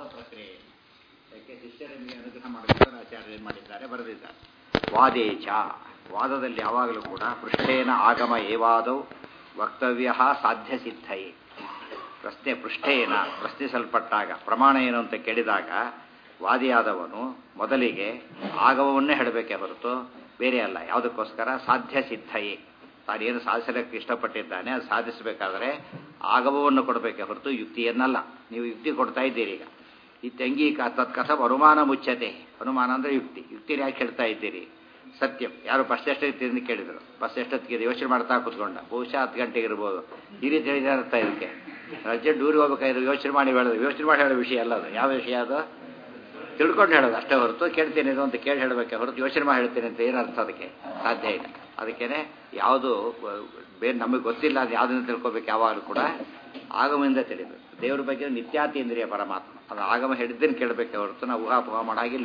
ಪ್ರಕ್ರಿಯೆ ಯಾಕೆ ಶಿಷ್ಯರಿಗೆ ಅನುಗ್ರಹ ಮಾಡಬೇಕು ಆಚಾರ್ಯ ಏನು ಮಾಡಿದ್ದಾರೆ ಬರೆದಿದ್ದಾರೆ ವಾದೇಚ ವಾದದಲ್ಲಿ ಯಾವಾಗಲೂ ಕೂಡ ಪೃಷ್ಠೇನ ಆಗಮ ಏವಾದೌ ವಕ್ತವ್ಯ ಸಾಧ್ಯ ಸಿದ್ಧಯೇ ಪ್ರಶ್ನೆ ಪೃಷ್ಠೇನ ಪ್ರಶ್ನಿಸಲ್ಪಟ್ಟಾಗ ಪ್ರಮಾಣ ಏನು ಅಂತ ಕೇಳಿದಾಗ ವಾದಿಯಾದವನು ಮೊದಲಿಗೆ ಆಗಮವನ್ನೇ ಹೇಳಬೇಕೇ ಹೊರತು ಬೇರೆ ಅಲ್ಲ ಯಾವುದಕ್ಕೋಸ್ಕರ ಸಾಧ್ಯ ಸಿದ್ಧಯೇ ತಾನೇನು ಸಾಧಿಸಲಿಕ್ಕೆ ಇಷ್ಟಪಟ್ಟಿದ್ದಾನೆ ಅದು ಸಾಧಿಸಬೇಕಾದ್ರೆ ಆಗಮವನ್ನು ಕೊಡಬೇಕೇ ಹೊರತು ಯುಕ್ತಿಯನ್ನಲ್ಲ ನೀವು ಯುಕ್ತಿ ಕೊಡ್ತಾ ಇದ್ದೀರಿ ಈಗ ಈ ತಂಗಿ ತತ್ಕಥ ಅನುಮಾನ ಮುಚ್ಚತೆ ಅನುಮಾನ ಅಂದರೆ ಯುಕ್ತಿ ಯುಕ್ತಿನ ಯಾಕೆ ಹೇಳ್ತಾ ಇದ್ದೀರಿ ಸತ್ಯಂ ಯಾರು ಫಸ್ಟ್ ಎಷ್ಟೊತ್ತಿಗೆ ಕೇಳಿದರು ಫಸ್ಟ್ ಎಷ್ಟೊತ್ತಿಗೆ ಯೋಚನೆ ಮಾಡ್ತಾ ಕೂತ್ಕೊಂಡ ಬಹುಶಃ ಹತ್ತು ಗಂಟೆಗೆ ಇರ್ಬೋದು ಈ ರೀತಿ ಹೇಳಿದ ಅರ್ಥ ಇದಕ್ಕೆ ಅರ್ಜೆಂಟ್ ಊರಿಗೆ ಹೋಗ್ಬೇಕಾದ್ರೆ ಯೋಚನೆ ಮಾಡಿ ಹೇಳೋದು ಯೋಚನೆ ಮಾಡಿ ಹೇಳೋ ವಿಷಯ ಅಲ್ಲ ಅದು ಯಾವ ವಿಷಯ ಅದು ತಿಳ್ಕೊಂಡು ಹೇಳೋದು ಅಷ್ಟೇ ಹೊರತು ಕೇಳ್ತೀನಿ ಇದು ಅಂತ ಕೇಳಿ ಹೇಳಬೇಕೆ ಹೊರತು ಯೋಚನೆ ಮಾಡಿ ಹೇಳ್ತೀನಿ ಅಂತ ಏನು ಅರ್ಥ ಅದಕ್ಕೆ ಸಾಧ್ಯ ಇಲ್ಲ ಅದಕ್ಕೇನೆ ಯಾವುದು ಬೇರೆ ನಮಗೆ ಗೊತ್ತಿಲ್ಲ ಅದು ಯಾವುದನ್ನು ತಿಳ್ಕೊಬೇಕು ಯಾವಾಗಲೂ ಕೂಡ ಆಗಮದಿಂದ ತಿಳಿಬೇಕು ದೇವ್ರ ಬಗ್ಗೆ ನಿತ್ಯಾತೀಂದ್ರಿಯ ಪರಮಾತ್ಮ ಅದು ಆಗಮ ಹೇಳಿದ್ದನ್ನು ಕೇಳಬೇಕೆ ಹೊರತು ನಾವು ಊಹಾಪೋಹ ಮಾಡಾಗಿಲ್ಲ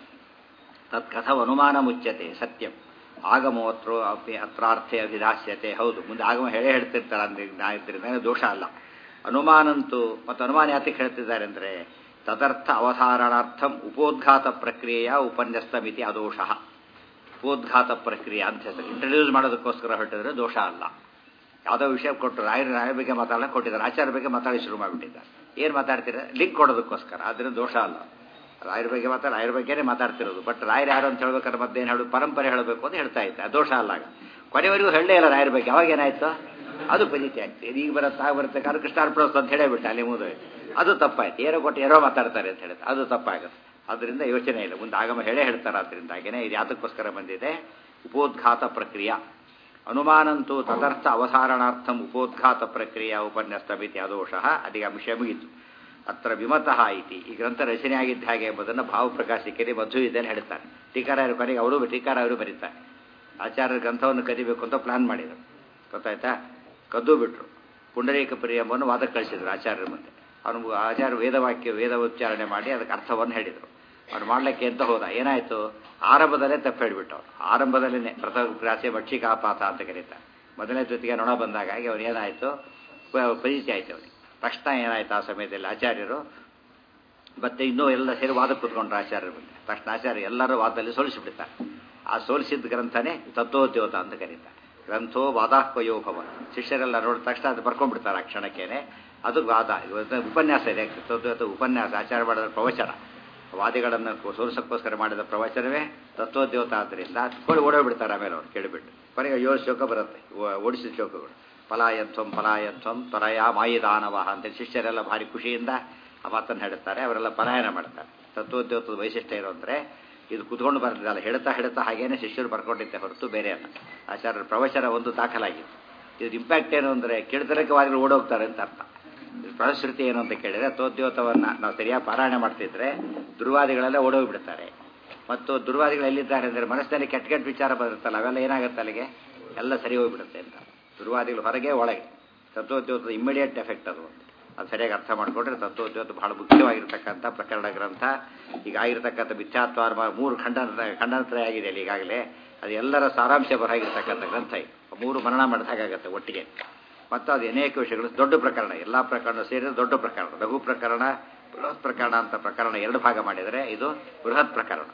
ತತ್ಕಥ ಅನುಮಾನ ಮುಚ್ಚತೆ ಸತ್ಯಂ ಆಗಮೋತ್ರೋ ಅಪಿ ಅತ್ರಾರ್ಥೆ ಅಭಿದಾಸ್ಯತೆ ಹೌದು ಮುಂದೆ ಆಗಮ ಹೇಳೇ ಹೇಳ್ತಿರ್ತಾರೆ ಅಂದ್ರೆ ದೋಷ ಅಲ್ಲ ಅನುಮಾನಂತೂ ಮತ್ತು ಅನುಮಾನ ಯಾತಕ್ಕೆ ಹೇಳ್ತಿದ್ದಾರೆ ಅಂದರೆ ತದರ್ಥ ಅವಧಾರಣಾರ್ಥಂ ಉಪೋದ್ಘಾತ ಪ್ರಕ್ರಿಯೆಯ ಉಪನ್ಯಸ್ತ ಮಿತಿ ಅದೋಷ ಉಪೋದ್ಘಾತ ಪ್ರಕ್ರಿಯೆ ಅಂತ ಹೆಸರು ಇಂಟ್ರಡ್ಯೂಸ್ ಮಾಡೋದಕ್ಕೋಸ್ಕರ ಹೊರಟಿದ್ರೆ ದೋಷ ಅಲ್ಲ ಯಾವುದೋ ವಿಷಯ ಕೊಟ್ಟರು ರಾಯರ ರಾಯರ ಬಗ್ಗೆ ಮಾತಾಡಕ್ಕೆ ಕೊಟ್ಟಿದ್ದಾರೆ ಆಚಾರ್ಯ ಬಗ್ಗೆ ಮಾತಾಡಿ ಶುರು ಮಾಡಿಬಿಟ್ಟಿದ್ದಾರೆ ಏನು ಮಾತಾಡ್ತೀರ ಲಿಂಕ್ ಕೊಡೋದಕ್ಕೋಸ್ಕರ ಅದರಿಂದ ದೋಷ ಅಲ್ಲ ರಾಯರ ಬಗ್ಗೆ ಮಾತಾಡ ರಾಯರ ಬಗ್ಗೆನೇ ಮಾತಾಡ್ತಿರೋದು ಬಟ್ ರಾಯರು ಯಾರು ಅಂತ ಹೇಳ್ಬೇಕಾದ್ರೆ ಮತ್ತೇನು ಹೇಳೋದು ಪರಂಪರೆ ಹೇಳಬೇಕು ಅಂತ ಹೇಳ್ತಾ ಇದ್ದೆ ದೋಷ ಅಲ್ಲ ಕೊನೆವರೆಗೂ ಹೇಳಲೇ ಇಲ್ಲ ರಾಯರ ಬಗ್ಗೆ ಅವಾಗ ಏನಾಯ್ತು ಅದು ಪಜಿತಿ ಆಗ್ತದೆ ಈಗ ಬರುತ್ತೆ ಆಗ ಬರುತ್ತೆ ಕಾರು ಕೃಷ್ಣಾರ್ಪಣೋತ್ಸವ ಅಂತ ಹೇಳೇ ಬಿಟ್ಟ ಅಲ್ಲಿ ಮುಗಿದು ಅದು ತಪ್ಪಾಯ್ತು ಏನೋ ಕೊಟ್ಟು ಏನೋ ಮಾತಾಡ್ತಾರೆ ಅಂತ ಹೇಳುತ್ತೆ ಅದು ತಪ್ಪಾಗುತ್ತೆ ಅದರಿಂದ ಯೋಚನೆ ಇಲ್ಲ ಮುಂದೆ ಆಗಮ ಹೇಳೇ ಹೇಳ್ತಾರೆ ಅದರಿಂದಾಗೇನೆ ಇದು ಯಾತಕ್ಕೋಸ್ಕರ ಬಂದಿದೆ ಉಪೋದ್ಘಾತ ಪ್ರಕ್ರಿಯೆ ಅನುಮಾನಂತೂ ತದರ್ಥ ಅವಧಾರಣಾರ್ಥಂ ಉಪೋದ್ಘಾತ ಪ್ರಕ್ರಿಯೆ ಉಪನ್ಯಸ್ತ ಮಿತಿ ಅದೋಷ ಅದೀಗ ವಿಷಯ ಮುಗಿತು ಅತ್ರ ವಿಮತಃ ಐತಿ ಈ ಗ್ರಂಥ ರಚನೆ ಆಗಿದ್ದ ಹಾಗೆ ಎಂಬುದನ್ನು ಭಾವಪ್ರಕಾಶಿಕೆರೆ ಮಧು ಇದನ್ನು ಹೇಳ್ತಾರೆ ಟೀಕಾರಾಯರು ಕೊನೆಗೆ ಅವರು ಟೀಕಾರಾಯರು ಬರೀತಾರೆ ಆಚಾರ್ಯರ ಗ್ರಂಥವನ್ನು ಕದಿಬೇಕು ಅಂತ ಪ್ಲಾನ್ ಮಾಡಿದರು ಗೊತ್ತಾಯ್ತಾ ಕದ್ದು ಬಿಟ್ರು ಪುಂಡರೀಕ ಪ್ರಿಯಂಬನ್ನು ವಾದಕ್ಕೆ ಕಳಿಸಿದ್ರು ಆಚಾರ್ಯರ ಮುಂದೆ ಅವನು ಆಚಾರ್ಯ ವೇದವಾಕ್ಯ ವೇದ ಉಚ್ಚಾರಣೆ ಮಾಡಿ ಅದಕ್ಕೆ ಅರ್ಥವನ್ನು ಹೇಳಿದರು ಅವ್ನು ಮಾಡ್ಲಿಕ್ಕೆ ಅಂತ ಹೋದ ಏನಾಯಿತು ಆರಂಭದಲ್ಲೇ ತಪ್ಪು ಹೇಳಿಬಿಟ್ಟು ಅವ್ರು ಆರಂಭದಲ್ಲೇ ಪ್ರಥಮ ಪ್ರಾಸೆ ಭಕ್ಷಿಕಾಪಾತ ಅಂತ ಕರೀತಾರೆ ಮೊದಲನೇ ಜೊತೆಗೆ ನೊಣ ಬಂದಾಗ ಅವನು ಏನಾಯಿತು ಪರಿಚಯ ಆಯ್ತು ಅವನಿಗೆ ತಕ್ಷಣ ಏನಾಯ್ತು ಆ ಸಮಯದಲ್ಲಿ ಆಚಾರ್ಯರು ಮತ್ತೆ ಇನ್ನೂ ಎಲ್ಲ ಸೇರಿ ವಾದ ಕೂತ್ಕೊಂಡ್ರು ಆಚಾರ್ಯರ ಮುಂದೆ ತಕ್ಷಣ ಆಚಾರ್ಯ ಎಲ್ಲರೂ ವಾದದಲ್ಲಿ ಸೋಲಿಸಿಬಿಡ್ತಾರೆ ಆ ಸೋಲಿಸಿದ ಗ್ರಂಥನೇ ತತ್ವೋದ್ಯೋತ ಅಂತ ಕರೀತಾರೆ ಗ್ರಂಥೋ ವಾದಾಹ್ವಯೋ ಭವ ಶಿಷ್ಯರೆಲ್ಲ ನೋಡಿದ ತಕ್ಷಣ ಅದು ಬರ್ಕೊಂಡ್ಬಿಡ್ತಾರೆ ಆ ಕ್ಷಣಕ್ಕೇನೆ ಅದು ವಾದ ಉಪನ್ಯಾಸ ಇದೆ ತತ್ವೋದ್ಯೋತ ಉಪನ್ಯಾಸ ಆಚಾರ ಮಾಡಿದ ಪ್ರವಚನ ವಾದಿಗಳನ್ನು ಸೋಲಿಸೋಕ್ಕೋಸ್ಕರ ಮಾಡಿದ ಪ್ರವಚನವೇ ತತ್ವೋದ್ಯೋತ ಆದ್ದರಿಂದ ಕೊಡಿ ಓಡೋಗ್ಬಿಡ್ತಾರೆ ಆಮೇಲೆ ಅವ್ರು ಕೇಳಿಬಿಟ್ಟು ಕೊನೆಗೆ ಏಳು ಶ್ಲೋಕ ಬರುತ್ತೆ ಓಡಿಸಿದ ಶ್ಲೋಕಗಳು ಫಲಾಯತ್ವಂ ಫಲಾಯತ್ವಂ ತ್ವರಯ ಮಾಯಿದಾನವಹ ಅಂತ ಶಿಷ್ಯರೆಲ್ಲ ಭಾರಿ ಖುಷಿಯಿಂದ ಆ ಮಾತನ್ನು ಹೇಳುತ್ತಾರೆ ಅವರೆಲ್ಲ ಪಲಾಯನ ಮಾಡ್ತಾರೆ ತತ್ವೋದ್ಯೋತದ ವೈಶಿಷ್ಟ್ಯ ಇರೋ ಅಂದರೆ ಇದು ಕುತ್ಕೊಂಡು ಬರ್ತಿದ್ದಲ್ಲ ಹೇಳ್ತಾ ಹೇಳ್ತಾ ಹಾಗೇನೆ ಶಿಷ್ಯರು ಬರ್ಕೊಂಡಿದ್ದೆ ಹೊರತು ಬೇರೆ ಅಲ್ಲ ಆಚಾರ್ಯರ ಪ್ರವಚನ ಒಂದು ದಾಖಲಾಗಿದೆ ಇದು ಇಂಪ್ಯಾಕ್ಟ್ ಏನು ಅಂದರೆ ಕೇಳಿದರಕ್ಕೆ ವಾದಿಗಳು ಓಡೋಗ್ತಾರೆ ಅಂತ ಅರ್ಥ ಫಲಶ್ರುತಿ ಏನು ಅಂತ ಕೇಳಿದರೆ ತೋದ್ಯೋತವನ್ನು ನಾವು ಸರಿಯಾಗಿ ಪಾರಾಯಣ ಮಾಡ್ತಿದ್ರೆ ದುರ್ವಾದಿಗಳೆಲ್ಲ ಓಡೋಗ್ಬಿಡ್ತಾರೆ ಮತ್ತು ದುರ್ವಾದಿಗಳು ಎಲ್ಲಿದ್ದಾರೆ ಅಂದರೆ ಮನಸ್ಸಿನಲ್ಲಿ ಕೆಟ್ಟ ಕೆಟ್ಟ ವಿಚಾರ ಬರುತ್ತಲ್ಲ ಅವೆಲ್ಲ ಏನಾಗುತ್ತೆ ಅಲ್ಲಿಗೆ ಎಲ್ಲ ಸರಿ ಹೋಗ್ಬಿಡುತ್ತೆ ಅಂತ ದುರ್ವಾದಿಗಳು ಹೊರಗೆ ಒಳಗೆ ತತ್ವೋದ್ಯೋತದ ಇಮ್ಮಿಡಿಯೇಟ್ ಎಫೆಕ್ಟ್ ಅದು ಅದು ಸರಿಯಾಗಿ ಅರ್ಥ ಮಾಡಿಕೊಂಡ್ರೆ ತತ್ವೋದ್ಯೋತ ಬಹಳ ಮುಖ್ಯವಾಗಿರ್ತಕ್ಕಂಥ ಪ್ರಕರಣ ಗ್ರಂಥ ಈಗ ಆಗಿರ್ತಕ್ಕಂಥ ಮಿಥ್ಯಾತ್ವ ಮೂರು ಖಂಡನ ಖಂಡನತ್ರಯ ಆಗಿದೆ ಅಲ್ಲಿ ಈಗಾಗಲೇ ಅದು ಎಲ್ಲರ ಸಾರಾಂಶ ಬರಾಗಿರ್ತಕ್ಕಂಥ ಗ್ರಂಥ ಇದು ಮೂರು ಮರಣ ಮಾಡಿದಾಗತ್ತೆ ಒಟ್ಟಿಗೆ ಮತ್ತು ಅದು ಅನೇಕ ವಿಷಯಗಳು ದೊಡ್ಡ ಪ್ರಕರಣ ಎಲ್ಲ ಪ್ರಕರಣ ಸೇರಿದ ದೊಡ್ಡ ಪ್ರಕರಣ ಲಘು ಪ್ರಕರಣ ಬೃಹತ್ ಪ್ರಕರಣ ಅಂತ ಪ್ರಕರಣ ಎರಡು ಭಾಗ ಮಾಡಿದರೆ ಇದು ಬೃಹತ್ ಪ್ರಕರಣ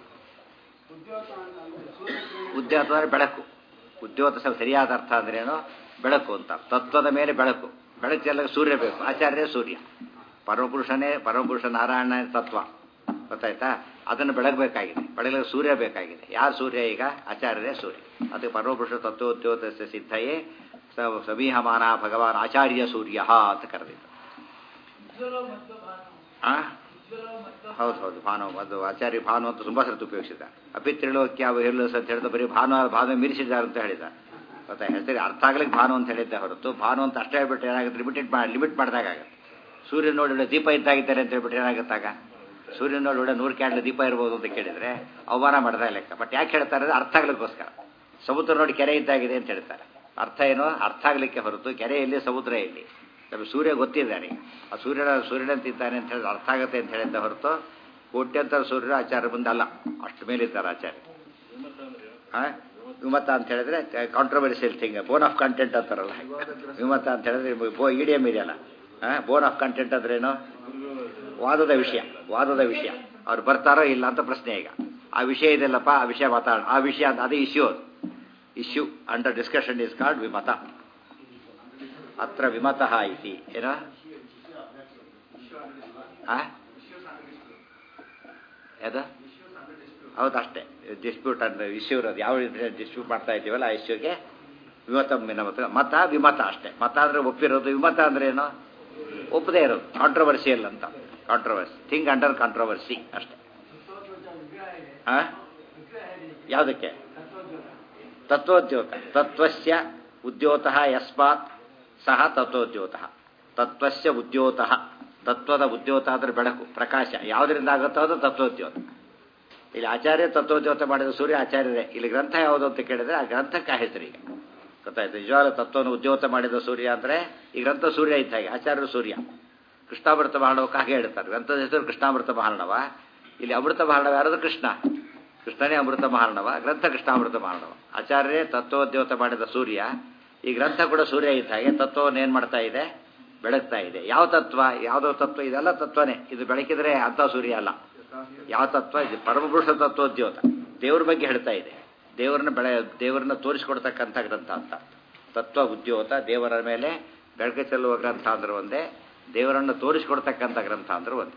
ಉದ್ಯೋತ ಅಂದರೆ ಬೆಳಕು ಉದ್ಯೋತ ಸರಿಯಾದ ಅರ್ಥ ಅಂದ್ರೇನು ಬೆಳಕು ಅಂತ ತತ್ವದ ಮೇಲೆ ಬೆಳಕು ಬೆಳಕು ಎಲ್ಲ ಸೂರ್ಯ ಬೇಕು ಆಚಾರ್ಯ ಸೂರ್ಯ ಪರಮಪುರುಷನೇ ಪರಮಪುರುಷ ನಾರಾಯಣ ತತ್ವ ಗೊತ್ತಾಯ್ತಾ ಅದನ್ನು ಬೆಳಗಬೇಕಾಗಿದೆ ಬೆಳಗಲಿಕ್ಕೆ ಸೂರ್ಯ ಬೇಕಾಗಿದೆ ಯಾರು ಸೂರ್ಯ ಈಗ ಆಚಾರ್ಯರೇ ಸೂರ್ಯ ಅದಕ್ಕೆ ಪರಮಪುರುಷ ತತ್ವೋದ್ಯೋತ ಸಿದ್ಧಯೇ ಸಮೀಹಮಾನ ಭಗವಾನ್ ಆಚಾರ್ಯ ಸೂರ್ಯ ಅಂತ ಕರೆದಿದ್ದು ಹೌದು ಹೌದು ಭಾನು ಅದು ಆಚಾರ್ಯ ಭಾನು ಅಂತ ತುಂಬಾ ಸರ್ತಿ ಉಪಯೋಗಿಸಿದ ಅಪಿತ್ರಿಲೋಕ್ಯ ಹಿರ್ಲಸ್ ಅಂತ ಹೇಳಿದ ಬರೀ ಭಾನು ಭಾನು ಮೀರಿಸಿದ್ದಾರೆ ಅಂತ ಹೇಳಿದ ಗೊತ್ತಾ ಹೇಳ್ತಾರೆ ಅರ್ಥ ಆಗ್ಲಿಕ್ಕೆ ಭಾನು ಅಂತ ಹೇಳಿದ್ದೆ ಹೊರತು ಭಾನು ಅಂತ ಅಷ್ಟೇ ಹೇಳ್ಬಿಟ್ಟು ಏನಾಗುತ್ತೆ ಲಿಮಿಟೆಡ್ ಮಾಡಿ ಲಿಮಿಟ್ ಮಾಡಿದಾಗ ಆಗುತ್ತೆ ಸೂರ್ಯನ ನೋಡಿ ಒಳ್ಳೆ ದೀಪ ಇದ್ದಾಗಿದ್ದಾರೆ ಅಂತ ಹೇಳ್ಬಿಟ್ಟು ಏನಾಗುತ್ತಾಗ ಸೂರ್ಯನ ನೋಡಿ ಒಳ್ಳೆ ನೂರು ಕ್ಯಾಂಡ್ಲ್ ದೀಪ ಇರ್ಬೋದು ಅಂತ ಕೇಳಿದ್ರೆ ಅವಮಾನ ಮಾಡಿದಾಗ ಲೆಕ್ಕ ಬಟ್ ಯಾಕೆ ಹೇಳ್ತಾರೆ ಅಂದ್ರೆ ಅರ್ಥ ಆಗ್ಲಿಕ್ಕೋಸ್ಕರ ಸಮುದ್ರ ನೋಡಿ ಕೆರೆ ಇದ್ದಾಗಿದೆ ಅಂತ ಹೇಳ್ತಾರೆ ಅರ್ಥ ಏನೋ ಅರ್ಥ ಆಗ್ಲಿಕ್ಕೆ ಹೊರತು ಕೆರೆ ಎಲ್ಲಿ ಸಮುದ್ರ ಎಲ್ಲಿ ನಮಗೆ ಸೂರ್ಯ ಗೊತ್ತಿದ್ದಾನೆ ಆ ಸೂರ್ಯನ ಸೂರ್ಯನಂತಿದ್ದಾನೆ ಅಂತ ಹೇಳಿದ್ರೆ ಅರ್ಥ ಆಗುತ್ತೆ ಅಂತ ಹೇಳಿದ್ದ ಹೊರತು ಕೋಟ್ಯಂತರ ಸೂರ್ಯರು ಆಚಾರ್ಯ ಮುಂದೆ ಅಲ್ಲ ಅಷ್ಟು ಮೇಲಿದ್ದಾರೆ ಆಚಾರ್ಯ ವಿಮತ ಅಂತ ಹೇಳಿದ್ರೆ controversial thing bone of content ಅಂತಾರಲ್ಲ ವಿಮತ ಅಂತ ಹೇಳಿದ್ರೆ ಬೋ ಇಡಿಯಂ ಇದೆಯಲ್ಲ ಬೋನ್ ಆಫ್ ಕಂಟೆಂಟ್ ಅಂದ್ರೇನು ವಾದದ ವಿಷಯ ವಾದದ ವಿಷಯ ಅವ್ರು ಬರ್ತಾರೋ ಇಲ್ಲ ಅಂತ ಪ್ರಶ್ನೆ ಈಗ ಆ ವಿಷಯ ಇದೆಲ್ಲಪ್ಪ ಆ ವಿಷಯ ಮಾತಾಡ ಆ ವಿಷಯ ಅಂತ ಅದೇ ಇಶ್ಯೂ ಅದು issue under discussion is called ವಿಮತ ಅತ್ರ ವಿಮತಃ ಇತಿ ಏನ ಆ? ಯಾವ್ದು ಹೌದು ಅಷ್ಟೇ ಡಿಸ್ಪ್ಯೂಟ್ ಅಂದ್ರೆ ಇಶ್ಯೂ ಇರೋದು ಯಾವ ಡಿಸ್ಪ್ಯೂಟ್ ಮಾಡ್ತಾ ಇದ್ದೀವಲ್ಲ ಆ ಇಶ್ಯೂಗೆ ವಿಮತ ವಿನಮತ ಮತ ವಿಮತ ಅಷ್ಟೇ ಮತ ಅಂದ್ರೆ ಒಪ್ಪಿರೋದು ವಿಮತ ಅಂದ್ರೆ ಏನು ಒಪ್ಪದೇ ಇರೋದು ಕಾಂಟ್ರವರ್ಸಿಯಲ್ ಅಂತ ಕಾಂಟ್ರವರ್ಸಿ ಥಿಂಗ್ ಅಂಡರ್ ಕಾಂಟ್ರವರ್ಸಿ ಅಷ್ಟೇ ಆ? ಯಾವುದಕ್ಕೆ ತತ್ವೋದ್ಯೋತ ತತ್ವಸ್ಯ ಉದ್ಯೋತ ಯಸ್ಮಾತ್ ಸಹ ತತ್ವೋದ್ಯೋತ ತತ್ವಸ್ಯ ಉದ್ಯೋತ ತತ್ವದ ಉದ್ಯೋತ ಅಂದ್ರೆ ಬೆಳಕು ಪ್ರಕಾಶ ಯಾವುದರಿಂದ ಆಗುತ್ತೋ ಅದು ತತ್ವೋದ್ಯೋತ ಇಲ್ಲಿ ಆಚಾರ್ಯ ತತ್ವೋದ್ಯೋತ ಮಾಡಿದ ಸೂರ್ಯ ಆಚಾರ್ಯರೇ ಇಲ್ಲಿ ಗ್ರಂಥ ಯಾವುದು ಅಂತ ಕೇಳಿದ್ರೆ ಆ ಗ್ರಂಥಕ್ಕೆ ಆ ಹೆಸರು ಈಗ ಗೊತ್ತಾಯ್ತು ನಿಜವಾದ ತತ್ವವನ್ನು ಉದ್ಯೋತ ಮಾಡಿದ ಸೂರ್ಯ ಅಂದ್ರೆ ಈ ಗ್ರಂಥ ಸೂರ್ಯ ಇದ್ದ ಹಾಗೆ ಆಚಾರ್ಯರು ಸೂರ್ಯ ಕೃಷ್ಣಾಮೃತ ಮಹಾರ್ಣವಕ್ಕೆ ಹಾಗೆ ಹೇಳ್ತಾರೆ ಗ್ರಂಥದ ಹೆಸರು ಕೃಷ್ಣಾಮೃತ ಮಹಾರ್ಣವ ಇಲ್ಲಿ ಅಮೃತ ಮಹಾರ್ಣವ ಯಾರದು ಕೃಷ್ಣ ಕೃಷ್ಣನೇ ಅಮೃತ ಮಹಾರ್ಣವ ಗ್ರಂಥ ಕೃಷ್ಣಾಮೃತ ಮಹಾರ್ಣವ ಆಚಾರ್ಯರೇ ತತ್ವೋದ್ಯೋತ ಮಾಡಿದ ಸೂರ್ಯ ಈ ಗ್ರಂಥ ಕೂಡ ಸೂರ್ಯ ಇದ್ದ ಹಾಗೆ ತತ್ವವನ್ನು ಏನ್ ಮಾಡ್ತಾ ಇದೆ ಬೆಳಗ್ತಾ ಇದೆ ಯಾವ ತತ್ವ ಯಾವುದೋ ತತ್ವ ಇದೆಲ್ಲ ತತ್ವನೇ ಇದು ಬೆಳಕಿದ್ರೆ ಅಂತ ಸೂರ್ಯ ಅಲ್ಲ ಯಾವ ತತ್ವ ಇದು ಪರಮಪುರುಷ ತತ್ವೋದ್ಯೋತ ದೇವ್ರ ಬಗ್ಗೆ ಹೇಳ್ತಾ ಇದೆ ದೇವರನ್ನ ಬೆಳೆ ದೇವರನ್ನ ತೋರಿಸಿಕೊಡ್ತಕ್ಕಂಥ ಗ್ರಂಥ ಅಂತ ತತ್ವ ಉದ್ಯೋತ ದೇವರ ಮೇಲೆ ಬೆಳಕು ಚೆಲ್ಲುವ ಗ್ರಂಥ ಅಂದ್ರೆ ಒಂದೇ ದೇವರನ್ನು ತೋರಿಸಿಕೊಡ್ತಕ್ಕಂಥ ಗ್ರಂಥ ಅಂದ್ರೆ ಒಂದೇ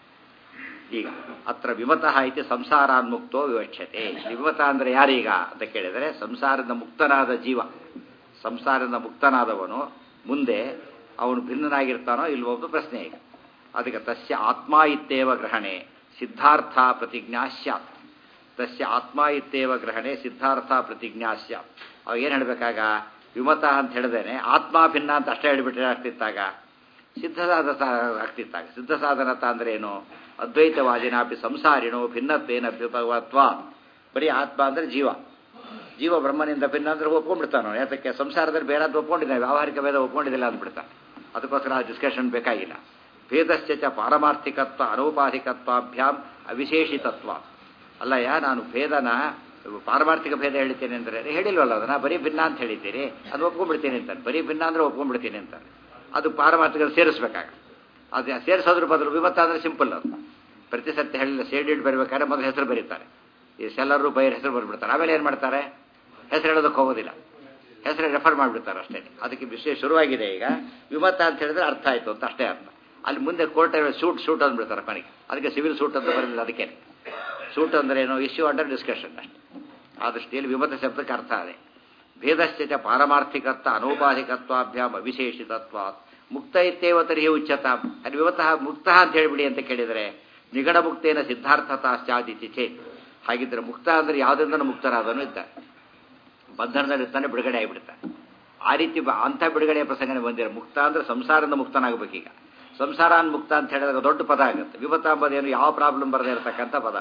ಈಗ ಅತ್ರ ವಿಮತಃ ಇತಿ ಸಂಸಾರಾನ್ಮುಕ್ತೋ ವಿವಕ್ಷತೆ ವಿಮತ ಅಂದ್ರೆ ಯಾರೀಗ ಅಂತ ಕೇಳಿದರೆ ಸಂಸಾರದ ಮುಕ್ತನಾದ ಜೀವ ಸಂಸಾರದಿಂದ ಮುಕ್ತನಾದವನು ಮುಂದೆ ಅವನು ಭಿನ್ನನಾಗಿರ್ತಾನೋ ಇಲ್ವೋ ಅಂತ ಪ್ರಶ್ನೆ ಈಗ ಅದಕ್ಕೆ ತಸ್ಯ ಆತ್ಮ ಇತ್ತೇವ ಗ್ರಹಣೆ ಸಿದ್ಧಾರ್ಥ ಪ್ರತಿಜ್ಞಾ ಸ್ಯಾತ್ ತಸ್ಯ ಆತ್ಮ ಇತ್ತೇವ ಗ್ರಹಣೆ ಸಿದ್ಧಾರ್ಥ ಪ್ರತಿಜ್ಞಾ ಸ್ಯಾತ್ ಅವ ಏನು ಹೇಳಬೇಕಾಗ ವಿಮತ ಅಂತ ಹೇಳಿದೇನೆ ಆತ್ಮ ಭಿನ್ನ ಅಂತ ಅಷ್ಟೇ ಹೇಳಿಬಿಟ್ರೆ ಆಗ್ತಿತ್ತಾಗ ಸಿದ್ಧ ಸಾಧನ ಆಗ್ತಿತ್ತಾಗ ಸಿದ್ಧ ಸಾಧನತ ಅಂದ್ರೆ ಏನು ಅದ್ವೈತವಾದಿನಾಪಿ ಸಂಸಾರಿಣೋ ಭಿನ್ನತ್ವೇನ ಭಗವತ್ವ ಬರೀ ಆತ್ಮ ಅಂದ್ರೆ ಜೀವ ಜೀವ ಬ್ರಹ್ಮನಿಂದ ಭಿನ್ನ ಅಂದ್ರೆ ಒಪ್ಕೊಂಡ್ಬಿಡ್ತಾನೋ ಯಾತಕ್ಕೆ ಸಂಸಾರದಲ್ಲಿ ಬೇರೆ ಒಪ್ಕೊಂಡಿದ್ದಾನೆ ವ್ಯಾವಹಾರಿಕ ಭೇದ ಒಪ್ಕೊಂಡಿದ್ದಿಲ್ಲ ಅಂದ್ಬಿಡ್ತಾನೆ ಅದಕ್ಕೋಸ್ಕರ ಆ ಡಿಸ್ಕಷನ್ ಬೇಕಾಗಿಲ್ಲ ಭೇದಶ್ಚ ಚ ಪಾರಮಾರ್ಥಿಕತ್ವ ಅನೌಪಾಧಿಕತ್ವಾಭ್ಯಾಂ ಅವಿಶೇಷಿತತ್ವ ಅಲ್ಲಯ್ಯ ನಾನು ಭೇದನ ಪಾರಮಾರ್ಥಿಕ ಭೇದ ಹೇಳ್ತೇನೆ ಅಂದರೆ ಹೇಳಿಲ್ವಲ್ಲ ಅದನ್ನ ಬರೀ ಭಿನ್ನ ಅಂತ ಹೇಳಿದ್ದೀರಿ ಅದು ಒಪ್ಕೊಂಡ್ಬಿಡ್ತೀನಿ ಅಂತಾನೆ ಬರೀ ಭಿನ್ನ ಅಂದ್ರೆ ಒಪ್ಕೊಂಡ್ಬಿಡ್ತೀನಿ ಅಂತಾನೆ ಅದು ಪಾರಮಾರ್ಥಿಕ ಸೇರಿಸ್ಬೇಕಾಗ ಅದು ಸೇರಿಸೋದ್ರ ಬದಲು ವಿಮತ್ತ ಅಂದ್ರೆ ಸಿಂಪಲ್ ಅದು ಪ್ರತಿ ಸತ್ಯ ಹೇಳಿಲ್ಲ ಸೇಡಿಡ್ ಬರಬೇಕಾದ್ರೆ ಮೊದಲು ಹೆಸರು ಬರೀತಾರೆ ಈ ಸೆಲ್ಲರು ಬೈರ್ ಹೆಸರು ಬರ್ಬಿಡ್ತಾರೆ ಆಮೇಲೆ ಏನು ಮಾಡ್ತಾರೆ ಹೆಸರು ಹೇಳೋದಕ್ಕೆ ಹೋಗೋದಿಲ್ಲ ಹೆಸರು ರೆಫರ್ ಮಾಡಿಬಿಡ್ತಾರೆ ಅಷ್ಟೇ ಅದಕ್ಕೆ ವಿಷಯ ಶುರುವಾಗಿದೆ ಈಗ ವಿಮತ ಅಂತ ಹೇಳಿದ್ರೆ ಅರ್ಥ ಆಯಿತು ಅಂತ ಅಷ್ಟೇ ಅರ್ಥ ಅಲ್ಲಿ ಮುಂದೆ ಕೋರ್ಟ್ ಸೂಟ್ ಸೂಟ್ ಅಂದ್ಬಿಡ್ತಾರೆ ಕೊನೆಗೆ ಅದಕ್ಕೆ ಸಿವಿಲ್ ಸೂಟ್ ಅಂತ ಬರಲಿಲ್ಲ ಅದಕ್ಕೆ ಸೂಟ್ ಅಂದ್ರೆ ಏನು ಇಶ್ಯೂ ಅಂಡರ್ ಡಿಸ್ಕಷನ್ ಅಷ್ಟೇ ಆ ದೃಷ್ಟಿಯಲ್ಲಿ ವಿಮತ ಶಬ್ದಕ್ಕೆ ಅರ್ಥ ಅದೇ ಭೇದಶ್ಚ ಪಾರಮಾರ್ಥಿಕತ್ವ ಅನೌಪಾಧಿಕತ್ವಾಭ್ಯಾಮ್ ಅವಿಶೇಷಿತತ್ವ ಮುಕ್ತ ಇತ್ತೇವ ತರ್ಹಿ ಉಚ್ಚತ ಅಲ್ಲಿ ವಿಮತಃ ಮುಕ್ತ ಅಂತ ಹೇಳಿಬಿಡಿ ಅಂತ ಕೇಳಿದರೆ ನಿಗಡ ಮುಕ್ತೇನ ಸಿದ್ಧಾರ್ಥತಾಶ್ಚಾದಿತಿ ಚೇತ್ ಹಾಗಿದ್ರೆ ಮುಕ್ತ ಅಂದ್ರೆ ಯಾವುದರಿಂದ ಮುಕ್ತರಾದನು ಇದ್ದ ಬಂಧನದಲ್ಲಿರ್ತಾನೆ ಬಿಡುಗಡೆ ಆಗಿಬಿಡ್ತಾನೆ ಆ ರೀತಿ ಅಂಥ ಬಿಡುಗಡೆಯ ಪ್ರಸಂಗನೇ ಬಂದಿರ ಮುಕ್ತ ಅಂದ್ರೆ ಸಂಸಾರದಿಂದ ಮುಕ್ತನಾಗಬೇಕೀಗ ಸಂಸಾರ ಮುಕ್ತ ಅಂತ ಹೇಳಿದಾಗ ದೊಡ್ಡ ಪದ ಆಗುತ್ತೆ ವಿಮತ ಎಂಬುದೇನು ಯಾವ ಪ್ರಾಬ್ಲಮ್ ಬರದೇ ಇರತಕ್ಕಂಥ ಪದ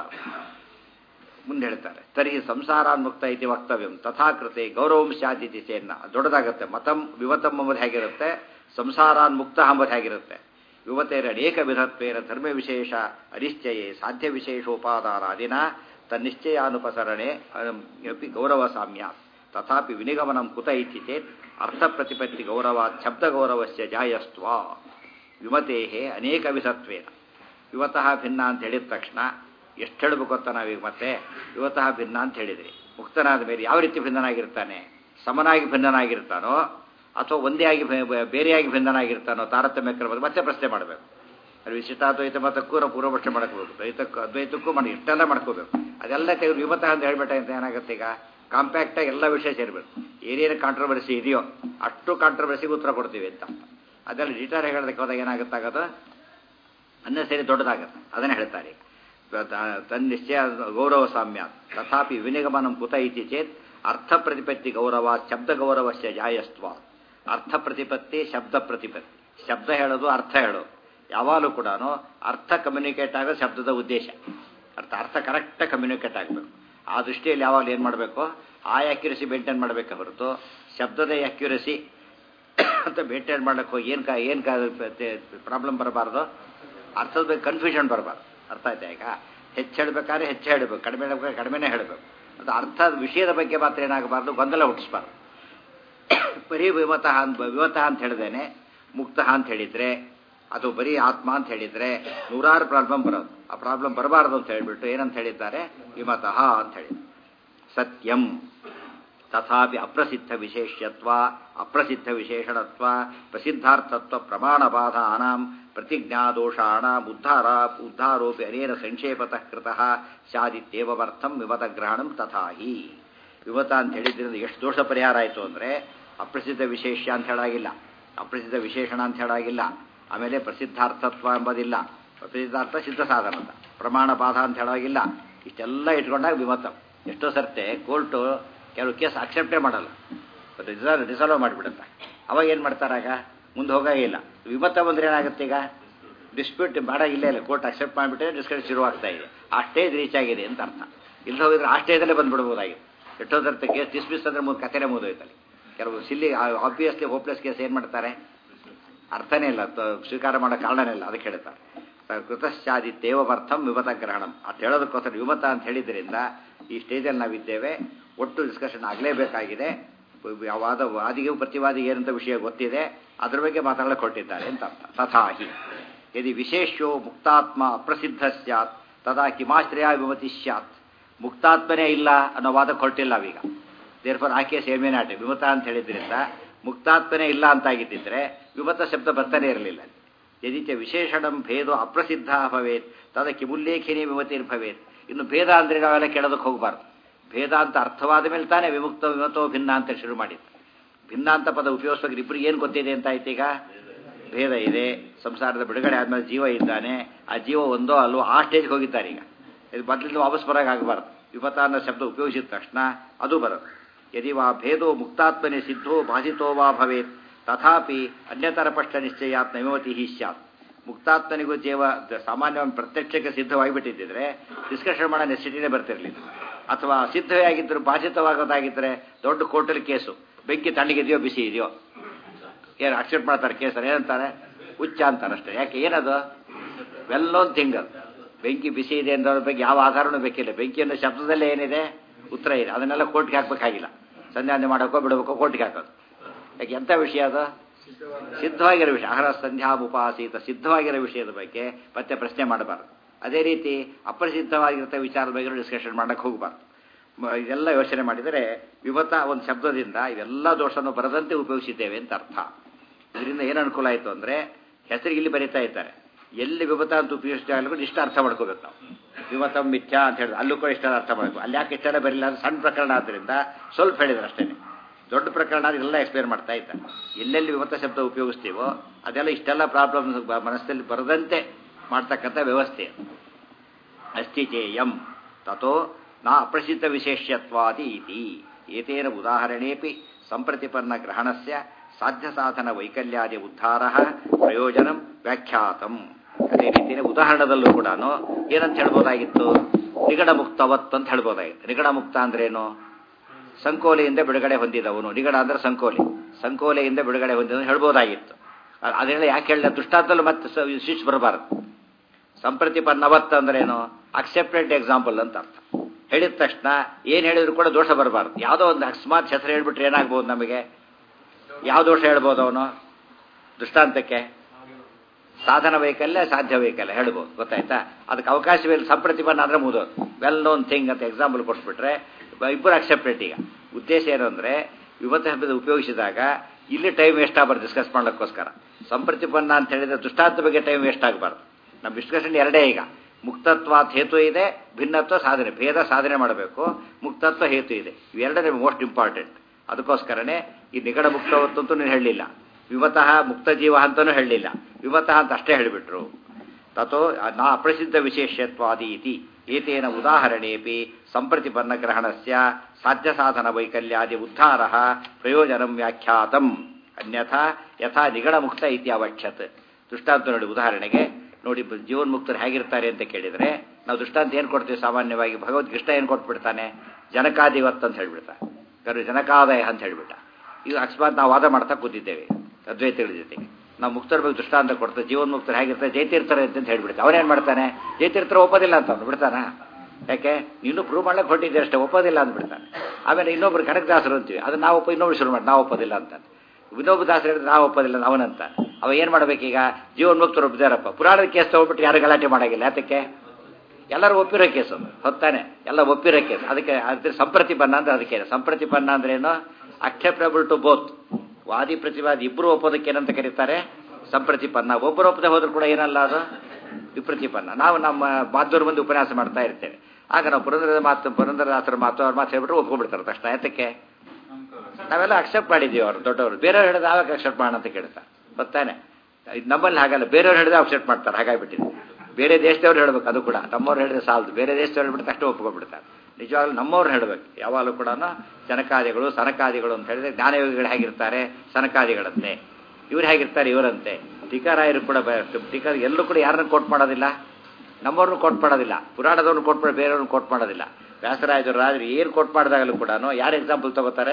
ಮುಂದೆ ಹೇಳ್ತಾರೆ ತರ್ಹಿ ಸಂಸಾರಾನ್ಮುಕ್ತ ಇತಿ ವಕ್ತವ್ಯಂ ತಥಾಕೃತೆ ಗೌರವಂ ಸ್ಯಾದಿತಿ ಸೇನ್ನ ದೊಡ್ಡದಾಗುತ್ತೆ ಮತಂ ವಿಮತಂ ಎಂಬುದು ಹೇಗಿರುತ್ತೆ ಸಂಸಾರಾನ್ಮುಕ್ತ ಎಂಬುದು ಹೇಗಿರುತ್ತೆ ವಿಮತೇರ ಅನೇಕ ವಿಧತ್ವೇನ ಧರ್ಮ ವಿಶೇಷ ಅನಿಶ್ಚಯೇ ಸಾಧ್ಯ ವಿಶೇಷೋಪಾದಾನಾದಿನ ತನ್ನಿಶ್ಚಯಾನುಪಸರಣೆ ಅಪಿ ಗೌರವ ಸಾಮ್ಯ ತಥಾಪಿ ವಿನಿಗಮನಂ ಕುತ ಇತಿ ಚೇತ್ ಅರ್ಥ ಪ್ರತಿಪತ್ತಿ ಗೌರವಾತ್ ಶಬ್ದ ಗೌರವಸ್ಯ ಜಾಯಸ್ತ್ವ ವಿಮತೇಹೇ ಅನೇಕ ವಿಧತ್ವೇನ ಇವತಃ ಭಿನ್ನ ಅಂತ ಹೇಳಿದ ತಕ್ಷಣ ಎಷ್ಟು ಹೇಳಬೇಕು ಅಂತ ನಾವೀಗ ಮತ್ತೆ ಇವತಃ ಭಿನ್ನ ಅಂತ ಹೇಳಿದ್ರಿ ಮುಕ್ತನಾದ ಮೇಲೆ ಯಾವ ರೀತಿ ಭಿನ್ನನಾಗಿರ್ತಾನೆ ಸಮನಾಗಿ ಭಿನ್ನನಾಗಿರ್ತಾನೋ ಅಥವಾ ಒಂದೇ ಆಗಿ ಬೇರೆಯಾಗಿ ಭಿನ್ನನಾಗಿರ್ತಾನೋ ತಾರತಮ್ಯ ಕ್ರಮದ ಮತ್ತೆ ಪ್ರಶ್ನೆ ಮಾಡಬೇಕು ಅದು ವಿಶಿಷ್ಟಾದ್ವೈತ ಮತಕ್ಕೂ ನಾವು ಪೂರ್ವಪಕ್ಷ ಮಾಡ್ಕೋಬೇಕು ದ್ವೈತಕ್ಕೂ ಅದ್ವೈತಕ್ಕೂ ಮಾಡಿ ಇಷ್ಟೆಲ್ಲ ಮಾಡ್ಕೋಬೇಕು ಅದೆಲ್ಲ ತೆಗೆದು ವಿಮತ ಅಂತ ಹೇಳ್ಬಿಟ್ಟ ಅಂತ ಏನಾಗುತ್ತೆ ಈಗ ಕಾಂಪ್ಯಾಕ್ಟಾಗಿ ಎಲ್ಲ ವಿಷಯ ಸೇರಬೇಕು ಏನೇನು ಕಾಂಟ್ರವರ್ಸಿ ಇದೆಯೋ ಅಷ್ಟು ಕಾಂಟ್ರವರ್ಸಿಗೆ ಉತ್ತರ ಕೊಡ್ತೀವಿ ಅಂತ ಅದೆಲ್ಲ ಡಿಟೇಲ್ ಹೇಳೋದಕ್ಕೆ ಹೋದಾಗ ಏನಾಗುತ್ತಾಗದು ಅನ್ನ ಸೇರಿ ದೊಡ್ಡದಾಗುತ್ತೆ ಅದನ್ನೇ ಹೇಳ್ತಾರೆ ತನ್ನಿಶ್ಚಯ ಗೌರವ ಸಾಮ್ಯ ತಥಾಪಿ ವಿನಿಗಮನಂ ಕುತ ಇತಿ ಚೇತ್ ಅರ್ಥ ಪ್ರತಿಪತ್ತಿ ಗೌರವ ಶಬ್ದ ಗೌರವಸ್ಯ ಜಾಯಸ್ತ್ವ ಅರ್ಥ ಪ್ರತಿಪತ್ತಿ ಶಬ್ದ ಪ್ರತಿಪತ್ತಿ ಶಬ್ದ ಹೇಳೋದು ಅರ್ಥ ಹೇಳೋದು ಯಾವಾಗಲೂ ಕೂಡ ಅರ್ಥ ಕಮ್ಯುನಿಕೇಟ್ ಆಗೋದು ಶಬ್ದದ ಉದ್ದೇಶ ಅರ್ಥ ಅರ್ಥ ಕರೆಕ್ಟಾಗಿ ಕಮ್ಯುನಿಕೇಟ್ ಆಗಬೇಕು ಆ ದೃಷ್ಟಿಯಲ್ಲಿ ಯಾವಾಗಲೂ ಏನು ಮಾಡಬೇಕು ಆ ಅಕ್ಯುರಸಿ ಮೇಂಟೈನ್ ಮಾಡಬೇಕೆ ಹೊರತು ಶಬ್ದದ ಅಕ್ಯುರಸಿ ಅಂತ ಮೇಂಟೈನ್ ಮಾಡಕ್ಕೆ ಹೋಗಿ ಏನು ಕಾ ಏನು ಕಾ ಪ್ರಾಬ್ಲಮ್ ಬರಬಾರ್ದು ಅರ್ಥದ ಬಗ್ಗೆ ಕನ್ಫ್ಯೂಷನ್ ಬರಬಾರ್ದು ಅರ್ಥ ಆಯ್ತಾ ಈಗ ಹೆಚ್ಚು ಹೇಳಬೇಕಾದ್ರೆ ಹೆಚ್ಚು ಹೇಳಬೇಕು ಕಡಿಮೆ ಹೇಳಬೇಕಾದ್ರೆ ಕಡಿಮೆನೇ ಹೇಳಬೇಕು ಅದು ಅರ್ಥದ ವಿಷಯದ ಬಗ್ಗೆ ಮಾತ್ರ ಏನಾಗಬಾರ್ದು ಗೊಂದಲ ಹುಟ್ಟಿಸ್ಬಾರ್ದು ಬರೀ ವಿಮತಃ ಅಂತ ವಿಮತಃ ಅಂತ ಹೇಳಿದೇನೆ ಮುಕ್ತಃ ಅಂತ ಹೇಳಿದರೆ ಅದು ಬರೀ ಆತ್ಮ ಅಂತ ಹೇಳಿದ್ರೆ ನೂರಾರು ಪ್ರಾಬ್ಲಮ್ ಬರೋದು ಆ ಪ್ರಾಬ್ಲಮ್ ಬರಬಾರದು ಅಂತ ಹೇಳಿಬಿಟ್ಟು ಏನಂತ ಹೇಳಿದ್ದಾರೆ ವಿಮತಃ ಅಂತ ಹೇಳಿ ಸತ್ಯಂ ತಥಾಪಿ ಅಪ್ರಸಿದ್ಧ ವಿಶೇಷ್ಯತ್ವ ಅಪ್ರಸಿದ್ಧ ವಿಶೇಷಣತ್ವ ಪ್ರಸಿದ್ಧಾರ್ಥತ್ವ ಪ್ರಮಾಣ ಬಾಧಾನಾಂ ಪ್ರತಿಜ್ಞಾದೋಷಾಣ ಉದ್ಧಾರ ಉದ್ಧಾರೋಪಿ ಅನೇನ ಸಂಕ್ಷೇಪತಃ ಕೃತಃ ಸ್ಯಾದಿತ್ಯೇವರ್ಥಂ ವಿಮತ ಗ್ರಹಣಂ ತಥಾಹಿ ವಿಮತ ಅಂತ ಹೇಳಿದ್ರಿಂದ ಎಷ್ಟು ದೋಷ ಪರಿಹಾರ ಆಯಿತು ಅಂದರೆ ಅಪ್ರಸಿದ್ಧ ವಿಶೇಷ ಅಂತ ಹೇಳಾಗಿಲ್ಲ ಅಪ್ರಸಿದ್ಧ ವಿಶೇಷಣ ಅಂತ ಹೇಳಾಗಿಲ್ಲ ಆಮೇಲೆ ಪ್ರಸಿದ್ಧಾರ್ಥತ್ವ ಎಂಬುದಿಲ್ಲ ಪ್ರಸಿದ್ಧಾರ್ಥ ಸಿದ್ಧ ಸಾಧನದ ಪ್ರಮಾಣ ಬಾಧ ಅಂತ ಹೇಳಾಗಿಲ್ಲ ಇಷ್ಟೆಲ್ಲ ಇಟ್ಕೊಂಡಾಗ ವಿಮತ ಎಷ್ಟೋ ಸರ್ತೆ ಕೋರ್ಟು ಕೆಲವು ಕೇಸ್ ಅಕ್ಸೆಪ್ಟೇ ಮಾಡಲ್ಲ ರಿಸಾಲ್ವ್ ರಿಸಾಲ್ವ್ ಮಾಡಿಬಿಡುತ್ತೆ ಅವಾಗ ಏನು ಮಾಡ್ತಾರಾಗ ಮುಂದೆ ಹೋಗಾಗಿಲ್ಲ ವಿಮತ ಬಂದ್ರೆ ಏನಾಗುತ್ತೆ ಈಗ ಡಿಸ್ಪ್ಯೂಟ್ ಮಾಡ ಇಲ್ಲ ಇಲ್ಲ ಕೋರ್ಟ್ ಅಕ್ಸೆಪ್ಟ್ ಮಾಡಿಬಿಟ್ಟರೆ ಡಿಸ್ಕಷನ್ ಶುರುವಾಗ್ತಾ ಇದೆ ಆ ಸ್ಟೇಜ್ ರೀಚ್ ಆಗಿದೆ ಅಂತ ಅರ್ಥ ಇಲ್ಲಿ ಹೋಗಿದ್ರೆ ಆ ಸ್ಟೇಜಲ್ಲೇ ಬಂದ್ಬಿಡ್ಬೋದಾಗಿದೆ ಎಷ್ಟೋ ಸರ್ತೆ ಕೇಸ್ ಡಿಸ್ಮಿಸ್ ಅಂದ್ರೆ ಮುಂದೆ ಕಥೆನೇ ಮುಗಿದೋಯ್ತಲ್ಲಿ ಕೆಲವು ಸಿಲ್ಲಿ ಆಬ್ವಿಯಸ್ಲಿ ಹೋಪ್ಲೆಸ್ ಕೇಸ್ ಏನು ಮಾಡ್ತಾರೆ ಅರ್ಥನೇ ಇಲ್ಲ ಸ್ವೀಕಾರ ಮಾಡೋ ಕಾರಣನೇ ಇಲ್ಲ ಅದಕ್ಕೆ ಹೇಳ್ತಾರೆ ಕೃತಶ್ಚಾದಿ ದೇವವರ್ಥಂ ವಿಮತ ಗ್ರಹಣಂ ಅಂತ ಹೇಳೋದಕ್ಕೋಸ್ಕರ ವಿಮತ ಅಂತ ಹೇಳಿದ್ರಿಂದ ಈ ಸ್ಟೇಜಲ್ಲಿ ನಾವಿದ್ದೇವೆ ಒಟ್ಟು ಡಿಸ್ಕಷನ್ ಆಗಲೇಬೇಕಾಗಿದೆ ವಾದ ವಾದಿಗೆ ಪ್ರತಿವಾದಿಗೆ ಏನಂತ ವಿಷಯ ಗೊತ್ತಿದೆ ಅದ್ರ ಬಗ್ಗೆ ಮಾತಾಡಕ್ಕೆ ಕೊಟ್ಟಿದ್ದಾರೆ ಅಂತ ಅರ್ಥ ತಥಾಹಿ ಯದಿ ವಿಶೇಷೋ ಮುಕ್ತಾತ್ಮ ಅಪ್ರಸಿದ್ಧ ಸ್ಯಾತ್ ತದಾ ಕಿಮಾಶ್ರಯ ವಿಮತಿ ಸ್ಯಾತ್ ಮುಕ್ತಾತ್ಮನೇ ಇಲ್ಲ ಅನ್ನೋ ವಾದ ಕೊಟ್ಟಿಲ್ಲ ಅವೀಗ ದೇರ್ಫರ್ ಆಕೆ ಸೇಮೇನಾಟೆ ವಿಮತ ಅಂತ ಹೇಳಿದ್ರಿಂದ ಮುಕ್ತಾತ್ಮನೇ ಇಲ್ಲ ಅಂತಾಗಿದ್ದಿದ್ರೆ ವಿಮತ ಶಬ್ದ ಬರ್ತಾನೆ ಇರಲಿಲ್ಲ ಯದಿಚ ವಿಶೇಷಣಂ ಭೇದೋ ಅಪ್ರಸಿದ್ಧ ಭವೇತ್ ತದ ಕಿಮುಲ್ಲೇಖಿನಿ ವಿಮತಿರ್ ಭವೇತ್ ಇನ್ನು ಭೇದ ಅಂದ್ರೆ ನಾವೆಲ್ಲ ಕೇಳೋದಕ್ಕೆ ಹೋಗಬಾರ್ದು ಭೇದ ಅಂತ ಅರ್ಥವಾದ ಮೇಲೆ ತಾನೇ ವಿಮುಕ್ತ ವಿಮತೋ ಭಿನ್ನ ಅಂತ ಶುರು ಮಾಡಿದ್ದು ಭಿನ್ನ ಅಂತ ಪದ ಉಪಯೋಗಿಸುವಾಗ ಇಬ್ಬರಿಗೆ ಏನು ಗೊತ್ತಿದೆ ಅಂತ ಆಯ್ತು ಈಗ ಭೇದ ಇದೆ ಸಂಸಾರದ ಬಿಡುಗಡೆ ಆದ್ಮೇಲೆ ಜೀವ ಇದ್ದಾನೆ ಆ ಜೀವ ಒಂದೋ ಅಲ್ಲೋ ಆ ಸ್ಟೇಜ್ಗೆ ಹೋಗಿದ್ದಾರೆ ಈಗ ಇದು ಮೊದಲಿಂದ ವಾಪಸ್ ಬರೋಕ್ಕಾಗಬಾರ್ದು ವಿಮತ ಅನ್ನೋ ಶಬ್ದ ಉಪಯೋಗಿಸಿದ ತಕ್ಷಣ ಅದು ಬರೋದು ಯದಿ ವಾ ಭೇದೋ ಮುಕ್ತಾತ್ಮನೆ ಸಿದ್ಧೋ ಬಾಧಿತೋ ವಾ ಭವೇತ್ ತಥಾಪಿ ಅನ್ಯತರ ಪಕ್ಷ ನಿಶ್ಚಯಾತ್ಮ ವಿಮತಿ ಹಿ ಸ್ಯಾತ್ ಮುಕ್ತಾತ್ಮನಿಗೂ ಜೀವ ಸಾಮಾನ್ಯವಾಗಿ ಪ್ರತ್ಯಕ್ಷಕ್ಕೆ ಸಿದ್ಧವಾಗಿಬಿಟ್ಟಿದ್ದರೆ ಡಿಸ್ಕಷನ್ ಮಾಡೋ ನೆಸಿಟಿನೇ ಬರ್ತಿರಲಿಲ್ಲ ಅಥವಾ ಸಿದ್ಧವೇ ಆಗಿದ್ದರೂ ಬಾಧಿತವಾಗೋದಾಗಿದ್ದರೆ ದೊಡ್ಡ ಕೋರ್ಟಲ್ಲಿ ಕೇಸು ಬೆಂಕಿ ತಣ್ಣಗಿದೆಯೋ ಬಿಸಿ ಇದೆಯೋ ಏನು ಅಕ್ಸೆಪ್ಟ್ ಮಾಡ್ತಾರೆ ಕೇಸಲ್ಲಿ ಏನಂತಾರೆ ಹುಚ್ಚ ಅಂತಾರೆ ಅಷ್ಟೇ ಯಾಕೆ ಏನದು ವೆಲ್ಲೋನ್ ಥಿಂಗಲ್ ಬೆಂಕಿ ಬಿಸಿ ಇದೆ ಅನ್ನೋದ್ರ ಬಗ್ಗೆ ಯಾವ ಆಧಾರನೂ ಬೇಕಿಲ್ಲ ಬೆಂಕಿ ಅನ್ನೋ ಶಬ್ದದಲ್ಲೇ ಏನಿದೆ ಉತ್ತರ ಇದೆ ಅದನ್ನೆಲ್ಲ ಕೋರ್ಟ್ಗೆ ಹಾಕ್ಬೇಕಾಗಿಲ್ಲ ಸಂಧ್ಯಾನೆ ಮಾಡೋಕೋ ಬಿಡಬೇಕೋ ಕೋರ್ಟ್ಗೆ ಹಾಕೋದು ಯಾಕೆ ಎಂಥ ವಿಷಯ ಅದು ಸಿದ್ಧವಾಗಿರೋ ವಿಷಯ ಅಹರ ಸಂಧ್ಯಾ ಉಪಾಸೀತ ಸಿದ್ಧವಾಗಿರೋ ವಿಷಯದ ಬಗ್ಗೆ ಮತ್ತೆ ಪ್ರಶ್ನೆ ಮಾಡಬಾರ್ದು ಅದೇ ರೀತಿ ಅಪ್ರಸಿದ್ಧವಾಗಿರುತ್ತೆ ವಿಚಾರದ ಬಗ್ಗೆ ಡಿಸ್ಕಷನ್ ಮಾಡಕ್ಕೆ ಹೋಗಬಾರ್ದು ಇದೆಲ್ಲ ಯೋಚನೆ ಮಾಡಿದರೆ ವಿಮತ ಒಂದು ಶಬ್ದದಿಂದ ಇವೆಲ್ಲ ದೋಷವನ್ನು ಬರದಂತೆ ಉಪಯೋಗಿಸಿದ್ದೇವೆ ಅಂತ ಅರ್ಥ ಇದರಿಂದ ಏನು ಅನುಕೂಲ ಆಯಿತು ಅಂದರೆ ಹೆಸರಿಗೆ ಇಲ್ಲಿ ಬರೀತಾ ಇದ್ದಾರೆ ಎಲ್ಲಿ ವಿಮತ ಅಂತ ಉಪಯೋಗಿಸಿದಾಗಲೂ ಇಷ್ಟ ಅರ್ಥ ಮಾಡ್ಕೋಬೇಕು ನಾವು ವಿಮತ ಮಿಥ್ಯಾ ಅಂತ ಹೇಳಿದ್ರೆ ಅಲ್ಲೂ ಕೂಡ ಇಷ್ಟ ಅರ್ಥ ಮಾಡಬೇಕು ಅಲ್ಲಿ ಯಾಕೆ ಇಷ್ಟೆಲ್ಲ ಬರಲಿಲ್ಲ ಅಂದ್ರೆ ಸಣ್ಣ ಪ್ರಕರಣ ಆದ್ದರಿಂದ ಸ್ವಲ್ಪ ಹೇಳಿದ್ರು ಅಷ್ಟೇ ದೊಡ್ಡ ಪ್ರಕರಣ ಎಲ್ಲ ಎಕ್ಸ್ಪ್ಲೇನ್ ಮಾಡ್ತಾ ಇದ್ದಾರೆ ಎಲ್ಲೆಲ್ಲಿ ವಿಮತ ಶಬ್ದ ಉಪಯೋಗಿಸ್ತೀವೋ ಅದೆಲ್ಲ ಇಷ್ಟೆಲ್ಲ ಪ್ರಾಬ್ಲಮ್ ಮನಸ್ಸಲ್ಲಿ ಬರದಂತೆ ಮಾಡ್ತಕ್ಕಂಥ ವ್ಯವಸ್ಥೆ ಅಸ್ತಿ ಚೇಯಂ ತಥೋ ನಾ ಅಪ್ರಸಿದ್ಧ ವಿಶೇಷ್ಯತ್ವಾದಿ ಇತಿ ಏತೇನ ಉದಾಹರಣೆಪಿ ಸಂಪ್ರತಿಪನ್ನ ಗ್ರಹಣಸ್ಯ ಸಾಧ್ಯ ಸಾಧನ ವೈಕಲ್ಯಾದಿ ಉದ್ಧಾರ ಪ್ರಯೋಜನ ವ್ಯಾಖ್ಯಾತಂ ಅದೇ ರೀತಿಯ ಉದಾಹರಣದಲ್ಲೂ ಕೂಡ ಏನಂತ ಹೇಳ್ಬೋದಾಗಿತ್ತು ನಿಗಡ ಮುಕ್ತವತ್ ಅಂತ ಹೇಳ್ಬೋದಾಗಿತ್ತು ನಿಗಡ ಮುಕ್ತ ಅಂದ್ರೇನು ಸಂಕೋಲೆಯಿಂದ ಬಿಡುಗಡೆ ಹೊಂದಿದವನು ನಿಗಡ ಅಂದ್ರೆ ಸಂಕೋಲೆ ಸಂಕೋಲೆಯಿಂದ ಬಿಡುಗಡೆ ಹೊಂದಿದವನು ಹೇಳ್ಬೋದಾಗಿತ್ತು ಅದನ್ನೆಲ್ಲ ಯಾಕೆ ಹೇಳಿದ ದುಷ್ಟಾಂತಲ್ಲೂ ಮತ್ತೆ ಸ್ವಿಚ್ ಬರಬಾರದು ಸಂಪ್ರತಿಪನ್ನವತ್ ಅಂದ್ರೇನು ಅಕ್ಸೆಪ್ಟೆಡ್ ಎಕ್ಸಾಂಪಲ್ ಅಂತ ಅರ್ಥ ಹೇಳಿದ ತಕ್ಷಣ ಏನು ಹೇಳಿದ್ರು ಕೂಡ ದೋಷ ಬರಬಾರ್ದು ಯಾವುದೋ ಒಂದು ಅಕಸ್ಮಾತ್ ಹೆಸರು ಹೇಳ್ಬಿಟ್ರೆ ಏನಾಗ್ಬೋದು ನಮಗೆ ಯಾವ ದೋಷ ಹೇಳ್ಬೋದು ಅವನು ದೃಷ್ಟಾಂತಕ್ಕೆ ಸಾಧನ ವೈಕಲ್ಯ ಸಾಧ್ಯ ವೈಕಲ್ಯ ಹೇಳ್ಬೋದು ಗೊತ್ತಾಯ್ತಾ ಅದಕ್ಕೆ ಅವಕಾಶವಿಲ್ಲ ಸಂಪ್ರತಿಪನ್ನ ಅಂದ್ರೆ ಮುದೋದು ವೆಲ್ ನೋನ್ ಥಿಂಗ್ ಅಂತ ಎಕ್ಸಾಂಪಲ್ ಕೊಟ್ಬಿಟ್ರೆ ಇಬ್ಬರು ಅಕ್ಸೆಪ್ಟೆಡ್ ಈಗ ಉದ್ದೇಶ ಏನು ಅಂದರೆ ವಿಮತ ಶಬ್ದ ಉಪಯೋಗಿಸಿದಾಗ ಇಲ್ಲಿ ಟೈಮ್ ವೇಸ್ಟ್ ಆಗಬಾರ್ದು ಡಿಸ್ಕಸ್ ಮಾಡೋಕ್ಕೋಸ್ಕರ ಸಂಪ್ರತಿಪನ್ನ ಅಂತ ಹೇಳಿದ್ರೆ ದೃಷ್ಟಾಂತ ಬಗ್ಗೆ ಟೈಮ್ ವೇಸ್ಟ್ ಆಗಬಾರ್ದು ನಮ್ಮ ಡಿಸ್ಕಷನ್ ಎರಡೇ ಈಗ ಮುಕ್ತತ್ವ ಹೇತು ಇದೆ ಭಿನ್ನತ್ವ ಸಾಧನೆ ಭೇದ ಸಾಧನೆ ಮಾಡಬೇಕು ಮುಕ್ತತ್ವ ಹೇತು ಇದೆ ಇವೆರಡನೇ ಮೋಸ್ಟ್ ಇಂಪಾರ್ಟೆಂಟ್ ಅದಕ್ಕೋಸ್ಕರನೇ ಈ ನಿಗಡ ಮುಕ್ತವತ್ತಂತೂ ನೀನು ಹೇಳಲಿಲ್ಲ ವಿಮತಃ ಮುಕ್ತ ಜೀವ ಅಂತಲೂ ಹೇಳಲಿಲ್ಲ ವಿಮತಃ ಅಂತ ಅಷ್ಟೇ ಹೇಳಿಬಿಟ್ರು ತಥೋ ನಾ ಅಪ್ರಸಿದ್ಧ ವಿಶೇಷತ್ವಾದಿ ಇತಿ ಏತೇನ ಉದಾಹರಣೆಪಿ ಸಂಪ್ರತಿಪನ್ನ ಗ್ರಹಣಸ್ಯ ಸಾಧ್ಯ ಸಾಧನ ವೈಕಲ್ಯಾದಿ ಉದ್ಧಾರ ಪ್ರಯೋಜನ ವ್ಯಾಖ್ಯಾತಂ ಅನ್ಯಥಾ ಯಥಾ ನಿಗಡ ಮುಕ್ತ ಇತಿ ಅವಕ್ಷತ್ ದೃಷ್ಟಾಂತ ನೋಡಿ ಉದಾಹರಣೆಗೆ ನೋಡಿ ಜೀವನ್ಮುಕ್ತರು ಹೇಗಿರ್ತಾರೆ ಅಂತ ಕೇಳಿದರೆ ನಾವು ದೃಷ್ಟಾಂತ ಏನು ಕೊಡ್ತೀವಿ ಸಾಮಾನ್ಯವಾಗಿ ಭಗವದ್ಗೀಷ್ಟ ಏನು ಕೊಟ್ಬಿಡ್ತಾನೆ ಜನಕಾದಿವತ್ ಅಂತ ಹೇಳ್ಬಿಡ್ತಾನೆ ಕರು ಜನಕಾದಯ ಅಂತ ಹೇಳ್ಬಿಟ್ಟ ಇದು ಅಕಸ್ಮಾತ್ ನಾವು ವಾದ ಮಾಡ್ತಾ ಕೂತಿದ್ದೇವೆ ಅದ್ವೈತಗಳ ಜೊತೆಗೆ ನಾವು ಮುಕ್ತರ ಬಗ್ಗೆ ದೃಷ್ಟಾಂತ ಕೊಡ್ತೇವೆ ಜೀವನ್ಮುಕ್ತರು ಹೇಗಿರ್ತಾರೆ ಜೈತೀರ್ಥರು ಅಂತ ಹೇಳ್ಬಿಡ್ತಾರೆ ಅವನೇನು ಮಾಡ್ತಾನೆ ಜೈತೀರ್ಥರು ಒಪ್ಪೋದಿಲ್ಲ ಅಂತ ಅವ್ನು ಬಿಡ್ತಾನ ಯಾಕೆ ನೀನು ಪ್ರೂವ್ ಮಾಡ್ಲಿಕ್ಕೆ ಹೊಟ್ಟಿದ್ದೆ ಅಷ್ಟೇ ಒಪ್ಪೋದಿಲ್ಲ ಅಂದ್ಬಿಡ್ತಾನೆ ಆಮೇಲೆ ಇನ್ನೊಬ್ರು ಕನಕದಾಸರು ಅಂತೀವಿ ಅದು ನಾವು ಒಪ್ಪ ಇನ್ನೊಬ್ರು ಶುರು ಮಾಡಿ ನಾವು ಒಪ್ಪೋದಿಲ್ಲ ಅಂತ ಇನ್ನೊಬ್ಬ ದಾಸರು ಹೇಳಿದ್ರೆ ನಾವು ಒಪ್ಪೋದಿಲ್ಲ ಅವನಂತ ಅವ ಏನು ಮಾಡ್ಬೇಕೀಗ ಜೀವನ್ಮುಕ್ತರು ಒಪ್ಪಿದಾರಪ್ಪ ಪುರಾಣದ ಕೇಸ್ ತಗೊಬಿಟ್ಟು ಯಾರು ಗಲಾಟೆ ಮಾಡಾಗಿಲ್ಲ ಯಾತಕ್ಕೆ ಎಲ್ಲರೂ ಒಪ್ಪಿರೋ ಕೇಸು ಹೊತ್ತಾನೆ ಎಲ್ಲ ಒಪ್ಪಿರೋ ಕೇಸ್ ಅದಕ್ಕೆ ಅದ್ರ ಸಂಪ್ರತಿಪನ್ನ ಅಂದ್ರೆ ಅದಕ್ಕೆ ಸಂಪ್ರತಿಪನ್ನ ಅಂದ್ರೆ ಏನು ಅಕ್ಸೆಪ್ಟಬಲ್ ಟು ಬೋತ್ ವಾದಿ ಪ್ರತಿವಾದಿ ಇಬ್ಬರು ಒಪ್ಪೋದಕ್ಕೆ ಏನಂತ ಕರೀತಾರೆ ಸಂಪ್ರತಿಪನ್ನ ಒಬ್ಬರು ಒಪ್ಪದೆ ಹೋದ್ರು ಕೂಡ ಏನಲ್ಲ ಅದು ವಿಪ್ರತಿಪನ್ನ ನಾವು ನಮ್ಮ ಮಾಧ್ಯಮ ಮುಂದೆ ಉಪನ್ಯಾಸ ಮಾಡ್ತಾ ಇರ್ತೇವೆ ಆಗ ನಾವು ಪುರಂದರದ ಮಾತು ಪುರಂದರದಾಸರ ಮಾತು ಅವ್ರ ಮಾತು ಹೇಳ್ಬಿಟ್ರೆ ಒಪ್ಕೊಂಡ್ಬಿಡ್ತಾರೆ ತಕ್ಷಣ ಯಾತಕ್ಕೆ ನಾವೆಲ್ಲ ಅಕ್ಸೆಪ್ಟ್ ಮಾಡಿದ್ದೀವಿ ಅವರು ದೊಡ್ಡವರು ಬೇರೆಯವ್ರು ಹೇಳಿದ ಆವಾಗ ಅಕ್ಸೆಪ್ಟ್ ಮಾಡೋಣ ಅಂತ ಕೇಳ್ತಾರೆ ಗೊತ್ತಾನೆ ಇದು ನಮ್ಮಲ್ಲಿ ಹಾಗಲ್ಲ ಬೇರೆಯವ್ರು ಹೇಳಿದ್ರೆ ಅಕ್ಸೆಪ್ಟ್ ಮಾಡ್ತಾರೆ ಹಾಗಾಗಿಬಿಟ್ಟಿದೆ ಬೇರೆ ದೇಶದವ್ರು ಹೇಳ್ಬೇಕು ಅದು ಕೂಡ ನಮ್ಮವ್ರು ಹೇಳಿದ್ರೆ ಸಾಲದು ಬೇರೆ ದೇಶದವ್ರು ಹೇಳ್ಬಿಟ್ಟು ತಕ್ಷಣ ಒಪ್ಕೊಂಡ್ಬಿಡ್ತಾರೆ ನಿಜವಾಗ್ಲೂ ನಮ್ಮವ್ರು ಹೇಳ್ಬೇಕು ಯಾವಾಗಲೂ ಕೂಡ ಜನಕಾದಿಗಳು ಸನಕಾದಿಗಳು ಅಂತ ಹೇಳಿದ್ರೆ ಜ್ಞಾನಯೋಗಿಗಳು ಹೇಗಿರ್ತಾರೆ ಸನಕಾದಿಗಳಂತೆ ಇವ್ರು ಹೇಗಿರ್ತಾರೆ ಇವರಂತೆ ಟೀಕಾರಾಯರು ಕೂಡ ಟೀಕಾ ಎಲ್ಲೂ ಕೂಡ ಯಾರನ್ನ ಕೋಟ್ ಮಾಡೋದಿಲ್ಲ ನಮ್ಮವ್ರನ್ನ ಕೋಟ್ ಮಾಡೋದಿಲ್ಲ ಪುರಾಣದವ್ರನ್ನ ಕೋಟ್ ಮಾಡಿ ಬೇರೆಯವ್ರನ್ನ ಕೋಟ್ ಮಾಡೋದಿಲ್ಲ ವ್ಯಾಸರಾಯದರು ರಾಜರು ಏನು ಕೋಟ್ ಮಾಡಿದಾಗಲೂ ಕೂಡ ಯಾರು ಎಕ್ಸಾಂಪಲ್ ತಗೋತಾರೆ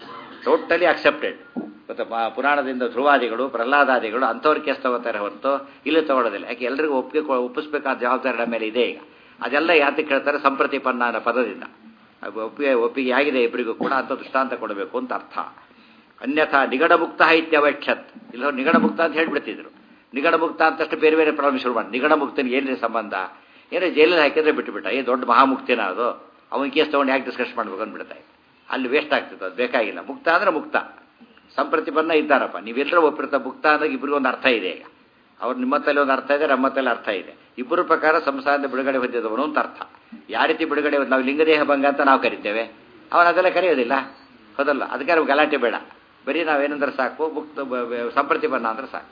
ಟೋಟಲಿ ಅಕ್ಸೆಪ್ಟೆಡ್ ಮತ್ತು ಪುರಾಣದಿಂದ ಧ್ರುವಾದಿಗಳು ಪ್ರಹ್ಲಾದಾದಿಗಳು ಅಂಥವ್ರ ಕೇಸ್ ತಗೋತಾರೆ ಹೊರತು ಇಲ್ಲಿ ತಗೊಳ್ಳೋದಿಲ್ಲ ಯಾಕೆ ಎಲ್ರಿಗೂ ಒಪ್ಪಿಗೆ ಒಪ್ಪಿಸ್ಬೇಕಾದ ಜವಾಬ್ದಾರಿ ನಮ್ಮ ಮೇಲೆ ಇದೆ ಈಗ ಅದೆಲ್ಲ ಯಾತಕ್ಕೆ ಹೇಳ್ತಾರೆ ಸಂಪ್ರತಿಪನ್ನ ಅನ್ನೋ ಪದದಿಂದ ಒಪ್ಪಿಗೆ ಒಪ್ಪಿಗೆ ಆಗಿದೆ ಇಬ್ಬರಿಗೂ ಕೂಡ ಅಂಥ ದೃಷ್ಟಾಂತ ಕೊಡಬೇಕು ಅಂತ ಅರ್ಥ ಅನ್ಯಥಾ ನಿಗಡಮುಕ್ತ ಇತ್ಯವಕ್ಷತ್ ಇಲ್ಲ ನಿಗಡಮುಕ್ತ ಅಂತ ಹೇಳ್ಬಿಡ್ತಿದ್ರು ನಿಗಡಮುಕ್ತ ಅಂತಷ್ಟು ಬೇರೆ ಬೇರೆ ಪ್ರಾಬ್ಲಮ್ ಶುರು ಮಾಡಿ ನಿಗಡಮುಕ್ತನಿಗೆ ಏನಿದೆ ಸಂಬಂಧ ಏನೋ ಜೈಲಲ್ಲಿ ಹಾಕಿದ್ರೆ ಬಿಟ್ಟುಬಿಟ್ಟ ಏ ದೊಡ್ಡ ಮಹಾಮುಕ್ತಿನ ಅದು ಅವನ ಕೇಸ್ ತೊಗೊಂಡು ಯಾಕೆ ಡಿಸ್ಕಸ್ ಮಾಡ್ಬೇಕು ಅಂದ್ಬಿಡ್ತಾ ಅಲ್ಲಿ ವೇಸ್ಟ್ ಆಗ್ತಿತ್ತು ಅದು ಬೇಕಾಗಿಲ್ಲ ಮುಕ್ತ ಅಂದ್ರೆ ಮುಕ್ತ ಸಂಪ್ರತಿಪನ್ನ ಇದ್ದಾರಪ್ಪ ನೀವೆಲ್ಲರೂ ಒಪ್ಪಿರ್ತ ಮುಕ್ತ ಅಂದಾಗ ಇಬ್ಬರಿಗೂ ಒಂದು ಅರ್ಥ ಇದೆ ಈಗ ಅವ್ರು ನಿಮ್ಮತ್ತಲ್ಲಿ ಒಂದು ಅರ್ಥ ಇದೆ ನಮ್ಮತ್ತಲ್ಲಿ ಅರ್ಥ ಇದೆ ಇಬ್ಬರ ಪ್ರಕಾರ ಸಂಸಾರದ ಬಿಡುಗಡೆ ಹೊಂದಿದವನು ಅಂತ ಅರ್ಥ ಯಾವ ರೀತಿ ಬಿಡುಗಡೆ ನಾವು ಲಿಂಗದೇಹ ಭಂಗ ಅಂತ ನಾವು ಕರಿತೇವೆ ಅವನು ಅದೆಲ್ಲ ಕರೆಯೋದಿಲ್ಲ ಹೌದಲ್ಲ ಅದಕ್ಕೆ ನಾವು ಗಲಾಟೆ ಬೇಡ ಬರೀ ನಾವೇನಂದ್ರೆ ಸಾಕು ಮುಕ್ತ ಸಂಪ್ರತಿಪನ್ನ ಅಂದ್ರೆ ಸಾಕು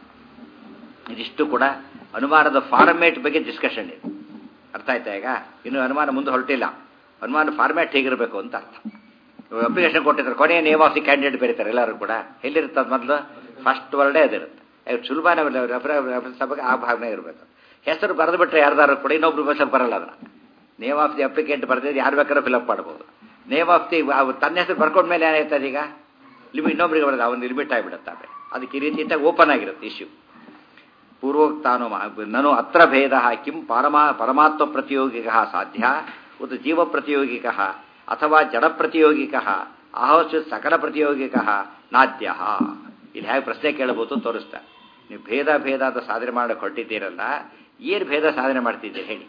ಇದಿಷ್ಟು ಕೂಡ ಅನುಮಾನದ ಫಾರ್ಮೇಟ್ ಬಗ್ಗೆ ಡಿಸ್ಕಷನ್ ಇದೆ ಅರ್ಥ ಆಯ್ತಾ ಈಗ ಇನ್ನು ಅನುಮಾನ ಮುಂದೆ ಹೊರಟಿಲ್ಲ ಅನುಮಾನ ಫಾರ್ಮ್ಯಾಟ್ ಹೇಗಿರಬೇಕು ಅಂತ ಅರ್ಥ ಅಪ್ಲಿಕೇಶನ್ ಕೊಟ್ಟಿದ್ದಾರೆ ಕೊನೆಯ ನೇಮ್ ಆಫ್ ದಿ ಕ್ಯಾಂಡಿಡೇಟ್ ಬರೀತಾರೆ ಎಲ್ಲರೂ ಕೂಡ ಎಲ್ಲಿರುತ್ತೆ ಅದು ಮೊದಲು ಫಸ್ಟ್ ವರ್ಡೇ ಅದಿರುತ್ತೆ ಸುಲಭನೇ ಸಭೆಗೆ ಆ ಭಾಗನೇ ಇರಬೇಕು ಹೆಸರು ಬರೆದು ಬಿಟ್ರೆ ಯಾರ್ದಾರು ಕೂಡ ಇನ್ನೊಬ್ರು ಬಸ್ಸಲ್ಲಿ ಬರಲ್ಲ ಅದನ್ನ ನೇಮ್ ಆಫ್ ದಿ ಅಪ್ಲಿಕೆಂಟ್ ಬರೆದಿದ್ದು ಯಾರು ಬೇಕಾದ್ರೂ ಫಿಲಪ್ ಮಾಡ್ಬೋದು ನೇಮ್ ಆಫ್ ದಿ ತನ್ನ ಹೆಸರು ಬರ್ಕೊಂಡ ಮೇಲೆ ಏನಾಯ್ತದೆ ಈಗ ಲಿಮಿಟ್ ಇನ್ನೊಬ್ರಿಗೆ ಬರೋದು ಅವನು ಲಿಮಿಟ್ ಆಗಿಬಿಡುತ್ತೆ ಅದಕ್ಕೆ ಈ ರೀತಿ ಇಟ್ಟಾಗ ಓಪನ್ ಆಗಿರುತ್ತೆ ಇಶ್ಯೂ ಪೂರ್ವೋಕ್ತಾನು ನನು ಅತ್ರ ಭೇದ ಕಿಂ ಪರಮಾ ಪರಮಾತ್ಮ ಪ್ರತಿಯೋಗಿಕ ಸಾಧ್ಯ ಉತ್ ಜೀವ ಪ್ರತಿಯೋಗಿಕ ಅಥವಾ ಜಡ ಪ್ರತಿಯೋಗಿಕ ಅಹೋಚು ಸಕಲ ಪ್ರತಿಯೋಗಿಕ ನಾದ್ಯ ಇಲ್ಲಿ ಹೇಗೆ ಪ್ರಶ್ನೆ ಕೇಳಬಹುದು ತೋರಿಸ್ತಾ ನೀವು ಭೇದ ಭೇದ ಅಂತ ಸಾಧನೆ ಮಾಡಕ್ಕೆ ಹೊರಟಿದ್ದೀರಲ್ಲ ಏನು ಭೇದ ಸಾಧನೆ ಮಾಡ್ತಿದ್ದೀರಿ ಹೇಳಿ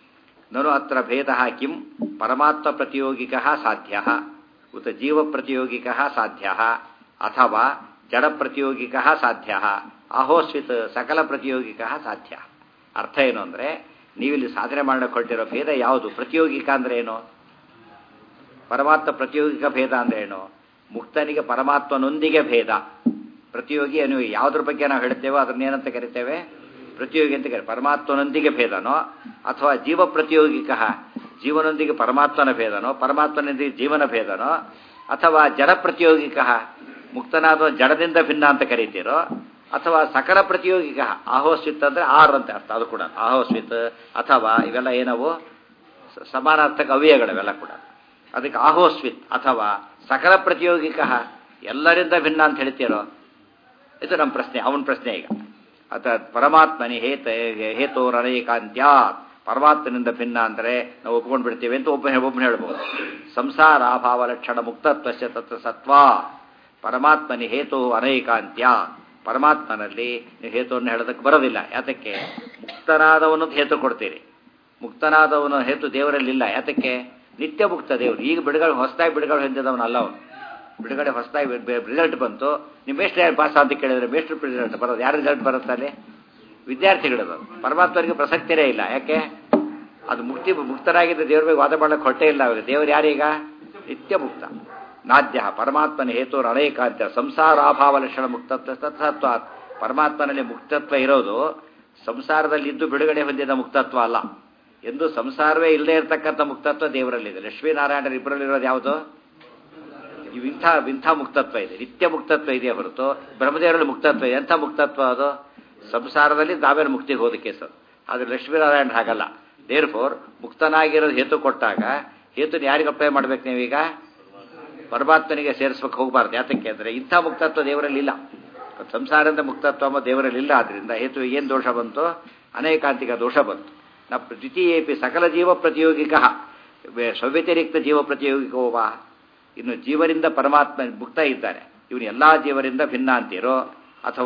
ನನು ಅತ್ರ ಭೇದ ಕಿಂ ಪರಮಾತ್ಮ ಪ್ರತಿಯೋಗಿಕ ಸಾಧ್ಯ ಉತ್ ಜೀವ ಪ್ರತಿಯೋಗಿಕ ಸಾಧ್ಯ ಅಥವಾ ಜಡ ಪ್ರತಿಯೋಗಿಕ ಸಾಧ್ಯ ಅಹೋಸ್ವಿತ್ ಸಕಲ ಪ್ರತಿಯೋಗಿಕ ಸಾಧ್ಯ ಅರ್ಥ ಏನು ಅಂದರೆ ನೀವಿಲ್ಲಿ ಸಾಧನೆ ಮಾಡಕ್ಕೆ ಹೊರಟಿರೋ ಭೇದ ಯಾವುದು ಪ್ರತಿಯೋಗಿಕ ಅಂದ್ರೆ ಏನು ಪರಮಾತ್ಮ ಪ್ರತಿಯೋಗಿಕ ಭೇದ ಅಂದ್ರೆ ಏನು ಮುಕ್ತನಿಗೆ ಪರಮಾತ್ಮನೊಂದಿಗೆ ಭೇದ ಪ್ರತಿಯೋಗಿ ಅನು ಯಾವುದ್ರ ಬಗ್ಗೆ ನಾವು ಹೇಳ್ತೇವೋ ಅದನ್ನೇನಂತ ಕರಿತೇವೆ ಪ್ರತಿಯೋಗಿ ಅಂತ ಕರಿ ಪರಮಾತ್ಮನೊಂದಿಗೆ ಭೇದನೋ ಅಥವಾ ಜೀವ ಪ್ರತಿಯೋಗಿಕ ಜೀವನೊಂದಿಗೆ ಪರಮಾತ್ಮನ ಭೇದನೋ ಪರಮಾತ್ಮನೊಂದಿಗೆ ಜೀವನ ಭೇದನೋ ಅಥವಾ ಜಡ ಪ್ರತಿಯೋಗಿಕ ಮುಕ್ತನಾದ ಜಡದಿಂದ ಭಿನ್ನ ಅಂತ ಕರಿತೀರೋ ಅಥವಾ ಸಕಲ ಪ್ರತಿಯೋಗಿಕ ಆಹೋಸ್ವಿತ್ ಅಂದ್ರೆ ಆರ್ ಅಂತ ಅರ್ಥ ಅದು ಕೂಡ ಆಹೋಸ್ವಿತ್ ಅಥವಾ ಇವೆಲ್ಲ ಏನವು ಸಮಾನಾರ್ಥಕ ಅವ್ಯಯಗಳವೆಲ್ಲ ಕೂಡ ಅದಕ್ಕೆ ಆಹೋಸ್ವಿತ್ ಅಥವಾ ಸಕಲ ಪ್ರತಿಯೋಗಿಕ ಎಲ್ಲರಿಂದ ಭಿನ್ನ ಅಂತ ಹೇಳ್ತೀರೋ ಇದು ನಮ್ಮ ಪ್ರಶ್ನೆ ಅವನ ಪ್ರಶ್ನೆ ಈಗ ಅಥ ಪರಮಾತ್ಮನಿ ಹೇತ ಹೇತೋರನೇಕಾಂತ್ಯಾತ್ ಪರಮಾತ್ಮನಿಂದ ಭಿನ್ನ ಅಂದರೆ ನಾವು ಒಪ್ಕೊಂಡು ಬಿಡ್ತೀವಿ ಅಂತ ಒಬ್ಬ ಒಬ್ಬನ ಹೇಳ್ಬೋದು ಸಂಸಾರ ಅಭಾವ ಲಕ್ಷಣ ಮುಕ್ತತ್ವಸ್ಯ ತತ್ವ ಸತ್ವ ಪರಮಾತ್ಮನಿ ಹೇತು ಅನೇಕಾಂತ್ಯ ಪರಮಾತ್ಮನಲ್ಲಿ ನೀವು ಹೇತುವನ್ನು ಹೇಳೋದಕ್ಕೆ ಬರೋದಿಲ್ಲ ಯಾತಕ್ಕೆ ಮುಕ್ತನಾದವನು ಹೇತು ಕೊಡ್ತೀರಿ ಮುಕ್ತನಾದವನು ಹೇತು ದೇವರಲ್ಲಿಲ್ಲ ಯಾತಕ್ಕೆ ನಿತ್ಯ ಮುಕ್ತ ದೇವರು ಈಗ ಬಿಡುಗಡೆ ಹೊಸದಾಗಿ ಬಿಡುಗಡೆ ಹೊಂದಿದವನಲ್ಲ ಅವನು ಬಿಡುಗಡೆ ಹೊಸದಾಗಿ ರಿಸಲ್ಟ್ ಬಂತು ನಿಮ್ಮ ಮೇಷ್ಟ್ರು ಯಾರು ಪಾಸ್ ಅಂತ ಕೇಳಿದ್ರೆ ಮೇಷ್ಟ್ರು ರಿಸಲ್ಟ್ ಬರೋದು ಯಾರು ರಿಸಲ್ಟ್ ಬರುತ್ತೆ ಅಲ್ಲಿ ವಿದ್ಯಾರ್ಥಿಗಳದು ಪರಮಾತ್ಮರಿಗೆ ಪ್ರಸಕ್ತಿರೇ ಇಲ್ಲ ಯಾಕೆ ಅದು ಮುಕ್ತಿ ಮುಕ್ತರಾಗಿದ್ದ ದೇವ್ರ ಬಗ್ಗೆ ವಾದ ಮಾಡಕ್ಕೆ ಹೊಟ್ಟೆ ಇಲ್ಲ ಅವಾಗ ದೇವರು ಯಾರೀಗ ನಿತ್ಯ ಮುಕ್ತ ನಾದ್ಯ ಪರಮಾತ್ಮನ ಹೇತುರ ಅನೇಕಾಂತ ಸಂಸಾರಾಭಾವ ಲಕ್ಷಣ ಮುಕ್ತತ್ವ ತತ್ವ ಪರಮಾತ್ಮನಲ್ಲಿ ಮುಕ್ತತ್ವ ಇರೋದು ಸಂಸಾರದಲ್ಲಿ ಇದ್ದು ಬಿಡುಗಡೆ ಹೊಂದಿದ ಮುಕ್ತತ್ವ ಅಲ್ಲ ಎಂದು ಸಂಸಾರವೇ ಇಲ್ಲದೆ ಇರತಕ್ಕಂಥ ಮುಕ್ತತ್ವ ದೇವರಲ್ಲಿದೆ ಲಕ್ಷ್ಮೀನಾರಾಯಣರ ಇಬ್ಬರಲ್ಲಿರೋದು ಯಾವುದು ಇಂಥ ಇಂಥ ಮುಕ್ತತ್ವ ಇದೆ ನಿತ್ಯ ಮುಕ್ತತ್ವ ಇದೆ ಹೊರತು ಬ್ರಹ್ಮದೇವರಲ್ಲಿ ಮುಕ್ತತ್ವ ಇದೆ ಎಂಥ ಮುಕ್ತತ್ವ ಅದು ಸಂಸಾರದಲ್ಲಿ ತಾವೇನು ಮುಕ್ತಿಗೆ ಹೋದಕ್ಕೆ ಸರ್ ಆದರೆ ಲಕ್ಷ್ಮೀನಾರಾಯಣ ಹಾಗಲ್ಲ ದೇರ್ ಫೋರ್ ಮುಕ್ತನಾಗಿರೋದು ಹೇತು ಕೊಟ್ಟಾಗ ಹೇತುನ ಯಾರಿಗೆ ಅಪ್ಲೈ ಮಾಡ್ಬೇಕು ನೀವೀಗ ಪರಮಾತ್ಮನಿಗೆ ಸೇರಿಸ್ಬೇಕು ಹೋಗಬಾರ್ದು ಯಾತಕ್ಕೆ ಅಂದರೆ ಇಂಥ ಮುಕ್ತತ್ವ ದೇವರಲ್ಲಿ ಇಲ್ಲ ಸಂಸಾರದ ಮುಕ್ತತ್ವ ಎಂಬ ದೇವರಲ್ಲಿ ಇಲ್ಲ ಆದ್ರಿಂದ ಹೇತು ಏನು ದೋಷ ಬಂತು ಅನೇಕಾಂತಿಕ ದೋಷ ಬಂತು ನ ದ್ವಿತೀಯೇಪಿ ಸಕಲ ಜೀವ ಪ್ರತಿಯೋಗಿಕ ಸವ್ಯತಿರಿಕ್ತ ಜೀವ ಪ್ರತಿಯೋಗಿಕೋವ ಇನ್ನು ಜೀವರಿಂದ ಪರಮಾತ್ಮ ಮುಕ್ತ ಇದ್ದಾರೆ ಇವನು ಎಲ್ಲಾ ಜೀವರಿಂದ ಭಿನ್ನ ಅಂತೀರೋ ಅಥವಾ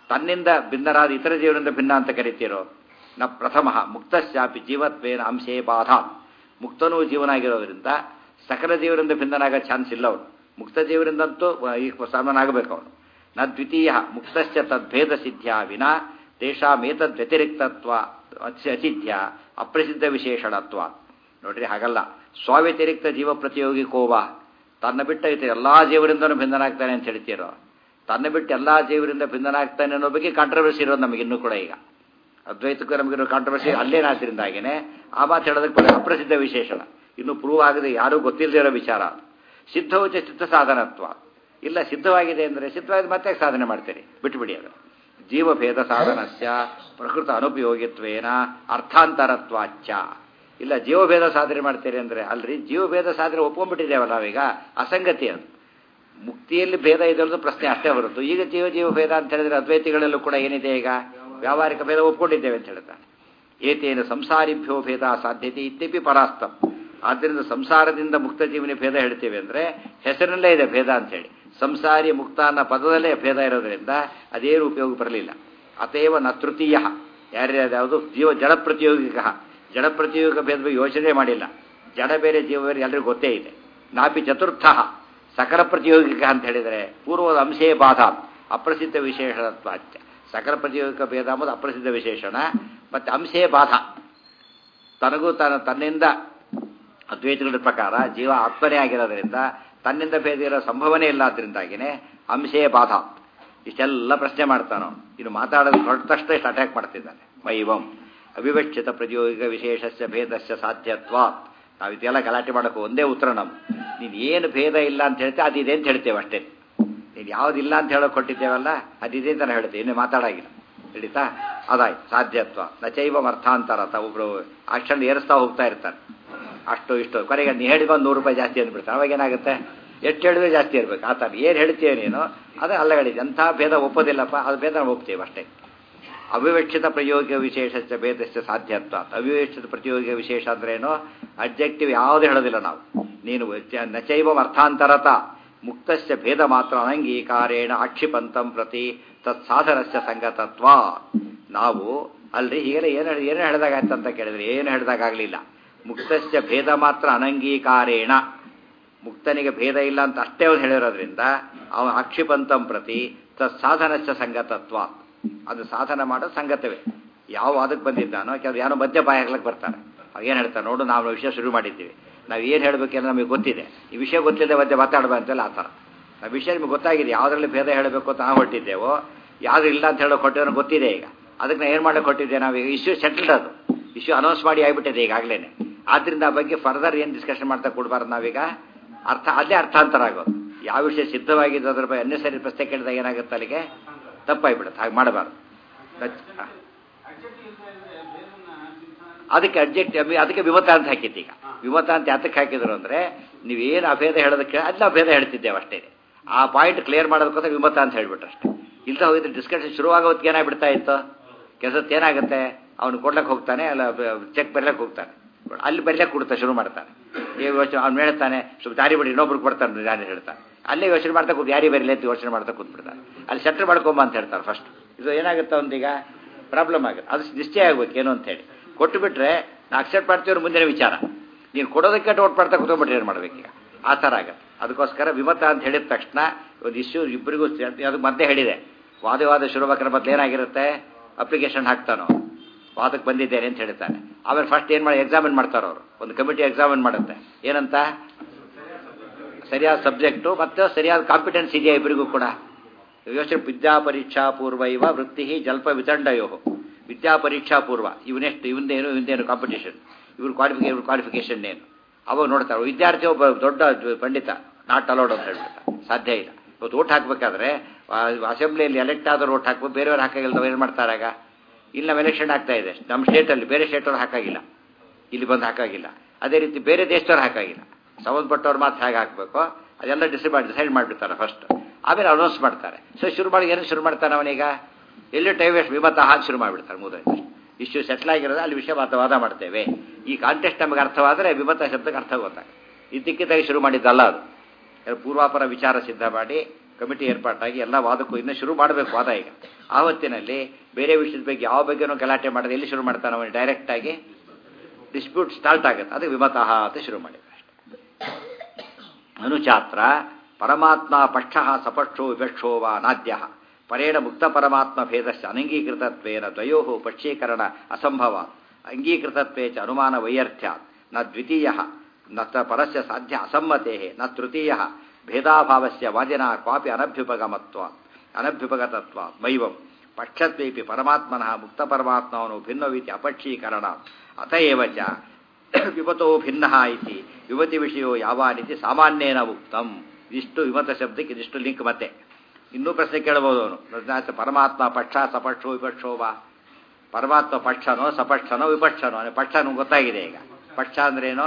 ತನ್ನಿಂದ ಭಿನ್ನರಾದ ಇತರ ಜೀವನದಿಂದ ಭಿನ್ನ ಅಂತ ಕರಿತೀರೋ ನ ಪ್ರಥಮ ಮುಕ್ತಶ್ಚಾಪಿ ಜೀವತ್ವೇನ ಅಂಶೇ ಬಾಧ ಮುಕ್ತನೂ ಜೀವನ ಆಗಿರೋದ್ರಿಂದ ಸಕಲ ಜೀವನದಿಂದ ಭಿನ್ನನಾಗೋ ಚಾನ್ಸ್ ಇಲ್ಲ ಅವನು ಮುಕ್ತ ಜೀವನದಂತೂ ಈಗ ಸಾಮಾನಾಗಬೇಕು ಅವನು ನ ದ್ವಿತೀಯ ಮುಕ್ತಶ್ಚ ತದ್ಭೇದ ಸಿದ್ಧ್ಯ ವಿನಾ ತೇಷಾಮೇತದ್ ವ್ಯತಿರಿಕ್ತತ್ವ ಅಚಿದ್ಯ ಅಪ್ರಸಿದ್ಧ ವಿಶೇಷಣತ್ವ ನೋಡ್ರಿ ಹಾಗಲ್ಲ ಸ್ವವ್ಯತಿರಿಕ್ತ ಜೀವ ಪ್ರತಿಯೋಗಿ ಕೋವ ತನ್ನ ಬಿಟ್ಟ ಇತರ ಎಲ್ಲಾ ಜೀವರಿಂದನೂ ಭಿನ್ನನಾಗ್ತಾನೆ ಅಂತ ಹೇಳ್ತೀರೋ ತನ್ನ ಬಿಟ್ಟು ಎಲ್ಲಾ ಜೀವರಿಂದ ಭಿನ್ನನಾಗ್ತಾನೆ ಅನ್ನೋ ಬಗ್ಗೆ ಕಾಂಟ್ರವರ್ಸಿ ಇರೋದು ನಮಗೆ ಇನ್ನೂ ಕೂಡ ಈಗ ಅದ್ವೈತಕ್ಕೂ ನಮಗಿರೋ ಕಾಂಟ್ರವರ್ಸಿ ಅಲ್ಲೇನಾದ್ರಿಂದಾಗೇನೆ ಆ ಮಾತು ಹೇಳೋದಕ್ಕೆ ಬರೀ ಅಪ್ರಸಿದ್ಧ ವಿಶೇಷಣ ಇನ್ನು ಪ್ರೂವ್ ಆಗದೆ ಯಾರೂ ಗೊತ್ತಿಲ್ಲದೆ ಇರೋ ವಿಚಾರ ಸಿದ್ಧವಚ ಚಿತ್ತ ಸಾಧನತ್ವ ಇಲ್ಲ ಸಿದ್ಧವಾಗಿದೆ ಅಂದರೆ ಸಿದ್ಧವಾದ ಮತ್ತೆ ಸಾಧನೆ ಮಾಡ್ತೀರಿ ಬಿಟ್ಟುಬಿಡಿ ಅದು ಜೀವಭೇದ ಸಾಧನಸ್ಯ ಪ್ರಕೃತ ಅನುಪಯೋಗಿತ್ವೇನ ಅರ್ಥಾಂತರತ್ವಾಚ್ಚ ಇಲ್ಲ ಜೀವಭೇದ ಸಾಧನೆ ಮಾಡ್ತೀರಿ ಅಂದರೆ ಅಲ್ರಿ ಜೀವಭೇದ ಸಾಧನೆ ಒಪ್ಕೊಂಡ್ಬಿಟ್ಟಿದ್ದೇವಲ್ಲ ನಾವೀಗ ಅಸಂಗತಿ ಅದು ಮುಕ್ತಿಯಲ್ಲಿ ಭೇದ ಇದೆ ಅನ್ನೋದು ಪ್ರಶ್ನೆ ಅಷ್ಟೇ ಹೊರತು ಈಗ ಜೀವ ಜೀವ ಭೇದ ಅಂತ ಹೇಳಿದ್ರೆ ಅದ್ವೈತಿಗಳಲ್ಲೂ ಕೂಡ ಏನಿದೆ ಈಗ ವ್ಯಾವಹಾರಿಕ ಭೇದ ಒಪ್ಕೊಂಡಿದ್ದೇವೆ ಅಂತ ಹೇಳ್ತಾರೆ ಏತೇನ ಸಂಸಾರಿಭ್ಯೋ ಭೇದ ಸಾಧ್ಯತೆ ಇತ್ಯಪಿ ಪರಾಸ್ತಂ ಆದ್ದರಿಂದ ಸಂಸಾರದಿಂದ ಮುಕ್ತ ಜೀವನ ಭೇದ ಹೇಳ್ತೇವೆ ಅಂದರೆ ಹೆಸರಿನಲ್ಲೇ ಇದೆ ಭೇದ ಅಂತೇಳಿ ಸಂಸಾರಿ ಮುಕ್ತ ಅನ್ನೋ ಪದದಲ್ಲೇ ಭೇದ ಇರೋದ್ರಿಂದ ಅದೇನು ಉಪಯೋಗ ಬರಲಿಲ್ಲ ಅತೇವ ನ ತೃತೀಯ ಯಾರ್ಯಾವ್ದು ಜೀವ ಜಡ ಪ್ರತಿಯೋಗಿಕ ಜಡ ಪ್ರತಿಯೋಗಿಕ ಭೇದ ಬಗ್ಗೆ ಯೋಚನೆ ಮಾಡಿಲ್ಲ ಜಡ ಬೇರೆ ಜೀವ ಬೇರೆ ಎಲ್ಲರಿಗೂ ಗೊತ್ತೇ ಇದೆ ನಾಪಿ ಚತುರ್ಥ ಸಕಲ ಪ್ರತಿಯೋಗಿಕ ಅಂತ ಹೇಳಿದರೆ ಪೂರ್ವದ ಅಂಶೇ ಬಾಧ ಅಪ್ರಸಿದ್ಧ ವಿಶೇಷತ್ವಾಚ್ಯ ಸಕಲ ಪ್ರತಿಯೋಗಿಕ ಭೇದ ಎಂಬುದು ಅಪ್ರಸಿದ್ಧ ವಿಶೇಷಣ ಮತ್ತು ಅಂಶೇ ಬಾಧ ತನಗೂ ತನ್ನ ತನ್ನಿಂದ ಅದ್ವೈತಗಳ ಪ್ರಕಾರ ಜೀವ ಆತ್ಮನೇ ಆಗಿರೋದ್ರಿಂದ ತನ್ನಿಂದ ಭೇದ ಇರೋ ಸಂಭವನೆ ಇಲ್ಲ ಆದ್ರಿಂದಾಗಿನೇ ಅಂಶೇ ಬಾಧ ಇಷ್ಟೆಲ್ಲ ಪ್ರಶ್ನೆ ಮಾಡ್ತಾನೋ ಇನ್ನು ಮಾತಾಡೋದು ಹೊರಟ ತಕ್ಷಣ ಇಷ್ಟು ಅಟ್ಯಾಕ್ ಮಾಡ್ತಿದ್ದಾನೆ ಮೈವಂ ಅವಿವಕ್ಷಿತ ಪ್ರತಿಯೋಗಿಕ ವಿಶೇಷಸ್ಯ ಭೇದಸ್ಯ ಸಾಧ್ಯತ್ವ ನಾವು ಇದೆಲ್ಲ ಗಲಾಟೆ ಮಾಡೋಕೆ ಒಂದೇ ಉತ್ತರ ನಮ್ಮ ನೀನು ಏನು ಭೇದ ಇಲ್ಲ ಅಂತ ಹೇಳ್ತೇವೆ ಅದಿದೆ ಅಂತ ಹೇಳ್ತೇವೆ ಅಷ್ಟೇ ನೀನು ಯಾವುದಿಲ್ಲ ಅಂತ ಹೇಳೋಕೆ ಕೊಟ್ಟಿದ್ದೇವಲ್ಲ ಅದಿದೆ ಅಂತ ನಾನು ಹೇಳ್ತೇವೆ ಇನ್ನೇ ಮಾತಾಡಾಗಿಲ್ಲ ಹಿಡಿತಾ ಅದಾಯ್ತು ಸಾಧ್ಯತ್ವ ನಚೈವ ಅರ್ಥಾಂತರ ಒಬ್ರು ಆ ಕ್ಷಣ ಏರಿಸ್ತಾ ಹೋಗ್ತಾ ಇರ್ತಾರೆ ಅಷ್ಟು ಇಷ್ಟು ಕೊನೆಗೆ ನೀ ಹೇಳಿದ ಒಂದು ನೂರು ರೂಪಾಯಿ ಜಾಸ್ತಿ ಅಂದ್ಬಿಡ್ತಾರೆ ಅವಾಗ ಏನಾಗುತ್ತೆ ಎಷ್ಟು ಹೇಳಿದ್ರೆ ಜಾಸ್ತಿ ಇರಬೇಕು ಆ ಥರ ಏನು ಹೇಳ್ತೀಯ ನೀನು ಅದೇ ಅಲ್ಲಗಡಿದೆ ಎಂಥ ಭೇದ ಒಪ್ಪೋದಿಲ್ಲಪ್ಪ ಅದು ಭೇದ ನಾವು ಒಪ್ತೇವೆ ಅಷ್ಟೇ ಅವಿವಕ್ಷಿತ ಪ್ರಯೋಗ ವಿಶೇಷ ಭೇದಸ್ಯ ಸಾಧ್ಯತ್ವ ಅವಿವಕ್ಷಿತ ಪ್ರತಿಯೋಗ ವಿಶೇಷ ಅಂದ್ರೇನು ಅಬ್ಜೆಕ್ಟಿವ್ ಯಾವುದೇ ಹೇಳೋದಿಲ್ಲ ನಾವು ನೀನು ನಚೈವ ಅರ್ಥಾಂತರತ ಮುಕ್ತಸ್ಯ ಭೇದ ಮಾತ್ರ ಅನಂಗೀಕಾರೇಣ ಆಕ್ಷಿಪಂತಂ ಪ್ರತಿ ತತ್ಸಾಧನಸ್ಯ ಸಂಗತತ್ವ ನಾವು ಅಲ್ರಿ ಹೀಗೆಲ್ಲ ಏನು ಏನು ಹೇಳಿದಾಗಾಯ್ತು ಅಂತ ಕೇಳಿದ್ರೆ ಏನು ಹೇಳಿದಾಗಲಿಲ್ಲ ಮುಕ್ತಸ್ಯ ಭೇದ ಮಾತ್ರ ಅನಂಗೀಕಾರೇಣ ಮುಕ್ತನಿಗೆ ಭೇದ ಇಲ್ಲ ಅಂತ ಅಷ್ಟೇ ಅವ್ರು ಹೇಳಿರೋದ್ರಿಂದ ಅವ ಆಕ್ಷಿಪಂತಂ ಪ್ರತಿ ತತ್ಸಾಧನಸ್ಯ ಸಂಗತತ್ವ ಅದು ಸಾಧನ ಮಾಡೋ ಸಂಗತವೇ ಯಾವ ಅದಕ್ಕೆ ಬಂದಿದ್ದಾನೋ ಕೆಲವು ಯಾರೋ ಮದ್ಯಪಾಯ ಹಾಕ್ಲಕ್ಕೆ ಬರ್ತಾರೆ ಏನು ಹೇಳ್ತಾರೆ ನೋಡು ನಾವು ವಿಷಯ ಶುರು ಮಾಡಿದ್ದೀವಿ ನಾವು ಏನು ಹೇಳಬೇಕೆಲ್ಲ ನಮಗೆ ಗೊತ್ತಿದೆ ಈ ವಿಷಯ ಗೊತ್ತಿಲ್ಲದೆ ಮಧ್ಯೆ ಮಾತಾಡಬ ಅಂತಲ್ಲ ಆ ಥರ ಆ ವಿಷಯ ನಿಮಗೆ ಗೊತ್ತಾಗಿದೆ ಯಾವುದರಲ್ಲಿ ಭೇದ ಹೇಳಬೇಕು ಅಂತ ನಾವು ಹೊಟ್ಟಿದ್ದೇವೋ ಯಾವುದು ಇಲ್ಲ ಅಂತ ಹೇಳೋ ಕೊಟ್ಟಿರೋ ಗೊತ್ತಿದೆ ಈಗ ಅದಕ್ಕೆ ನಾವು ಏನು ಮಾಡಕ್ಕೆ ಕೊಟ್ಟಿದ್ದೆ ನಾವೀಗ ಇಶ್ಯೂ ಸೆಟಲ್ಡ್ ಅದು ಇಶ್ಯೂ ಅನೌನ್ಸ್ ಮಾಡಿ ಆಗಿಬಿಟ್ಟಿದೆ ಈಗಾಗಲೇ ಆದ್ರಿಂದ ಆ ಬಗ್ಗೆ ಫರ್ದರ್ ಏನು ಡಿಸ್ಕಷನ್ ಮಾಡ್ತಾ ಕೊಡಬಾರ್ದು ನಾವೀಗ ಅರ್ಥ ಅಲ್ಲೇ ಅರ್ಥಾಂತರ ಆಗೋದು ಯಾವ ವಿಷಯ ಸಿದ್ಧವಾಗಿದ್ದು ಅದ್ರ ಬಗ್ಗೆ ಅನ್ನೆಸರಿ ಪ್ರಶ್ನೆ ಕೇಳಿದಾಗ ಏನಾಗುತ್ತೆ ಅಲ್ಲಿಗೆ ತಪ್ಪಾಗಿಬಿಡುತ್ತೆ ಹಾಗೆ ಮಾಡಬಾರ್ದು ಅದಕ್ಕೆ ಅಬ್ಜೆಕ್ಟ್ ಅದಕ್ಕೆ ವಿಮತ ಅಂತ ಹಾಕಿತ್ತು ಈಗ ವಿಮತ ಅಂತ ಯಾತಕ್ಕೆ ಹಾಕಿದ್ರು ಅಂದರೆ ನೀವೇನು ಅಭೇದ ಹೇಳೋದಕ್ಕೆ ಅದನ್ನ ಅಭೇದ ಹೇಳ್ತಿದ್ದೇವೆ ಅಷ್ಟೇ ಆ ಪಾಯಿಂಟ್ ಕ್ಲಿಯರ್ ಮಾಡೋದಕ್ಕೋಸ್ಕರ ವಿಮತ ಅಂತ ಹೇಳ್ಬಿಟ್ರು ಅಷ್ಟೇ ಇಲ್ದ ಹೋಗಿದ್ರೆ ಡಿಸ್ಕಷನ್ ಶುರುವಾಗೋದಕ್ಕೆ ಏನಾಗ್ಬಿಡ್ತಾ ಇತ್ತು ಕೆಲಸಕ್ಕೆ ಏನಾಗುತ್ತೆ ಅವನು ಕೊಡ್ಲಕ್ಕೆ ಹೋಗ್ತಾನೆ ಅಲ್ಲ ಚೆಕ್ ಬರಲಕ್ಕೆ ಹೋಗ್ತಾನೆ ಅಲ್ಲಿ ಬರಲಕ್ಕೆ ಕೊಡ್ತಾ ಶುರು ಮಾಡ್ತಾನೆ ಈ ಯೋಚನೆ ಅವ್ನು ಹೇಳ್ತಾನೆ ಸ್ವಲ್ಪ ದಾರಿ ಬಿಡಿ ಇನ್ನೊಬ್ರಿಗೆ ಬರ್ತಾನೆ ನಾನು ಹೇಳ್ತಾನೆ ಅಲ್ಲೇ ಯೋಚನೆ ಮಾಡ್ತಾ ಕೂತು ಯಾರಿ ಬರಲಿ ಅಂತ ಯೋಚನೆ ಮಾಡ್ತಾ ಕೂತ್ಬಿಡ್ತಾನೆ ಅಲ್ಲಿ ಸೆಟ್ಲ್ ಮಾಡ್ಕೊಂಬ ಅಂತ ಹೇಳ್ತಾರೆ ಫಸ್ಟ್ ಇದು ಏನಾಗುತ್ತೆ ಒಂದೀಗ ಪ್ರಾಬ್ಲಮ್ ಆಗುತ್ತೆ ಅದು ನಿಶ್ಚಯ ಆಗ್ಬೇಕು ಏನು ಅಂತ ಹೇಳಿ ಕೊಟ್ಟು ಬಿಟ್ರೆ ನಾ ಅಕ್ಸೆಪ್ಟ್ ಮಾಡ್ತೀವ್ರ ಮುಂದಿನ ವಿಚಾರ ನೀನು ಕೊಡೋದಕ್ಕೆ ನೋಟ್ ಮಾಡ್ತಾ ಕೂತ್ಕೊಂಡ್ಬಿಟ್ರೆ ಏನು ಮಾಡ್ಬೇಕೀಗ ಆ ಥರ ಆಗತ್ತೆ ಅದಕ್ಕೋಸ್ಕರ ವಿಮತ ಅಂತ ಹೇಳಿದ ತಕ್ಷಣ ಒಂದು ಇಶ್ಯೂ ಇಬ್ಬರಿಗೂ ಅದು ಮತ್ತೆ ಹೇಳಿದೆ ವಾದವಾದ ಶುರುವಾಕ್ರ ಮೊದಲು ಏನಾಗಿರುತ್ತೆ ಅಪ್ಲಿಕೇಶನ್ ಹಾಕ್ತಾನೋ ವಾದಕ್ಕೆ ಬಂದಿದ್ದೇನೆ ಅಂತ ಹೇಳ್ತಾನೆ ಆಮೇಲೆ ಫಸ್ಟ್ ಏನು ಮಾಡಿ ಎಕ್ಸಾಮಿನ್ ಮಾಡ್ತಾರೆ ಅವರು ಒಂದು ಕಮಿಟಿ ಎಕ್ಸಾಮಿನ್ ಮಾಡುತ್ತೆ ಏನಂತ ಸರಿಯಾದ ಸಬ್ಜೆಕ್ಟು ಮತ್ತು ಸರಿಯಾದ ಕಾಂಪಿಟೆನ್ಸ್ ಇದೆಯಾ ಇಬ್ಬರಿಗೂ ಕೂಡ ಯೋಚನೆ ವಿದ್ಯಾ ಪರೀಕ್ಷಾ ಪೂರ್ವ ಇವ ವೃತ್ತಿ ಜಲ್ಪ ವಿತಂಡಯೋ ವಿದ್ಯಾ ಪರೀಕ್ಷಾ ಪೂರ್ವ ಇವನೆಷ್ಟು ಇವನ್ನೇನು ಇವನ್ನೇನು ಕಾಂಪಿಟೇಷನ್ ಇವ್ರ ಕ್ವಾಲಿಫಿಕೇ ಇವ್ರ ಕ್ವಾಲಿಫಿಕೇಷನ್ ಏನು ಅವಾಗ ನೋಡ್ತಾರೆ ವಿದ್ಯಾರ್ಥಿ ಒಬ್ಬ ದೊಡ್ಡ ಪಂಡಿತ ನಾಟ್ ಅಲೌಡ್ ಅಂತ ಹೇಳ್ಬಿಡ್ತಾರೆ ಸಾಧ್ಯ ಇಲ್ಲ ಇವತ್ತು ಓಟ್ ಹಾಕಬೇಕಾದ್ರೆ ಅಸೆಂಬ್ಲಿಯಲ್ಲಿ ಎಲೆಕ್ಟ್ ಆದವ್ರು ಓಟ್ ಹಾಕ್ಬೇಕು ಬೇರೆಯವ್ರು ಹಾಕಾಗಿಲ್ಲ ಏನು ಮಾಡ್ತಾರಾಗ ಇಲ್ಲಿ ನಾವು ಎಲೆಕ್ಷನ್ ಆಗ್ತಾ ಇದೆ ನಮ್ಮ ಸ್ಟೇಟಲ್ಲಿ ಬೇರೆ ಸ್ಟೇಟವ್ರು ಹಾಕಾಗಿಲ್ಲ ಇಲ್ಲಿ ಬಂದು ಹಾಕಾಗಿಲ್ಲ ಅದೇ ರೀತಿ ಬೇರೆ ದೇಶದವ್ರು ಹಾಕಾಗಿಲ್ಲ ಸಂಬಂಧಪಟ್ಟವ್ರು ಮಾತ್ರ ಹೇಗೆ ಹಾಕಬೇಕು ಅದೆಲ್ಲ ಡಿಸೈಡ್ ಮಾಡಿ ಡಿಸೈಡ್ ಮಾಡಿಬಿಡ್ತಾರೆ ಫಸ್ಟ್ ಆಮೇಲೆ ಅನೌನ್ಸ್ ಮಾಡ್ತಾರೆ ಸೊ ಶುರು ಮಾಡಿ ಏನು ಶುರು ಮಾಡ್ತಾನೆ ಅವನೀಗ ಎಲ್ಲಿ ಟೈಮ್ ವೇಸ್ಟ್ ವಿಮತ ಹಾಕಿ ಶುರು ಮಾಡಿಬಿಡ್ತಾರೆ ಮೂದೈದು ಇಶ್ಯೂ ಸೆಟ್ಲ್ ಆಗಿರೋದು ಅಲ್ಲಿ ವಿಷಯ ವಾದ ಮಾಡ್ತೇವೆ ಈ ಕಾಂಟೆಸ್ಟ್ ನಮಗೆ ಅರ್ಥವಾದರೆ ವಿಮತ ಶಬ್ದಕ್ಕೆ ಅರ್ಥ ಗೊತ್ತಾಗ ಇದಕ್ಕಿದ್ದಾಗಿ ಶುರು ಮಾಡಿದ್ದಲ್ಲ ಅದು ಪೂರ್ವಾಪರ ವಿಚಾರ ಸಿದ್ಧ ಮಾಡಿ ಕಮಿಟಿ ಏರ್ಪಾಟಾಗಿ ಎಲ್ಲ ವಾದಕ್ಕೂ ಇನ್ನೂ ಶುರು ಮಾಡಬೇಕು ವಾದ ಈಗ ಆವತ್ತಿನಲ್ಲಿ ಬೇರೆ ವಿಷಯದ ಬಗ್ಗೆ ಯಾವ ಬಗ್ಗೆನೂ ಗಲಾಟೆ ಮಾಡದೆ ಎಲ್ಲಿ ಶುರು ಮಾಡ್ತಾನೆ ಅವನು ಡೈರೆಕ್ಟಾಗಿ ಡಿಸ್ಪ್ಯೂಟ್ ಸ್ಟಾರ್ಟ್ ಆಗುತ್ತೆ ಅದು ವಿಮತಃ ಅಂತ ಶುರು ಮಾಡಿದ್ರು ಅನುಚಾತ್ರ ಪರಮಾತ್ಮ ಪಕ್ಷ ಸಪಕ್ಷೋ ವಿಪಕ್ಷೋ ವಾ ನಾದ್ಯ ಪರೇಣ ಮುಕ್ತ ಪರಮಾತ್ಮ ಭೇದಸ್ಯ ಅನಂಗೀಕೃತತ್ವೇನ ದ್ವಯೋ ಪಕ್ಷೀಕರಣ ಅಸಂಭವ ಅಂಗೀಕೃತತ್ವೇ ಚ ಅನುಮಾನ ವೈಯರ್ಥ್ಯ ನ ದ್ವಿತೀಯ ನ ತ ಪರಸ್ಯ ಸಾಧ್ಯ ಅಸಮ್ಮತೆ ನ ತೃತೀಯ ಭೇದಾಭಾವಸ್ಯ ವಾದಿನ ಕ್ವಾಪಿ ಅನಭ್ಯುಪಗಮತ್ವ ಅನಭ್ಯುಪಗತತ್ವ ಮೈವಂ ಪಕ್ಷತ್ವೇಪಿ ಪರಮಾತ್ಮನಃ ಮುಕ್ತ ಪರಮಾತ್ಮವನು ಭಿನ್ನವಿತಿ ಅಪಕ್ಷೀಕರಣ ಅತಏವ ಚ ವಿಮತೋ ಭಿನ್ನ ಇತಿ ವಿಮತಿ ವಿಷಯೋ ಯಾವಾನಿತಿ ಸಾಮಾನ್ಯೇನ ಉಕ್ತಂ ಇದಿಷ್ಟು ವಿಮತ ಶಬ್ದಕ್ಕೆ ಇದಿಷ್ಟು ಲಿಂಕ್ ಮತ್ತೆ ಇನ್ನೂ ಪ್ರಶ್ನೆ ಕೇಳಬಹುದು ಅವನು ಪರಮಾತ್ಮ ಪಕ್ಷ ಸಪಕ್ಷೋ ವಿಪಕ್ಷೋ ಬಾ ಪರಮಾತ್ಮ ಪಕ್ಷನೋ ಸಪಕ್ಷನೋ ವಿಪಕ್ಷನೋ ಅಂದ್ರೆ ಪಕ್ಷ ನಮ್ಗೆ ಗೊತ್ತಾಗಿದೆ ಈಗ ಪಕ್ಷ ಅಂದ್ರೇನು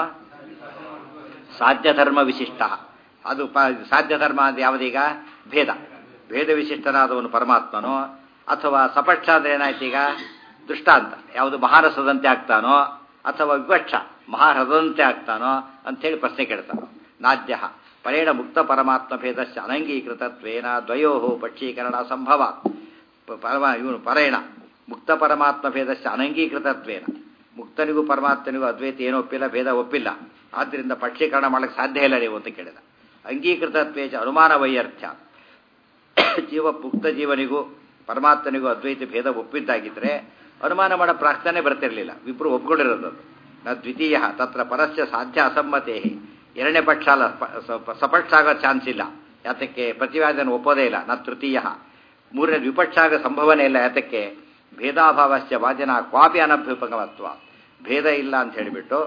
ಸಾಧ್ಯ ಧರ್ಮ ವಿಶಿಷ್ಟ ಅದು ಪ ಸಾಧ್ಯ ಧರ್ಮ ಅಂದ್ರೆ ಯಾವುದೀಗ ಭೇದ ಭೇದ ವಿಶಿಷ್ಟನಾದವನು ಪರಮಾತ್ಮನೋ ಅಥವಾ ಸಪಕ್ಷ ಅಂದ್ರೆ ಏನಾಯ್ತು ಈಗ ದೃಷ್ಟಾಂತ ಯಾವುದು ಮಹಾರಸದಂತೆ ಆಗ್ತಾನೋ ಅಥವಾ ವಿಪಕ್ಷ ಮಹಾರಥದಂತೆ ಆಗ್ತಾನೋ ಅಂಥೇಳಿ ಪ್ರಶ್ನೆ ಕೇಳ್ತಾನೋ ನಾದ್ಯ ಪರೇಣ ಮುಕ್ತ ಪರಮಾತ್ಮ ಭೇದಸ್ಯ ಅನಂಗೀಕೃತತ್ವೇನ ದ್ವಯೋ ಪಕ್ಷೀಕರಣ ಸಂಭವ ಪರಮ ಇವನು ಪರೇಣ ಮುಕ್ತ ಪರಮಾತ್ಮ ಭೇದಸ್ಯ ಅನಂಗೀಕೃತತ್ವೇನ ಮುಕ್ತನಿಗೂ ಪರಮಾತ್ಮನಿಗೂ ಅದ್ವೈತ ಏನೋ ಒಪ್ಪಿಲ್ಲ ಭೇದ ಒಪ್ಪಿಲ್ಲ ಆದ್ದರಿಂದ ಪಕ್ಷೀಕರಣ ಮಾಡಕ್ಕೆ ಸಾಧ್ಯ ಇಲ್ಲ ನೀವು ಅಂತ ಕೇಳಿದ ಅಂಗೀಕೃತತ್ವೇಚ ಅನುಮಾನ ವೈಯರ್ಥ್ಯ ಜೀವ ಮುಕ್ತ ಜೀವನಿಗೂ ಪರಮಾತ್ಮನಿಗೂ ಅದ್ವೈತ ಭೇದ ಒಪ್ಪಿದ್ದಾಗಿದ್ರೆ ಅನುಮಾನ ಮಾಡೋ ಪ್ರಾರ್ಥನೆ ಬರ್ತಿರಲಿಲ್ಲ ವಿಪ್ರು ಒಪ್ಕೊಂಡಿರೋದು ನ ದ್ವಿತೀಯ ತತ್ರ ಪರಸ್ಯ ಸಾಧ್ಯ ಅಸಮ್ಮತೆ ಎರಡನೇ ಪಕ್ಷ ಅಲ್ಲ ಸಪಕ್ಷ ಆಗೋ ಚಾನ್ಸ್ ಇಲ್ಲ ಯಾತಕ್ಕೆ ಪ್ರತಿವಾದನ ಒಪ್ಪೋದೇ ಇಲ್ಲ ನ ತೃತೀಯ ಮೂರನೇ ವಿಪಕ್ಷ ಆಗೋ ಸಂಭವನೆ ಇಲ್ಲ ಯಾತಕ್ಕೆ ಭೇದಾಭಾವಸ್ಯ ವಾದಿನ ಕ್ವಾಪಿ ಅನಭ್ಯುಪಗಮತ್ವ ಭೇದ ಇಲ್ಲ ಅಂತ ಹೇಳಿಬಿಟ್ಟು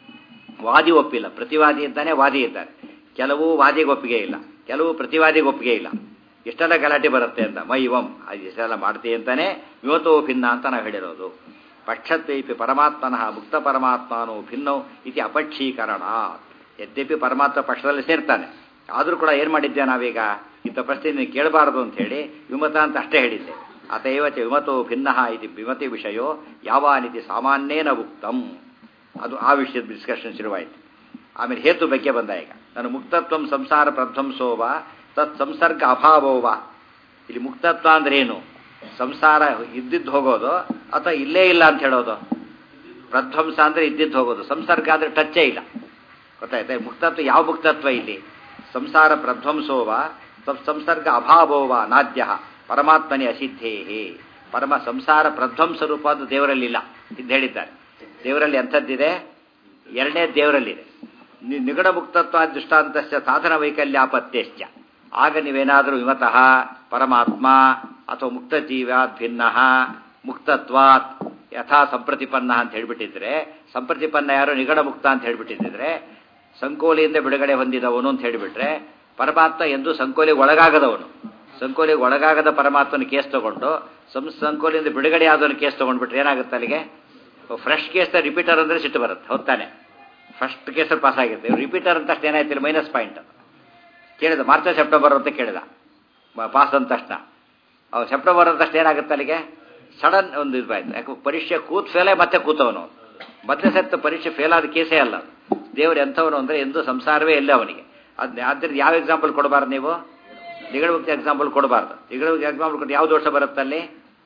ವಾದಿ ಒಪ್ಪಿಲ್ಲ ಪ್ರತಿವಾದಿ ಇದ್ದಾನೆ ವಾದಿ ಇದ್ದಾನೆ ಕೆಲವು ವಾದಿಗೆ ಒಪ್ಪಿಗೆ ಇಲ್ಲ ಕೆಲವು ಪ್ರತಿವಾದಿಗೆ ಒಪ್ಪಿಗೆ ಇಲ್ಲ ಎಷ್ಟೆಲ್ಲ ಗಲಾಟೆ ಬರುತ್ತೆ ಅಂತ ಮೈವಂ ಅದು ಎಷ್ಟೆಲ್ಲ ಮಾಡ್ತೀವಿ ಅಂತಾನೆ ವಿಮತೋ ಭಿನ್ನ ಅಂತ ನಾವು ಹೇಳಿರೋದು ಪಕ್ಷತ್ವೈಪಿ ಪರಮಾತ್ಮನಃ ಮುಕ್ತ ಪರಮಾತ್ಮನೋ ಭಿನ್ನೋ ಇತಿ ಅಪಕ್ಷೀಕರಣ ಯದ್ಯಪಿ ಪರಮಾತ್ಮ ಪಕ್ಷದಲ್ಲಿ ಸೇರ್ತಾನೆ ಆದರೂ ಕೂಡ ಏನು ಮಾಡಿದ್ದೆ ನಾವೀಗ ಇಂಥ ಪ್ರಶ್ನೆ ಕೇಳಬಾರದು ಅಂತ ಹೇಳಿ ವಿಮತ ಅಂತ ಅಷ್ಟೇ ಹೇಳಿದ್ದೆ ಅತೈವ ಚ ವಿಮತೋ ಭಿನ್ನ ಇತಿ ವಿಮತಿ ವಿಷಯೋ ಯಾವಾನಿತಿ ಸಾಮಾನ್ಯೇನ ಉಕ್ತಂ ಅದು ಆ ವಿಷಯದ ಡಿಸ್ಕಷನ್ ಶುರುವಾಯಿತು ಆಮೇಲೆ ಹೇತು ಬಗ್ಗೆ ಬಂದ ಈಗ ನಾನು ಮುಕ್ತತ್ವಂ ಸಂಸಾರ ಪ್ರಧ್ವಂಸೋವ ತತ್ ಸಂಸರ್ಗ ಅಭಾವೋವ ಇಲ್ಲಿ ಮುಕ್ತತ್ವ ಅಂದ್ರೆ ಏನು ಸಂಸಾರ ಇದ್ದಿದ್ದು ಹೋಗೋದು ಅಥವಾ ಇಲ್ಲೇ ಇಲ್ಲ ಅಂತ ಹೇಳೋದು ಪ್ರಧ್ವಂಸ ಅಂದ್ರೆ ಇದ್ದಿದ್ದು ಹೋಗೋದು ಸಂಸರ್ಗ ಅಂದ್ರೆ ಟಚ್ಚೇ ಇಲ್ಲ ಗೊತ್ತಾಯ್ತಾ ಮುಕ್ತತ್ವ ಯಾವ ಮುಕ್ತತ್ವ ಇಲ್ಲಿ ಸಂಸಾರ ಪ್ರಧ್ವಂಸೋವ ಸಂಸರ್ಗ ಅಭಾವೋವ ನಾದ್ಯ ಪರಮಾತ್ಮನೇ ಅಸಿದ್ಧೇಹೇ ಪರಮ ಸಂಸಾರ ಪ್ರಧ್ವಂಸ ರೂಪ ಅದು ದೇವರಲ್ಲಿಲ್ಲ ಇದು ಹೇಳಿದ್ದಾರೆ ದೇವರಲ್ಲಿ ಎಂಥದ್ದಿದೆ ಎರಡನೇ ದೇವರಲ್ಲಿದೆ ನಿಗಡ ಮುಕ್ತತ್ವ ದೃಷ್ಟಾಂತಸ್ಯ ಸಾಧನ ವೈಕಲ್ಯಾಪತ್ಯಶ್ಚ ಆಗ ನೀವೇನಾದರೂ ವಿಮತಃ ಪರಮಾತ್ಮ ಅಥವಾ ಮುಕ್ತ ಜೀವಾತ್ ಭಿನ್ನ ಮುಕ್ತತ್ವಾತ್ ಯಥಾ ಸಂಪ್ರತಿಪನ್ನ ಅಂತ ಹೇಳ್ಬಿಟ್ಟಿದ್ರೆ ಸಂಪ್ರತಿಪನ್ನ ಯಾರು ನಿಗಡ ಮುಕ್ತ ಅಂತ ಹೇಳ್ಬಿಟ್ಟಿದ್ರೆ ಸಂಕೋಲಿಯಿಂದ ಬಿಡುಗಡೆ ಹೊಂದಿದವನು ಅಂತ ಹೇಳಿಬಿಟ್ರೆ ಪರಮಾತ್ಮ ಎಂದು ಸಂಕೋಲಿಗೆ ಒಳಗಾಗದವನು ಸಂಕೋಲಿಗೆ ಒಳಗಾಗದ ಪರಮಾತ್ಮನ ಕೇಸ್ ತಗೊಂಡು ಸಂ ಸಂಕೋಲಿಯಿಂದ ಬಿಡುಗಡೆ ಆದವನು ಕೇಸ್ ತಗೊಂಡ್ಬಿಟ್ರೆ ಏನಾಗುತ್ತೆ ಅಲ್ಲಿಗೆ ಫ್ರೆಶ್ ಕೇಸ್ ರಿಪೀಟರ್ ಅಂದ್ರೆ ಸಿಟ್ಟು ಬರುತ್ತೆ ಹೊತ್ತಾನೆ ಫಸ್ಟ್ ಕೇಸಲ್ಲಿ ಪಾಸ್ ಆಗಿರುತ್ತೆ ರಿಪೀಟರ್ ಅಂತ ಅಷ್ಟು ಏನಾಯ್ತಿಲ್ಲ ಮೈನಸ್ ಪಾಯಿಂಟ್ ಕೇಳಿದ ಮಾರ್ಚ್ ಸೆಪ್ಟೆಂಬರ್ ಅಂತ ಕೇಳಿದ ಪಾಸ್ ಅಂದ ತಕ್ಷಣ ಅವ್ ಸೆಪ್ಟೆಂಬರ್ ಅಂತ ತಕ್ಷಣ ಏನಾಗುತ್ತೆ ಅಲ್ಲಿಗೆ ಸಡನ್ ಒಂದು ಇದು ಆಯ್ತು ಯಾಕೆ ಪರೀಕ್ಷೆ ಕೂತ್ ಫೇಲೇ ಮತ್ತೆ ಕೂತವನು ಮೊದಲೇ ಸತ್ತು ಪರೀಕ್ಷೆ ಫೇಲ್ ಆದ ಕೇಸೇ ಅಲ್ಲ ದೇವರು ಎಂಥವನು ಅಂದರೆ ಎಂದು ಸಂಸಾರವೇ ಇಲ್ಲ ಅವನಿಗೆ ಅದ್ ಆದ್ದರಿಂದ ಯಾವ ಎಕ್ಸಾಂಪಲ್ ಕೊಡಬಾರ್ದು ನೀವು ನಿಗಡಮುಕ್ತಿ ಎಕ್ಸಾಂಪಲ್ ಕೊಡಬಾರ್ದು ನಿಗಡಮುಕ್ತಿ ಎಕ್ಸಾಂಪಲ್ ಕೊಟ್ಟು ಯಾವ ದೋಷ ಬರುತ್ತಲ್ಲಿ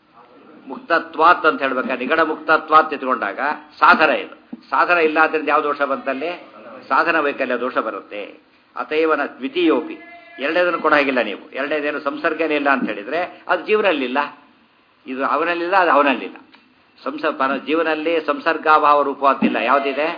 ಮುಕ್ತತ್ವಾತ್ ಅಂತ ಹೇಳ್ಬೇಕಾ ನಿಗಡ ಮುಕ್ತತ್ವಾತ್ ಎತ್ಕೊಂಡಾಗ ಸಾಧನ ಇದು ಸಾಧನ ಇಲ್ಲ ಆದ್ದರಿಂದ ಯಾವ ದೋಷ ಬಂತಲ್ಲಿ ಸಾಧನ ವೈಕಲ್ಯ ದೋಷ ಬರುತ್ತೆ ಅತೈವನ ದ್ವಿತೀಯೋಪಿ ಎರಡನೇದನ್ನು ಕೊಡ ಹಾಗಿಲ್ಲ ನೀವು ಎರಡನೇದೇನು ಸಂಸರ್ಗನೇ ಇಲ್ಲ ಅಂತ ಹೇಳಿದ್ರೆ ಅದು ಜೀವನಲ್ಲಿಲ್ಲ ಇದು ಅವನಲ್ಲಿಲ್ಲ ಅದು ಅವನಲ್ಲಿಲ್ಲ ಸಂಸ ಜೀವನಲ್ಲಿ ಸಂಸರ್ಗಾಭಾವ ರೂಪವಾದ್ದಿಲ್ಲ ಯಾವುದಿದೆ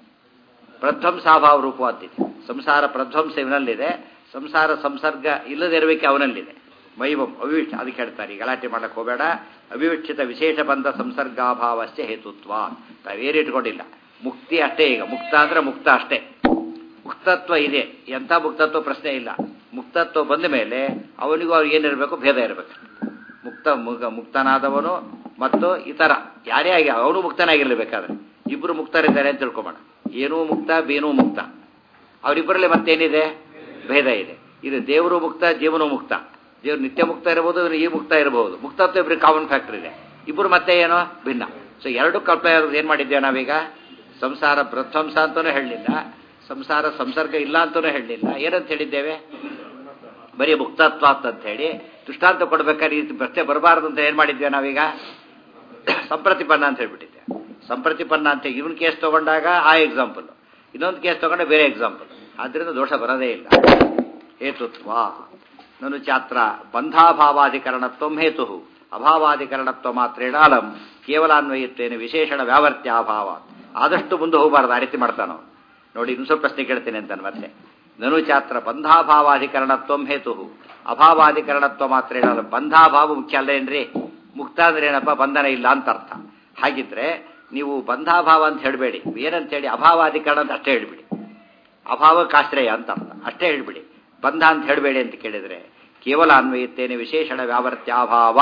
ಪ್ರಧ್ವಂಸಾಭಾವ ರೂಪವಾದ್ದಿದೆ ಸಂಸಾರ ಪ್ರಧ್ವಂಸ ಇವನಲ್ಲಿದೆ ಸಂಸಾರ ಸಂಸರ್ಗ ಇಲ್ಲದಿರಬೇಕೆ ಅವನಲ್ಲಿದೆ ಮೈವಂ ಅವಿವಿಕ್ಷ ಅದಕ್ಕೆ ಹೇಳ್ತಾರೆ ಗಲಾಟೆ ಮಾಡಕ್ಕೆ ಹೋಗಬೇಡ ಅವಿವಕ್ಷಿತ ವಿಶೇಷ ಬಂಧ ಸಂಸರ್ಗಾಭಾವಶ್ಚ ಹೇತುತ್ವ ತಾವೇರು ಇಟ್ಕೊಂಡಿಲ್ಲ ಮುಕ್ತಿ ಅಷ್ಟೇ ಈಗ ಮುಕ್ತ ಅಂದ್ರೆ ಮುಕ್ತ ಅಷ್ಟೇ ಮುಕ್ತತ್ವ ಇದೆ ಎಂಥ ಮುಕ್ತತ್ವ ಪ್ರಶ್ನೆ ಇಲ್ಲ ಮುಕ್ತತ್ವ ಬಂದ ಮೇಲೆ ಅವನಿಗೂ ಅವ್ರಿಗೆ ಏನಿರಬೇಕು ಭೇದ ಇರಬೇಕು ಮುಕ್ತ ಮುಗ ಮುಕ್ತನಾದವನು ಮತ್ತು ಇತರ ಯಾರೇ ಆಗಿ ಅವನು ಮುಕ್ತನಾಗಿರ್ಲೇಬೇಕಾದ್ರೆ ಇಬ್ಬರು ಮುಕ್ತರಿದ್ದಾರೆ ಅಂತ ತಿಳ್ಕೊಬೋಣ ಏನೂ ಮುಕ್ತ ಬೇನೂ ಮುಕ್ತ ಅವರಿಬ್ಬರಲ್ಲಿ ಮತ್ತೇನಿದೆ ಭೇದ ಇದೆ ಇದು ದೇವರು ಮುಕ್ತ ಜೀವನೂ ಮುಕ್ತ ದೇವ್ರು ನಿತ್ಯ ಮುಕ್ತ ಇರಬಹುದು ಈ ಮುಕ್ತ ಇರಬಹುದು ಮುಕ್ತತ್ವ ಇಬ್ಬರಿಗೆ ಕಾಮನ್ ಫ್ಯಾಕ್ಟರ್ ಇದೆ ಇಬ್ಬರು ಮತ್ತೆ ಏನೋ ಭಿನ್ನ ಸೊ ಎರಡು ಕಲ್ಪ ಏನು ಮಾಡಿದ್ದೇವೆ ನಾವೀಗ ಸಂಸಾರ ಪ್ರಧ್ವಂಸ ಅಂತಲೂ ಹೇಳಲಿಲ್ಲ ಸಂಸಾರ ಸಂಸರ್ಗ ಇಲ್ಲ ಅಂತಲೂ ಹೇಳಲಿಲ್ಲ ಏನಂತ ಹೇಳಿದ್ದೇವೆ ಬರೀ ಮುಕ್ತತ್ವ ಅಂತ ಹೇಳಿ ದೃಷ್ಟಾಂತ ಕೊಡ್ಬೇಕಾದ್ರೆ ಈ ಪ್ರಶ್ನೆ ಬರಬಾರ್ದು ಅಂತ ಏನು ಮಾಡಿದ್ವಿ ನಾವೀಗ ಸಂಪ್ರತಿಪನ್ನ ಅಂತ ಹೇಳ್ಬಿಟ್ಟಿದ್ದೆ ಸಂಪ್ರತಿಪನ್ನ ಅಂತ ಇವನ್ ಕೇಸ್ ತಗೊಂಡಾಗ ಆ ಎಕ್ಸಾಂಪಲ್ ಇನ್ನೊಂದು ಕೇಸ್ ತಗೊಂಡ್ರೆ ಬೇರೆ ಎಕ್ಸಾಂಪಲ್ ಆದ್ರಿಂದ ದೋಷ ಬರೋದೇ ಇಲ್ಲ ಹೇತುತ್ವ ನನು ಚಾತ್ರ ಬಂಧಾಭಾವಾಧಿಕರಣತ್ವ ಹೇತು ಅಭಾವಾಧಿಕರಣತ್ವ ಮಾತ್ರೇಣ ಅಲಂ ಕೇವಲಾನ್ವಯಿತ್ವೇನು ವಿಶೇಷಣ ವ್ಯಾವರ್ತ್ಯಾಭಾವ ಆದಷ್ಟು ಮುಂದೆ ಹೋಗಬಾರ್ದು ಆ ರೀತಿ ಮಾಡ್ತಾನೋ ನೋಡಿ ಇನ್ನು ಸ್ವಲ್ಪ ಪ್ರಶ್ನೆ ಕೇಳ್ತೇನೆ ಅಂತಾನೆ ಮತ್ತೆ ನನು ಚಾತ್ರ ಬಂಧಾಭಾವಾಧಿಕರಣತ್ವ ಹೇತು ಅಭಾವಾಧಿಕರಣತ್ವ ಮಾತ್ರೇಣ ಅಲಂ ಬಂಧಾಭಾವ ಮುಖ್ಯ ಅಲ್ಲ ಏನ್ರಿ ಮುಕ್ತ ಅಂದ್ರೆ ಏನಪ್ಪ ಬಂಧನ ಇಲ್ಲ ಅಂತ ಅರ್ಥ ಹಾಗಿದ್ರೆ ನೀವು ಬಂಧಾಭಾವ ಅಂತ ಹೇಳಬೇಡಿ ಏನಂತ ಹೇಳಿ ಅಭಾವಾಧಿಕರಣ ಅಂತ ಅಷ್ಟೇ ಹೇಳ್ಬಿಡಿ ಅಭಾವಕ್ಕಾಶ್ರಯ ಅಂತ ಅರ್ಥ ಅಷ್ಟೇ ಹೇಳ್ಬಿಡಿ ಬಂಧ ಅಂತ ಹೇಳಬೇಡಿ ಅಂತ ಕೇಳಿದ್ರೆ ಕೇವಲ ಅನ್ವಯಿತ್ತೇನೆ ವಿಶೇಷಣ ವ್ಯಾವರ್ತ್ಯಾಭಾವ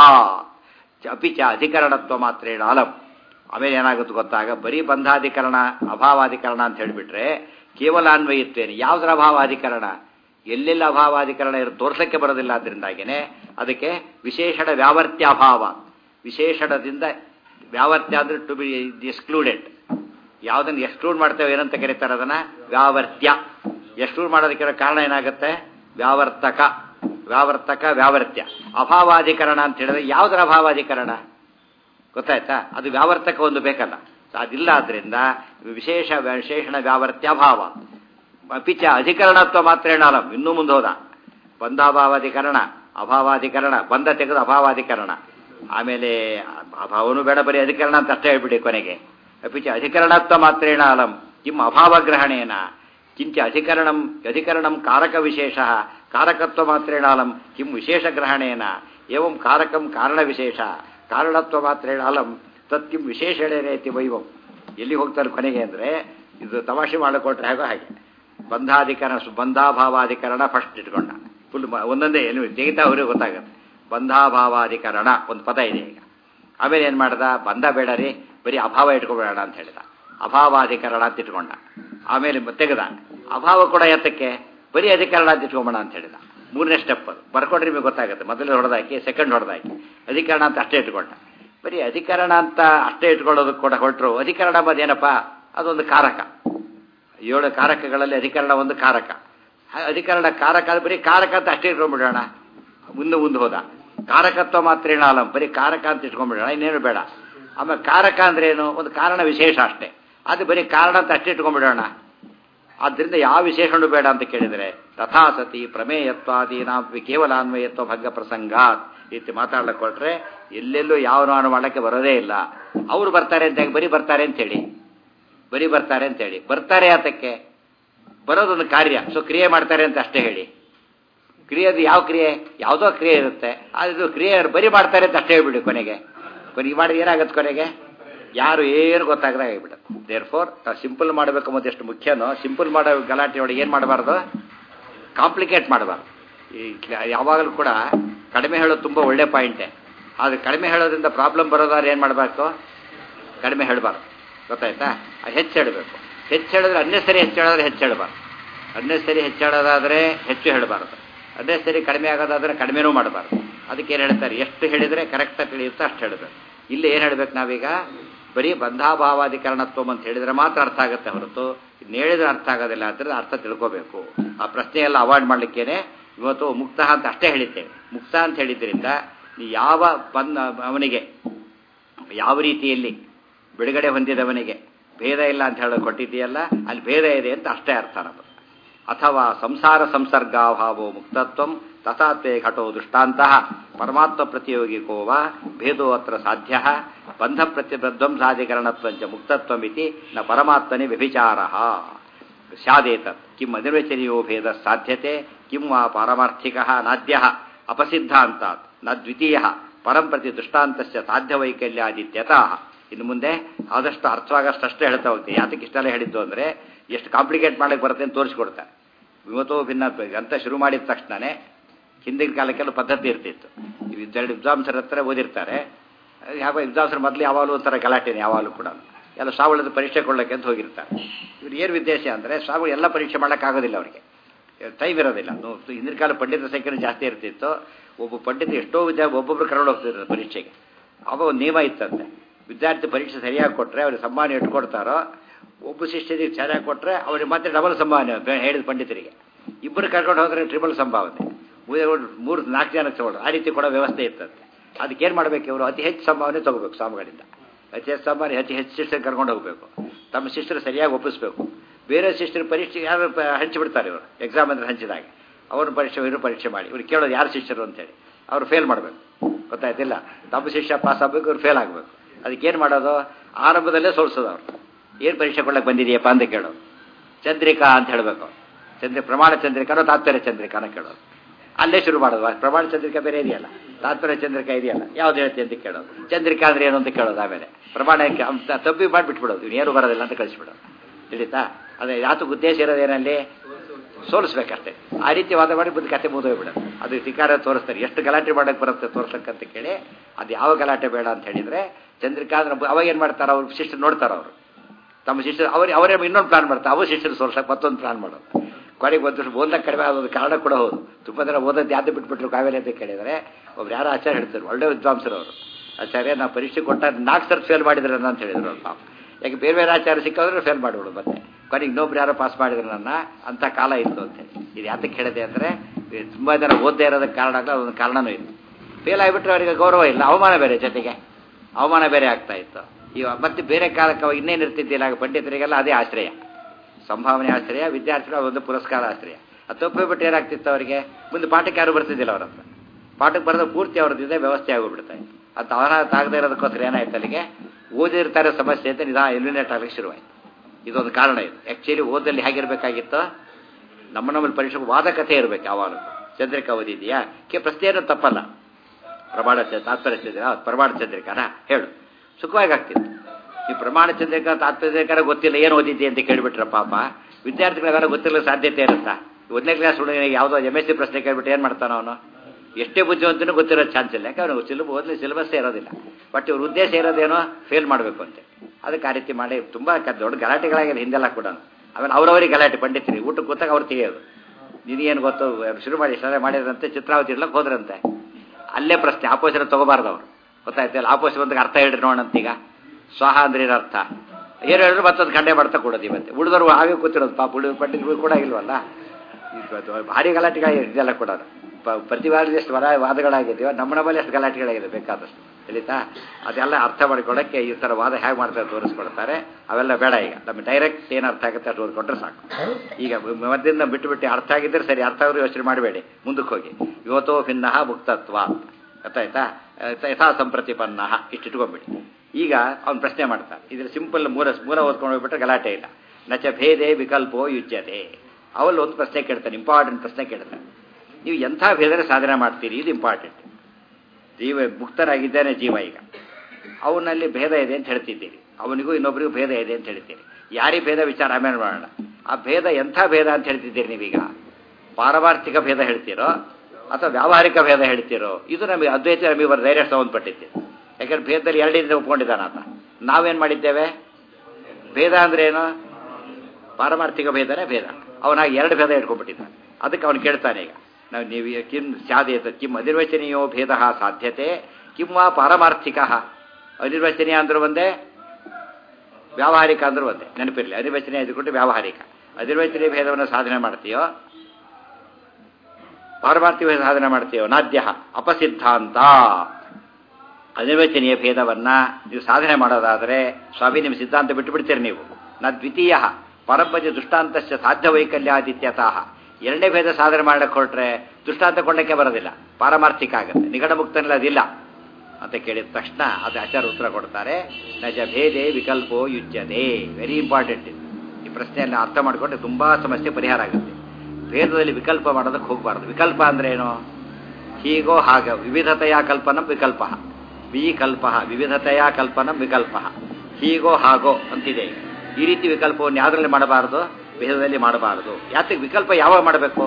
ಅಪಿ ಚ ಅಧಿಕರಣತ್ವ ಮಾತ್ರೇಣ ಅಲಂ ಆಮೇಲೆ ಏನಾಗುತ್ತೆ ಗೊತ್ತಾಗ ಬರೀ ಬಂಧಾಧಿಕರಣ ಅಭಾವಾಧಿಕರಣ ಅಂತ ಹೇಳಿಬಿಟ್ರೆ ಕೇವಲ ಅನ್ವಯಿತ್ತೇನೆ ಯಾವುದರ ಅಭಾವಾಧಿಕರಣ ಎಲ್ಲೆಲ್ಲ ಅಭಾವಾಧಿಕರಣ ಇರೋ ತೋರ್ಸಕ್ಕೆ ಬರೋದಿಲ್ಲ ಅದರಿಂದಾಗಿನೇ ಅದಕ್ಕೆ ವಿಶೇಷಣ ವ್ಯಾವರ್ತ್ಯಾಭಾವ ವಿಶೇಷಣದಿಂದ ವ್ಯಾವರ್ತ್ಯ ಅಂದ್ರೆ ಟು ಬಿ ಎಕ್ಸ್ಕ್ಲೂಡೆಡ್ ಯಾವುದನ್ನು ಎಕ್ಸ್ಕ್ಲೂಡ್ ಮಾಡ್ತೇವೆ ಏನಂತ ಕರೀತಾರೆ ಅದನ್ನ ವ್ಯಾವರ್ತ್ಯ ಎಕ್ಸ್ಕ್ಲೂಡ್ ಮಾಡೋದಕ್ಕಿರೋ ಕಾರಣ ಏನಾಗುತ್ತೆ ವ್ಯಾವರ್ತಕ ವ್ಯಾವರ್ತಕ ವ್ಯಾವರ್ತ್ಯ ಅಭಾವಾಧಿಕರಣ ಅಂತ ಹೇಳಿದ್ರೆ ಯಾವುದರ ಅಭಾವಾಧಿಕರಣ ಗೊತ್ತಾಯ್ತಾ ಅದು ವ್ಯಾವರ್ತಕ ಒಂದು ಬೇಕಲ್ಲ ಅದಿಲ್ಲ ಆದ್ರಿಂದ ವಿಶೇಷ ವಿಶೇಷಣ ವ್ಯಾವರ್ತ್ಯಭಾವ ಅಪಿಚ ಅಧಿಕರಣತ್ವ ಮಾತ್ರೇಣ ಅಲಂ ಇನ್ನೂ ಮುಂದೆ ಹೋದ ಬಂಧಾಭಾವಾಧಿಕರಣ ಅಭಾವಾಧಿಕರಣ ಬಂಧ ತೆಗೆದು ಅಭಾವಾಧಿಕರಣ ಆಮೇಲೆ ಅಭಾವನು ಬೇಡ ಬರೀ ಅಧಿಕರಣ ಅಂತ ಅಷ್ಟೇ ಹೇಳ್ಬಿಡಿ ಕೊನೆಗೆ ಅಪಿಚ ಅಧಿಕರಣತ್ವ ಮಾತ್ರೇಣ ಅಲಂ ಕಿಂ ಅಭಾವಗ್ರಹಣೇನ ಕಿಂಚ ಅಧಿಕರಣಂ ಅಧಿಕರಣಂ ಕಾರಕ ವಿಶೇಷ ಕಾರಕತ್ವ ಮಾತ್ರೇಣ ಅಲಂ ಕಿಂ ವಿಶೇಷ ಗ್ರಹಣೇನ ಏವಂ ಕಾರಕಂ ಕಾರಣ ವಿಶೇಷ ಕಾರಣತ್ವ ಮಾತ್ರೇಣ ಅಲಂ ತತ್ ಕಿಂ ವಿಶೇಷಣೇನೇತಿ ವೈವಂ ಎಲ್ಲಿ ಹೋಗ್ತಾರೆ ಕೊನೆಗೆ ಅಂದ್ರೆ ಇದು ತಮಾಷೆ ಮಾಡಿಕೊಟ್ರೆ ಹೇಗೋ ಹಾಗೆ ಬಂಧಾಧಿಕರಣ ಬಂಧಾಭಾವಾಧಿಕರಣ ಫಸ್ಟ್ ಇಟ್ಕೊಂಡ ಫುಲ್ ಒಂದೊಂದೇ ಏನು ತೆಗಿತಾ ಅವ್ರಿಗೆ ಗೊತ್ತಾಗುತ್ತೆ ಬಂಧಾಭಾವಾಧಿಕರಣ ಒಂದು ಪದ ಇದೆ ಈಗ ಆಮೇಲೆ ಏನು ಮಾಡ್ದ ಬಂಧ ಬೇಡ ರೀ ಬರೀ ಅಭಾವ ಇಟ್ಕೊಬೇಡ ಅಂತ ಹೇಳಿದ ಅಭಾವಾಧಿಕರಣ ಅಂತ ಇಟ್ಕೊಂಡ ಆಮೇಲೆ ತೆಗೆದ ಅಭಾವ ಕೂಡ ಎತ್ತಕ್ಕೆ ಬರೀ ಅಧಿಕರಣ ಅಂತ ಇಟ್ಕೊಂಬೋಣ ಅಂತ ಹೇಳಿದ ಮೂರನೇ ಸ್ಟೆಪ್ ಅದು ಬರ್ಕೊಂಡ್ರೆ ನಿಮಗೆ ಗೊತ್ತಾಗುತ್ತೆ ಮೊದಲೇ ಹೊಡೆದಾಕಿ ಸೆಕೆಂಡ್ ಹೊಡೆದಾಕಿ ಅಧಿಕರಣ ಅಂತ ಅಷ್ಟೇ ಇಟ್ಕೊಂಡ ಬರೀ ಅಧಿಕರಣ ಅಂತ ಅಷ್ಟೇ ಇಟ್ಕೊಳ್ಳೋದಕ್ಕೆ ಕೂಡ ಹೊರಟರು ಅಧಿಕರಣ ಏನಪ್ಪ ಅದೊಂದು ಕಾರಕ ಏಳು ಕಾರಕಗಳಲ್ಲಿ ಅಧಿಕರಣ ಒಂದು ಕಾರಕ ಅಧಿಕರಣ ಕಾರಕ ಅದು ಬರೀ ಕಾರಕ ಅಂತ ಅಷ್ಟೇ ಇಟ್ಕೊಂಡ್ಬಿಡೋಣ ಮುಂದೆ ಮುಂದೆ ಹೋದ ಕಾರಕತ್ವ ಮಾತ್ರ ಏನಾಲಂ ಬರೀ ಕಾರಕ ಅಂತ ಇಟ್ಕೊಂಡ್ಬಿಡೋಣ ಇನ್ನೇನು ಬೇಡ ಆಮೇಲೆ ಕಾರಕ ಅಂದ್ರೆ ಏನು ಒಂದು ಕಾರಣ ವಿಶೇಷ ಅಷ್ಟೇ ಅದು ಬರೀ ಕಾರಣ ಅಂತ ಅಷ್ಟೇ ಇಟ್ಕೊಂಡ್ಬಿಡೋಣ ಆದ್ದರಿಂದ ಯಾವ ವಿಶೇಷಣು ಬೇಡ ಅಂತ ಕೇಳಿದರೆ ತಥಾ ಸತಿ ಪ್ರಮೇಯತ್ವಾದೀನ ಕೇವಲ ಅನ್ವಯತ್ವ ಭಗ್ಗ ಪ್ರಸಂಗ ರೀತಿ ಮಾತಾಡ್ಲಿಕ್ಕೆ ಕೊಟ್ರೆ ಎಲ್ಲೆಲ್ಲೂ ಯಾವ ನಾನು ಮಾಡಕ್ಕೆ ಬರೋದೇ ಇಲ್ಲ ಅವ್ರು ಬರ್ತಾರೆ ಅಂತ ಬರೀ ಬರ್ತಾರೆ ಅಂತ ಹೇಳಿ ಬರೀ ಬರ್ತಾರೆ ಅಂತ ಹೇಳಿ ಬರ್ತಾರೆ ಆತಕ್ಕೆ ಬರೋದೊಂದು ಕಾರ್ಯ ಸೊ ಕ್ರಿಯೆ ಮಾಡ್ತಾರೆ ಅಂತ ಅಷ್ಟೇ ಹೇಳಿ ಕ್ರಿಯೆದು ಯಾವ ಕ್ರಿಯೆ ಯಾವುದೋ ಕ್ರಿಯೆ ಇರುತ್ತೆ ಅದು ಕ್ರಿಯೆ ಬರೀ ಮಾಡ್ತಾರೆ ಅಂತ ಅಷ್ಟೇ ಹೇಳ್ಬಿಡಿ ಕೊನೆಗೆ ಕೊನೆಗೆ ಮಾಡಿದ್ರೆ ಏನಾಗುತ್ತೆ ಕೊನೆಗೆ ಯಾರು ಏನು ಗೊತ್ತಾಗದ ಆಗಿಬಿಡುತ್ತೆ ದೇರ್ ಫೋರ್ ಸಿಂಪಲ್ ಮಾಡಬೇಕು ಮತ್ತು ಎಷ್ಟು ಮುಖ್ಯನೋ ಸಿಂಪಲ್ ಮಾಡೋ ಗಲಾಟೆ ಒಳಗೆ ಏನು ಮಾಡಬಾರ್ದು ಕಾಂಪ್ಲಿಕೇಟ್ ಮಾಡಬಾರ್ದು ಈ ಯಾವಾಗಲೂ ಕೂಡ ಕಡಿಮೆ ಹೇಳೋದು ತುಂಬ ಒಳ್ಳೆ ಪಾಯಿಂಟೇ ಆದರೆ ಕಡಿಮೆ ಹೇಳೋದ್ರಿಂದ ಪ್ರಾಬ್ಲಮ್ ಬರೋದಾದ್ರೆ ಏನು ಮಾಡಬೇಕು ಕಡಿಮೆ ಹೇಳಬಾರ್ದು ಗೊತ್ತಾಯ್ತಾ ಹೆಚ್ಚು ಹೇಳಬೇಕು ಹೆಚ್ಚು ಹೇಳಿದ್ರೆ ಅನ್ನೆಸರಿ ಹೆಚ್ಚು ಹೇಳಿದ್ರೆ ಹೆಚ್ಚು ಹೇಳಬಾರ್ದು ಅನ್ನೆಸರಿ ಹೆಚ್ಚು ಹೇಳೋದಾದರೆ ಹೆಚ್ಚು ಹೇಳಬಾರ್ದು ಅನ್ನೆಸರಿ ಕಡಿಮೆ ಆಗೋದಾದ್ರೆ ಕಡಿಮೆನೂ ಮಾಡಬಾರ್ದು ಅದಕ್ಕೆ ಏನು ಹೇಳ್ತಾರೆ ಎಷ್ಟು ಹೇಳಿದರೆ ಕರೆಕ್ಟಾಗಿ ತಿಳಿಯುತ್ತೋ ಅಷ್ಟು ಹೇಳಬೇಕು ಇಲ್ಲಿ ಏನು ಹೇಳ್ಬೇಕು ನಾವೀಗ ಬರೀ ಬಂಧಾಭಾವಾಧಿಕರಣತ್ವ ಅಂತ ಹೇಳಿದ್ರೆ ಮಾತ್ರ ಅರ್ಥ ಆಗುತ್ತೆ ಹೊರತು ಇನ್ನು ಹೇಳಿದ್ರೆ ಅರ್ಥ ಆಗೋದಿಲ್ಲ ಅಂದ್ರೆ ಅರ್ಥ ತಿಳ್ಕೋಬೇಕು ಆ ಪ್ರಶ್ನೆ ಎಲ್ಲ ಅವಾಯ್ಡ್ ಮಾಡಲಿಕ್ಕೇನೆ ಇವತ್ತು ಮುಕ್ತ ಅಂತ ಅಷ್ಟೇ ಹೇಳಿದ್ದೇವೆ ಮುಕ್ತ ಅಂತ ಹೇಳಿದ್ರಿಂದ ಯಾವ ಬಂದ ಅವನಿಗೆ ಯಾವ ರೀತಿಯಲ್ಲಿ ಬಿಡುಗಡೆ ಹೊಂದಿದವನಿಗೆ ಭೇದ ಇಲ್ಲ ಅಂತ ಹೇಳೋದು ಕೊಟ್ಟಿದೆಯಲ್ಲ ಅಲ್ಲಿ ಭೇದ ಇದೆ ಅಂತ ಅಷ್ಟೇ ಅರ್ಥ ನಮ್ಮದು ಅಥವಾ ಸಂಸಾರ ಸಂಸರ್ಗಾಭಾವೋ ಮುಕ್ತತ್ವ ತಥಾತ್ವೇ ಘಟೋ ದೃಷ್ಟಾಂತ ಪರಮಾತ್ಮ ಪ್ರತಿಯೋಗಿಕೋ ವಾ ಭೇದೋ ಅತ್ರ ಸಾಧ್ಯ ಬಂಧ ಪ್ರತಿಬದ್ಧಂಸಾಧಿಕರಣತ್ವಂಚ ಮುಕ್ತತ್ವಮಿತಿ ನ ಪರಮಾತ್ಮನೆ ವ್ಯಭಿಚಾರ ಸ್ಯಾದೇತತ್ ಕಿಂ ಅನಿರ್ವಚನೀಯೋ ಭೇದ ಸಾಧ್ಯತೆ ಕಿಂ ವಾ ಪಾರಮಾರ್ಥಿಕ ನಾದ್ಯ ಅಪಸಿದ್ಧಾಂತಾತ್ ನ ದ್ವಿತೀಯ ಪರಂ ಪ್ರತಿ ದೃಷ್ಟಾಂತಸ್ಯ ಸಾಧ್ಯವೈಕಲ್ಯಾದಿತ್ಯತಃ ಇನ್ನು ಮುಂದೆ ಆದಷ್ಟು ಅರ್ಥವಾಗಷ್ಟು ಅಷ್ಟೇ ಹೇಳ್ತಾ ಹೋಗ್ತೀವಿ ಯಾತಕ್ಕೆ ಇಷ್ಟೆಲ್ಲ ಹೇಳಿದ್ದು ಅಂದರೆ ಎಷ್ಟು ಕಾಂಪ್ಲಿಕೇಟ್ ಮಾಡಕ್ಕೆ ಬರುತ್ತೆ ಅಂತ ತೋರಿಸ್ಕೊಡ್ತಾರೆ ವಿಮತೋ ಭಿನ್ನತ್ವ ಅಂತ ಶುರು ಮಾಡಿದ ತಕ್ಷಣನೇ ಹಿಂದಿನ ಕಾಲಕ್ಕೆಲ್ಲ ಪದ್ಧತಿ ಇರ್ತಿತ್ತು ಎರಡು ವಿದ್ವಾಂಸರ ಹತ್ರ ಓದಿರ್ತಾರೆ ಯಾವ ವಿದ್ವಾಂಸರು ಮೊದಲು ಯಾವಾಗಲೂ ಒಂಥರ ಗಲಾಟೆನೆ ಯಾವಾಗಲೂ ಕೂಡ ಎಲ್ಲ ಸ್ವಾಮಿಗಳದ್ದು ಪರೀಕ್ಷೆ ಕೊಡೋಕ್ಕೆ ಅಂತ ಹೋಗಿರ್ತಾರೆ ಇವ್ರು ಏನು ಉದ್ದೇಶ ಅಂದರೆ ಸ್ವಾಮಿಗಳು ಎಲ್ಲ ಪರೀಕ್ಷೆ ಮಾಡೋಕ್ಕಾಗೋದಿಲ್ಲ ಅವರಿಗೆ ಟೈಮ್ ಇರೋದಿಲ್ಲ ಹಿಂದಿನ ಕಾಲ ಪಂಡಿತರ ಸಂಖ್ಯೆ ಜಾಸ್ತಿ ಇರ್ತಿತ್ತು ಒಬ್ಬ ಪಂಡಿತ ಎಷ್ಟೋ ವಿದ್ಯಾ ಒಬ್ಬೊಬ್ರು ಕರ್ಕೊಂಡು ಹೋಗ್ತಿದ್ರು ಪರೀಕ್ಷೆಗೆ ಅವಾಗ ಒಂದು ನಿಯಮ ಇತ್ತಂತೆ ವಿದ್ಯಾರ್ಥಿ ಪರೀಕ್ಷೆ ಸರಿಯಾಗಿ ಕೊಟ್ಟರೆ ಅವ್ರಿಗೆ ಸಮ್ಮಾನ ಇಟ್ಕೊಡ್ತಾರೋ ಒಬ್ಬ ಶಿಷ್ಯರಿಗೆ ಚೆನ್ನಾಗಿ ಕೊಟ್ಟರೆ ಅವ್ರಿಗೆ ಮತ್ತೆ ಡಬಲ್ ಸಂಭಾವನೆ ಹೇಳಿದ ಪಂಡಿತರಿಗೆ ಇಬ್ಬರು ಕರ್ಕೊಂಡು ಹೋದ್ರೆ ಟ್ರಿಬಲ್ ಸಂಭಾವನೆ ಮೂರು ನಾಲ್ಕು ಜನಕ್ಕೆ ತಗೊಳ್ಳೋದು ಆ ರೀತಿ ಕೊಡೋ ವ್ಯವಸ್ಥೆ ಇರ್ತದೆ ಅದಕ್ಕೆ ಏನು ಮಾಡಬೇಕು ಇವರು ಅತಿ ಹೆಚ್ಚು ಸಂಭಾವನೆ ತಗೋಬೇಕು ಸ್ವಾಮಿಗಳಿಂದ ಅತಿ ಹೆಚ್ಚು ಸಂಭಾವನೆ ಅತಿ ಹೆಚ್ಚು ಶಿಷ್ಟರು ಕರ್ಕೊಂಡು ಹೋಗಬೇಕು ತಮ್ಮ ಶಿಷ್ಟರು ಸರಿಯಾಗಿ ಒಪ್ಪಿಸ್ಬೇಕು ಬೇರೆ ಶಿಷ್ಟರು ಪರೀಕ್ಷೆ ಯಾರು ಪ- ಹಂಚಿಬಿಡ್ತಾರೆ ಇವರು ಎಕ್ಸಾಮ್ ಅಂದ್ರೆ ಹಂಚಿದಾಗ ಅವ್ರನ್ನ ಪರೀಕ್ಷೆ ಇವರು ಪರೀಕ್ಷೆ ಮಾಡಿ ಇವ್ರು ಕೇಳೋದು ಯಾರು ಶಿಷ್ಯರು ಅಂತೇಳಿ ಅವ್ರು ಫೇಲ್ ಮಾಡಬೇಕು ಗೊತ್ತಾಯ್ತಿಲ್ಲ ತಮ್ಮ ಶಿಷ್ಯ ಪಾಸ್ ಆಗಬೇಕು ಇವ್ರು ಫೇಲ್ ಆಗಬೇಕು ಅದಕ್ಕೇನು ಮಾಡೋದು ಆರಂಭದಲ್ಲೇ ಸೋಲ್ಸೋದು ಅವ್ರು ಏನು ಪರೀಕ್ಷೆ ಕೊಡಕ್ಕೆ ಬಂದಿದೆಯಪ್ಪ ಅಂತ ಕೇಳೋದು ಚಂದ್ರಿಕಾ ಅಂತ ಹೇಳಬೇಕು ಚಂದ್ರ ಪ್ರಮಾಣ ಚಂದ್ರಿಕಾನೋ ತಾತ್ಪರ್ಯ ಚಂದ್ರಿಕಾನ ಕೇಳೋದು ಅಲ್ಲೇ ಶುರು ಮಾಡೋದು ಆ ಪ್ರಮಾಣ ಚಂದ್ರಿಕಾ ಬೇರೆ ಇದೆಯಲ್ಲ ತಾತ್ಪರ್ಯ ಚಂದ್ರಿಕಾ ಇದೆಯಲ್ಲ ಯಾವ್ದು ಹೇಳ್ತಿ ಅಂತ ಕೇಳೋದು ಚಂದ್ರಿಕಾ ಅಂದ್ರೆ ಏನು ಅಂತ ಕೇಳೋದು ಆಮೇಲೆ ಪ್ರಮಾಣಕ್ಕೆ ಅವ್ನ್ ತಪ್ಪಿ ಮಾಡಿಬಿಟ್ಬಿಡೋದು ಇವ್ನು ಏನು ಬರೋದಿಲ್ಲ ಅಂತ ಕಳಿಸ್ಬಿಡೋದು ತಿಳಿತಾ ಅದೇ ಯಾತಕ್ಕೆ ಉದ್ದೇಶ ಇರೋದೇನಲ್ಲಿ ಸೋಲಿಸ್ಬೇಕಷ್ಟೇ ಆ ರೀತಿ ವಾದ ಮಾಡಿ ಬುದ್ಧಿ ಕತೆ ಮುಗಿದೋಗ್ಬಿಡೋದು ಅದು ಧಿಕಾರ ತೋರಿಸ್ತಾರೆ ಎಷ್ಟು ಗಲಾಟೆ ಮಾಡಕ್ಕೆ ಬರುತ್ತೆ ತೋರ್ಸಕ್ಕಂತ ಕೇಳಿ ಅದು ಯಾವ ಗಲಾಟೆ ಬೇಡ ಅಂತ ಹೇಳಿದ್ರೆ ಚಂದ್ರಿಕಾ ಅಂದ್ರೆ ಅವಾಗ ಏನು ಮಾಡ್ತಾರೆ ಅವ್ರು ಶಿಷ್ಯರು ನೋಡ್ತಾರೆ ಅವರು ತಮ್ಮ ಶಿಷ್ಯರು ಅವ್ರು ಅವರೇ ಇನ್ನೊಂದು ಪ್ಲಾನ್ ಮಾಡ್ತಾರೆ ಅವ್ರ ಶಿಷ್ಯರು ಸೋಲ್ಸಕ್ಕೆ ಮತ್ತೊಂದು ಪ್ಲಾನ್ ಮಾಡೋದು ಕೊನೆಗೆ ಒಂದು ವರ್ಷ ಓದಕ್ಕೆ ಕಡಿಮೆ ಆಗೋದು ಕಾರಣ ಕೂಡ ಹೌದು ತುಂಬ ಜನ ಓದೋದು ಯಾವ್ದು ಬಿಟ್ಬಿಟ್ರು ಕಾವೇರಿ ಅಂತ ಕೇಳಿದರೆ ಒಬ್ರು ಯಾರೋ ಆಚಾರ್ಯ ಹೇಳ್ತಾರೆ ಒಳ್ಳೆ ವಿದ್ವಾಂಸರು ಅವರು ಆಚಾರ್ಯ ನಾವು ಪರೀಕ್ಷೆ ಕೊಟ್ಟ ನಾಲ್ಕು ಸರ್ತಿ ಫೇಲ್ ಮಾಡಿದ್ರೆ ಅಂತ ಹೇಳಿದ್ರು ಅವ್ರು ಪಾಪ ಯಾಕೆ ಬೇರೆ ಬೇರೆ ಆಚಾರ್ಯ ಸಿಕ್ಕಾದ್ರೆ ಫೇಲ್ ಮಾಡಿಬಿಡು ಮತ್ತೆ ಕೊನೆಗೆ ಇನ್ನೊಬ್ರು ಯಾರೋ ಪಾಸ್ ಮಾಡಿದ್ರು ನನ್ನ ಅಂತ ಕಾಲ ಇತ್ತು ಅಂತ ಹೇಳಿ ಇದು ಯಾತಕ್ಕೆ ಹೇಳಿದೆ ಅಂದರೆ ತುಂಬ ಜನ ಓದದೇ ಇರೋದಕ್ಕೆ ಕಾರಣ ಆಗಲ್ಲ ಅದೊಂದು ಕಾರಣನೂ ಇತ್ತು ಫೇಲ್ ಆಗಿಬಿಟ್ರೆ ಅವರಿಗೆ ಗೌರವ ಇಲ್ಲ ಅವಮಾನ ಬೇರೆ ಜೊತೆಗೆ ಅವಮಾನ ಬೇರೆ ಆಗ್ತಾ ಇತ್ತು ಈಗ ಮತ್ತೆ ಬೇರೆ ಕಾಲಕ್ಕೆ ಅವಾಗ ಇನ್ನೇನು ಇರ್ತಿದ್ದಿಲ್ಲ ಆಗ ಪಂಡಿತರಿಗೆಲ್ಲ ಅದೇ ಆಶ್ರಯ ಸಂಭಾವನೆ ಆಶ್ರಯ ವಿದ್ಯಾರ್ಥಿಗಳ ಒಂದು ಪುರಸ್ಕಾರ ಆಶ್ರಯ ಅದು ತಪ್ಪಿಬಿಟ್ಟು ಏನಾಗ್ತಿತ್ತು ಅವರಿಗೆ ಮುಂದೆ ಪಾಠಕ್ಕೆ ಯಾರು ಬರ್ತಿದ್ದಿಲ್ಲ ಅವ್ರ ಹತ್ರ ಪಾಠಕ್ಕೆ ಬರೆದ ಪೂರ್ತಿ ಅವ್ರದ್ದಿದೆ ವ್ಯವಸ್ಥೆ ಆಗೋಗ್ಬಿಡ್ತಾ ಇತ್ತು ಅದು ಅವನ ತಾಗದೇ ಇರೋದಕ್ಕೋಸ್ಕರ ಏನಾಯ್ತು ಅಲ್ಲಿಗೆ ಓದಿರ್ತಾರೆ ಸಮಸ್ಯೆ ಅಂತ ನಿಧಾ ಎಲಿಮಿನೇಟ್ ಆಗಲಿಕ್ಕೆ ಶುರುವಾಯಿತು ಇದೊಂದು ಕಾರಣ ಇದು ಆ್ಯಕ್ಚುಲಿ ಓದಲ್ಲಿ ಹೇಗಿರ್ಬೇಕಾಗಿತ್ತು ನಮ್ಮ ನಮ್ಮಲ್ಲಿ ಪರೀಕ್ಷೆ ವಾದಕತೆ ಇರಬೇಕು ಯಾವಾಗ ಚಂದ್ರಿಕಾ ಓದಿದೆಯಾ ಕೆ ಪ್ರಶ್ನೆಯನ್ನು ತಪ್ಪಲ್ಲ ಪ್ರಮಾಣ ಚ- ತಾತ್ಪರ್ಯ ಚಂದ್ರಿಕಾ ಪ್ರಮಾಣ ಚಂದ್ರಿಕಾನ ಹೇಳು ಸುಖವಾಗಿ ಆಗ್ತಿತ್ತು ಈ ಪ್ರಮಾಣ ಚಂದ್ರಿಕಾ ತಾತ್ಪರ್ಯ ಚಂದ್ರಿಕಾರ ಗೊತ್ತಿಲ್ಲ ಏನು ಓದಿದ್ದೆ ಅಂತ ಕೇಳಿಬಿಟ್ರೆ ಪಾಪ ವಿದ್ಯಾರ್ಥಿಗಳಿಗಾರ ಗೊತ್ತಿಲ್ಲ ಸಾಧ್ಯತೆ ಇರುತ್ತಾ ಒಂದನೇ ಕ್ಲಾಸ್ ಹುಡುಗನಿಗೆ ಯಾವುದೋ ಎಮ್ ಎಸ್ ಸಿ ಪ್ರಶ್ನೆ ಕೇಳ್ಬಿಟ್ಟು ಏನು ಮಾಡ್ತಾನ ಅವನು ಎಷ್ಟೇ ಬುದ್ಧಿವಂತನೂ ಗೊತ್ತಿರೋ ಚಾನ್ಸ್ ಇಲ್ಲ ಯಾಕೆ ಅವನು ಸಿಲಬ ಓದಲಿ ಸಿಲೆಬಸ್ಸೇ ಇರೋದಿಲ್ಲ ಬಟ್ ಇವ್ರ ಉದ್ದೇಶ ಇರೋದೇನೋ ಫೇಲ್ ಮಾಡಬೇಕು ಅಂತ ಅದಕ್ಕೆ ಆ ರೀತಿ ಮಾಡಿ ತುಂಬ ದೊಡ್ಡ ಗಲಾಟೆಗಳಾಗಿದೆ ಹಿಂದೆಲ್ಲ ಕೂಡ ಆಮೇಲೆ ಅವರವರಿಗೆ ಗಲಾಟೆ ಪಂಡಿತರಿ ಊಟಕ್ಕೆ ಕೂತಾಗ ಅವ್ರು ತಿಳಿಯೋದು ನಿನಗೇನು ಗೊತ್ತು ಅವ್ರು ಶುರು ಮಾಡಿ ಇಷ್ಟ ಮಾಡಿದ್ರಂತೆ ಚಿತ್ರಾವತಿ ಇಡ್ಲಕ್ಕೆ ಹೋದ್ರಂತೆ ಅಲ್ಲೇ ಪ್ರಶ್ನೆ ಆಪೋಷನ್ ತಗೋಬಾರ್ದು ಅವರು ಗೊತ್ತಾಯ್ತಲ್ಲ ಆಪೋಷನ್ ಬಂದಾಗ ಅರ್ಥ ಹೇಳ್ರಿ ನೋಡಂತೀಗ ಸ್ವಾಹ ಅಂದ್ರೆ ಏನು ಅರ್ಥ ಏನು ಹೇಳಿದ್ರು ಮತ್ತೊಂದು ಖಂಡೆ ಮಾಡ್ತಾ ಕೊಡೋದು ಇವತ್ತೆ ಉಳಿದವರು ಹಾಗೆ ಕೂತಿರೋದು ಪಾಪ ಉಳಿದ ಪಂಡಿತರು ಕೂಡ ಇಲ್ವಲ್ಲ ಇವತ್ತು ಭಾರಿ ಗಲಾಟೆಗಳಾಗಿದೆ ಇದೆಲ್ಲ ಕೂಡ ಪ- ಪ್ರತಿ ವಾರದ ಎಷ್ಟು ವರ ವಾದಗಳಾಗಿದೆಯೋ ನಮ್ಮ ನಮ್ಮಲ್ಲಿ ಎಷ್ಟು ಗಲಾಟೆಗಳಾಗಿದೆ ಬೇಕಾದಷ್ಟು ತಿಳಿತಾ ಅದೆಲ್ಲ ಅರ್ಥ ಮಾಡಿಕೊಳ್ಳೋಕ್ಕೆ ಈ ಥರ ವಾದ ಹೇಗೆ ಮಾಡ್ತಾರೆ ತೋರಿಸ್ಕೊಡ್ತಾರೆ ಅವೆಲ್ಲ ಬೇಡ ಈಗ ನಮಗೆ ಡೈರೆಕ್ಟ್ ಏನು ಅರ್ಥ ಆಗುತ್ತೆ ಅಷ್ಟು ಓದ್ಕೊಂಡ್ರೆ ಸಾಕು ಈಗ ಮಧ್ಯದಿಂದ ಬಿಟ್ಟು ಬಿಟ್ಟು ಅರ್ಥ ಆಗಿದ್ದರೆ ಸರಿ ಅರ್ಥ ಆದರೂ ಯೋಚನೆ ಮಾಡಬೇಡಿ ಮುಂದಕ್ಕೆ ಹೋಗಿ ಇವತ್ತೋ ಭಿನ್ನ ಮುಕ್ತತ್ವ ಗೊತ್ತಾಯ್ತಾ ಯಥಾ ಸಂಪ್ರತಿಪನ್ನ ಇಷ್ಟು ಇಟ್ಕೊಂಡ್ಬಿಡಿ ಈಗ ಅವ್ನು ಪ್ರಶ್ನೆ ಮಾಡ್ತಾನೆ ಇದ್ರ ಸಿಂಪಲ್ ಮೂಲ ಮೂಲ ಓದ್ಕೊಂಡು ಹೋಗ್ಬಿಟ್ರೆ ಗಲಾಟೆ ಇಲ್ಲ ನಚ ಭೇದೆ ವಿಕಲ್ಪೋ ಯುಜ್ಯತೆ ಅವಲ್ಲಿ ಒಂದು ಪ್ರಶ್ನೆ ಕೇಳ್ತಾನೆ ಇಂಪಾರ್ಟೆಂಟ್ ಪ್ರಶ್ನೆ ಕೇಳ್ತಾನೆ ನೀವು ಎಂಥ ಭೇದನೆ ಸಾಧನೆ ಮಾಡ್ತೀರಿ ಇದು ಇಂಪಾರ್ಟೆಂಟ್ ಜೀವ ಮುಕ್ತರಾಗಿದ್ದಾನೆ ಜೀವ ಈಗ ಅವನಲ್ಲಿ ಭೇದ ಇದೆ ಅಂತ ಹೇಳ್ತಿದ್ದೀರಿ ಅವನಿಗೂ ಇನ್ನೊಬ್ಬರಿಗೂ ಭೇದ ಇದೆ ಅಂತ ಹೇಳ್ತೀರಿ ಯಾರಿಗೆ ಭೇದ ವಿಚಾರ ಆಮೇಲೆ ಮಾಡೋಣ ಆ ಭೇದ ಎಂಥ ಭೇದ ಅಂತ ಹೇಳ್ತಿದ್ದೀರಿ ನೀವೀಗ ಪಾರಮಾರ್ಥಿಕ ಭೇದ ಹೇಳ್ತೀರೋ ಅಥವಾ ವ್ಯಾವಹಾರಿಕ ಭೇದ ಹೇಳ್ತೀರೋ ಇದು ನಮಗೆ ಅದ್ವೈತ ನಮಗೆ ಬರೋ ಧೈರ್ಯ ಸಂಬಂಧಪಟ್ಟಿದ್ದೆ ಯಾಕಂದ್ರೆ ಭೇದದಲ್ಲಿ ಎರಡಿಂದ ಒಪ್ಕೊಂಡಿದ್ದಾನ ಆತ ನಾವೇನು ಮಾಡಿದ್ದೇವೆ ಭೇದ ಅಂದ್ರೆ ಏನು ಪಾರಮಾರ್ಥಿಕ ಭೇದನೇ ಭೇದ ಅವನಾಗ ಎರಡು ಭೇದ ಇಟ್ಕೊಂಡ್ಬಿಟ್ಟಿದ್ದಾನೆ ಅದಕ್ಕೆ ಅವನು ಕೇಳ್ತಾನೆ ಈಗ ನಾವು ನೀವು ಕಿಂ ಸ್ಯಾದೇತ ಕಿಂ ಅನಿರ್ವಚನೀಯೋ ಭೇದ ಸಾಧ್ಯತೆ ಕಿಂ ವಾ ಪಾರಮಾರ್ಥಿಕ ಅನಿರ್ವಚನೀಯ ಅಂದ್ರೂ ಒಂದೇ ವ್ಯಾವಹಾರಿಕ ಅಂದ್ರೂ ಒಂದೇ ನೆನಪಿರಲಿ ಅನಿರ್ವಚನೀಯ ಇದ್ಕೊಂಡು ವ್ಯಾವಹಾರಿಕ ಅನಿರ್ವಚನೀಯ ಭೇದವನ್ನು ಸಾಧನೆ ಮಾಡ್ತೀಯೋ ಪಾರಮಾರ್ಥಿಕ ಭೇದ ಸಾಧನೆ ಮಾಡ್ತೀಯೋ ನಾದ್ಯ ಅಪಸಿದ್ಧಾಂತ ಅನಿರ್ವಚನೀಯ ಭೇದವನ್ನ ನೀವು ಸಾಧನೆ ಮಾಡೋದಾದರೆ ಸ್ವಾಮಿ ನಿಮ್ಮ ಸಿದ್ಧಾಂತ ಬಿಟ್ಟು ಬಿಡ್ತೀರಿ ನೀವು ನ ದ್ವಿತೀಯ ಪರಂಪಜ ದುಷ್ಟಾಂತಶ್ಚ ಸಾಧ್ಯ ವೈಕಲ್ಯಾದಿತ್ಯತಃ ಎರಡನೇ ಭೇದ ಸಾಧನೆ ಮಾಡಕ್ಕೆ ಹೊರಟ್ರೆ ದುಷ್ಟಾಂತ ಕೊಳ್ಳಕ್ಕೆ ಬರೋದಿಲ್ಲ ಪಾರಮಾರ್ಥಿಕ ಆಗುತ್ತೆ ನಿಗಡ ಮುಕ್ತನಲ್ಲಿ ಅದಿಲ್ಲ ಅಂತ ಕೇಳಿದ ತಕ್ಷಣ ಅದು ಆಚಾರ ಉತ್ತರ ಕೊಡ್ತಾರೆ ನಜ ಭೇದೆ ವಿಕಲ್ಪೋ ಯುಜ್ಯತೆ ವೆರಿ ಇಂಪಾರ್ಟೆಂಟ್ ಇದು ಈ ಪ್ರಶ್ನೆಯನ್ನು ಅರ್ಥ ಮಾಡಿಕೊಂಡ್ರೆ ತುಂಬಾ ಸಮಸ್ಯೆ ಪರಿಹಾರ ಆಗುತ್ತೆ ಭೇದದಲ್ಲಿ ವಿಕಲ್ಪ ಮಾಡೋದಕ್ಕೆ ಹೋಗಬಾರ್ದು ವಿಕಲ್ಪ ಅಂದ್ರೆ ಏನು ಹೀಗೋ ಹಾಗ ವಿವಿಧತೆಯ ಕಲ್ಪನಂ ವಿಕಲ್ಪ ವಿಕಲ್ಪ ವಿವಿಧತೆಯ ಕಲ್ಪನಂ ವಿಕಲ್ಪ ಹೀಗೋ ಹಾಗೋ ಅಂತಿದೆ ಈಗ. ಈ ರೀತಿ ವಿಕಲ್ಪವನ್ನು ಯಾವುದರಲ್ಲಿ ಮಾಡಬಾರದು ಭೇದದಲ್ಲಿ ಮಾಡಬಾರದು ಯಾತಕ್ಕೆ ವಿಕಲ್ಪ ಯಾವಾಗ ಮಾಡಬೇಕು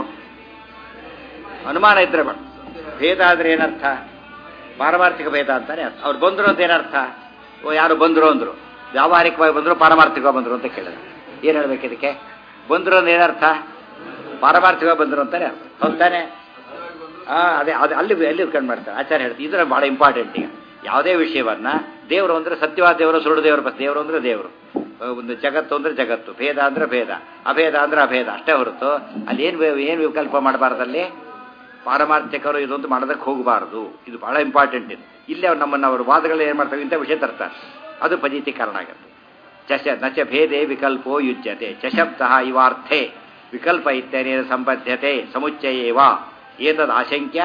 ಅನುಮಾನ ಇದ್ರೆ ಬೇಡ ಭೇದ ಆದ್ರೆ ಏನರ್ಥ ಪಾರಮಾರ್ಥಿಕ ಭೇದ ಅಂತಾನೆ ಅರ್ಥ ಅವ್ರು ಬಂದ್ರು ಅಂತ ಏನರ್ಥ ಓ ಯಾರು ಬಂದ್ರು ಅಂದ್ರು ವ್ಯಾವಹಾರಿಕವಾಗಿ ಬಂದ್ರು ಪಾರಮಾರ್ಥಿಕವಾಗಿ ಬಂದ್ರು ಅಂತ ಕೇಳಿದ್ರು ಏನ್ ಹೇಳ್ಬೇಕು ಇದಕ್ಕೆ ಬಂದ್ರು ಅಂದ್ರೆ ಏನರ್ಥ ಪಾರಮಾರ್ಥಿಕವಾಗಿ ಬಂದ್ರು ಅಂತಾನೆ ಅರ್ಥ ಹೌದ್ ತಾನೆ ಆ ಅದೇ ಅದು ಅಲ್ಲಿ ಅಲ್ಲಿ ಕಂಡು ಮಾಡ್ತಾರೆ ಆಚಾರ್ಯ ಹೇಳ್ತಾರೆ ಇದ್ರ ಬಹಳ ಇಂಪಾರ್ಟೆಂಟ್ ಈಗ ಯಾವುದೇ ವಿಷಯವನ್ನ ದೇವರು ಅಂದ್ರೆ ಸತ್ಯವಾದ ದೇವರು ಸುಳ್ಳು ದೇವರು ಬಸ್ ದೇವರು ಅಂದ್ರೆ ದೇವರು ಒಂದು ಜಗತ್ತು ಅಂದ್ರೆ ಜಗತ್ತು ಭೇದ ಅಂದ್ರೆ ಭೇದ ಅಭೇದ ಅಂದ್ರೆ ಅಭೇದ ಅಷ್ಟೇ ಹೊರತು ಅಲ್ಲಿ ಏನು ಏನು ವಿಕಲ್ಪ ಮಾಡಬಾರ್ದಲ್ಲಿ ಪಾರಮಾರ್ಥಿಕರು ಇದೊಂದು ಮಾಡೋದಕ್ಕೆ ಹೋಗಬಾರದು ಇದು ಬಹಳ ಇಂಪಾರ್ಟೆಂಟ್ ಇದು ಇಲ್ಲಿ ಅವ್ರು ನಮ್ಮನ್ನು ಅವರು ವಾದಗಳು ಏನು ಮಾಡ್ತಾರೆ ಇಂಥ ವಿಷಯ ತರ್ತಾರೆ ಅದು ಪಜಿತಿ ಕಾರಣ ಆಗುತ್ತೆ ಚಶ ನಚ ಭೇದೆ ವಿಕಲ್ಪೋ ಯುಜ್ಯತೆ ಚಶಬ್ದ ಇವಾರ್ಥೆ ವಿಕಲ್ಪ ಇತ್ಯನೇನ ಸಂಬದ್ಧತೆ ಸಮುಚ್ಚಯೇವ ಏತದ್ ಆಶಂಕ್ಯ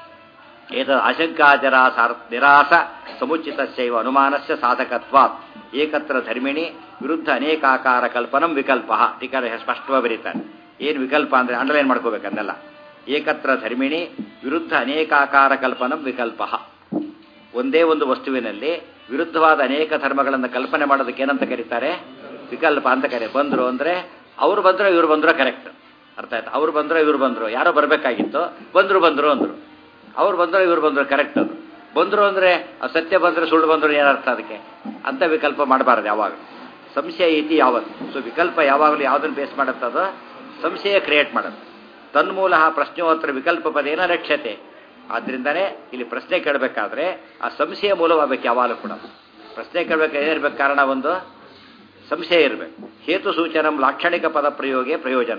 ಏತದ್ ಆಶಂಕಾಜರಾಸಾರ್ ನಿರಾಸ ಸಮುಚಿತಸ್ಯೈವ ಅನುಮಾನಸ್ಯ ಸಾಧಕತ್ವಾತ್ ಏಕತ್ರ ಧರ್ಮಿಣಿ ವಿರುದ್ಧ ಅನೇಕಾಕಾರ ಕಲ್ಪನಂ ವಿಕಲ್ಪ ಟೀಕಾರ ಸ್ಪಷ್ಟವಾಗಿ ಬರೀತಾರೆ ಏನು ವಿಕಲ್ಪ ಅಂದರೆ ಅಂಡರ್ಲೈನ್ ಮಾಡ್ಕೋಬೇಕನ್ನೆಲ್ಲ ಏಕತ್ರ ಧರ್ಮಿಣಿ ವಿರುದ್ಧ ಅನೇಕಾಕಾರ ಕಲ್ಪನಂ ವಿಕಲ್ಪ ಒಂದೇ ಒಂದು ವಸ್ತುವಿನಲ್ಲಿ ವಿರುದ್ಧವಾದ ಅನೇಕ ಧರ್ಮಗಳನ್ನು ಕಲ್ಪನೆ ಮಾಡೋದಕ್ಕೆ ಏನಂತ ಕರೀತಾರೆ ವಿಕಲ್ಪ ಅಂತ ಕರೆ ಬಂದರು ಅಂದರೆ ಅವ್ರು ಬಂದ್ರು ಇವ್ರು ಬಂದ್ರು ಕರೆಕ್ಟ್ ಅರ್ಥ ಆಯ್ತು ಅವ್ರು ಬಂದ್ರು ಇವ್ರು ಬಂದ್ರು ಯಾರೋ ಬರಬೇಕಾಗಿತ್ತು ಬಂದ್ರು ಬಂದ್ರು ಅಂದ್ರು ಅವ್ರು ಬಂದ್ರು ಇವ್ರು ಬಂದ್ರು ಕರೆಕ್ಟ್ ಅದು ಬಂದ್ರು ಅಂದರೆ ಸತ್ಯ ಬಂದ್ರೆ ಸುಳ್ಳು ಬಂದ್ರು ಏನರ್ಥ ಅದಕ್ಕೆ ಅಂತ ವಿಕಲ್ಪ ಮಾಡಬಾರ್ದು ಯಾವಾಗ ಸಂಶಯ ಐತಿ ಯಾವತ್ತು ಸೊ ವಿಕಲ್ಪ ಯಾವಾಗಲೂ ಯಾವುದನ್ನು ಬೇಸ್ ಮಾಡುತ್ತದೋ ಸಂಶಯ ಕ್ರಿಯೇಟ್ ಮಾಡುತ್ತೆ ತನ್ಮೂಲ ಪ್ರಶ್ನೋತ್ತರ ವಿಕಲ್ಪ ಪದೇನ ರಕ್ಷತೆ ಆದ್ರಿಂದನೇ ಇಲ್ಲಿ ಪ್ರಶ್ನೆ ಕೇಳಬೇಕಾದ್ರೆ ಆ ಸಂಶಯ ಮೂಲವಾಗಬೇಕು ಯಾವಾಗಲೂ ಕೂಡ ಪ್ರಶ್ನೆ ಕೇಳಬೇಕು ಏನಿರ್ಬೇಕು ಕಾರಣ ಒಂದು ಸಂಶಯ ಇರಬೇಕು ಹೇತು ಸೂಚನಂ ಲಾಕ್ಷಣಿಕ ಪದ ಪ್ರಯೋಗೇ ಪ್ರಯೋಜನ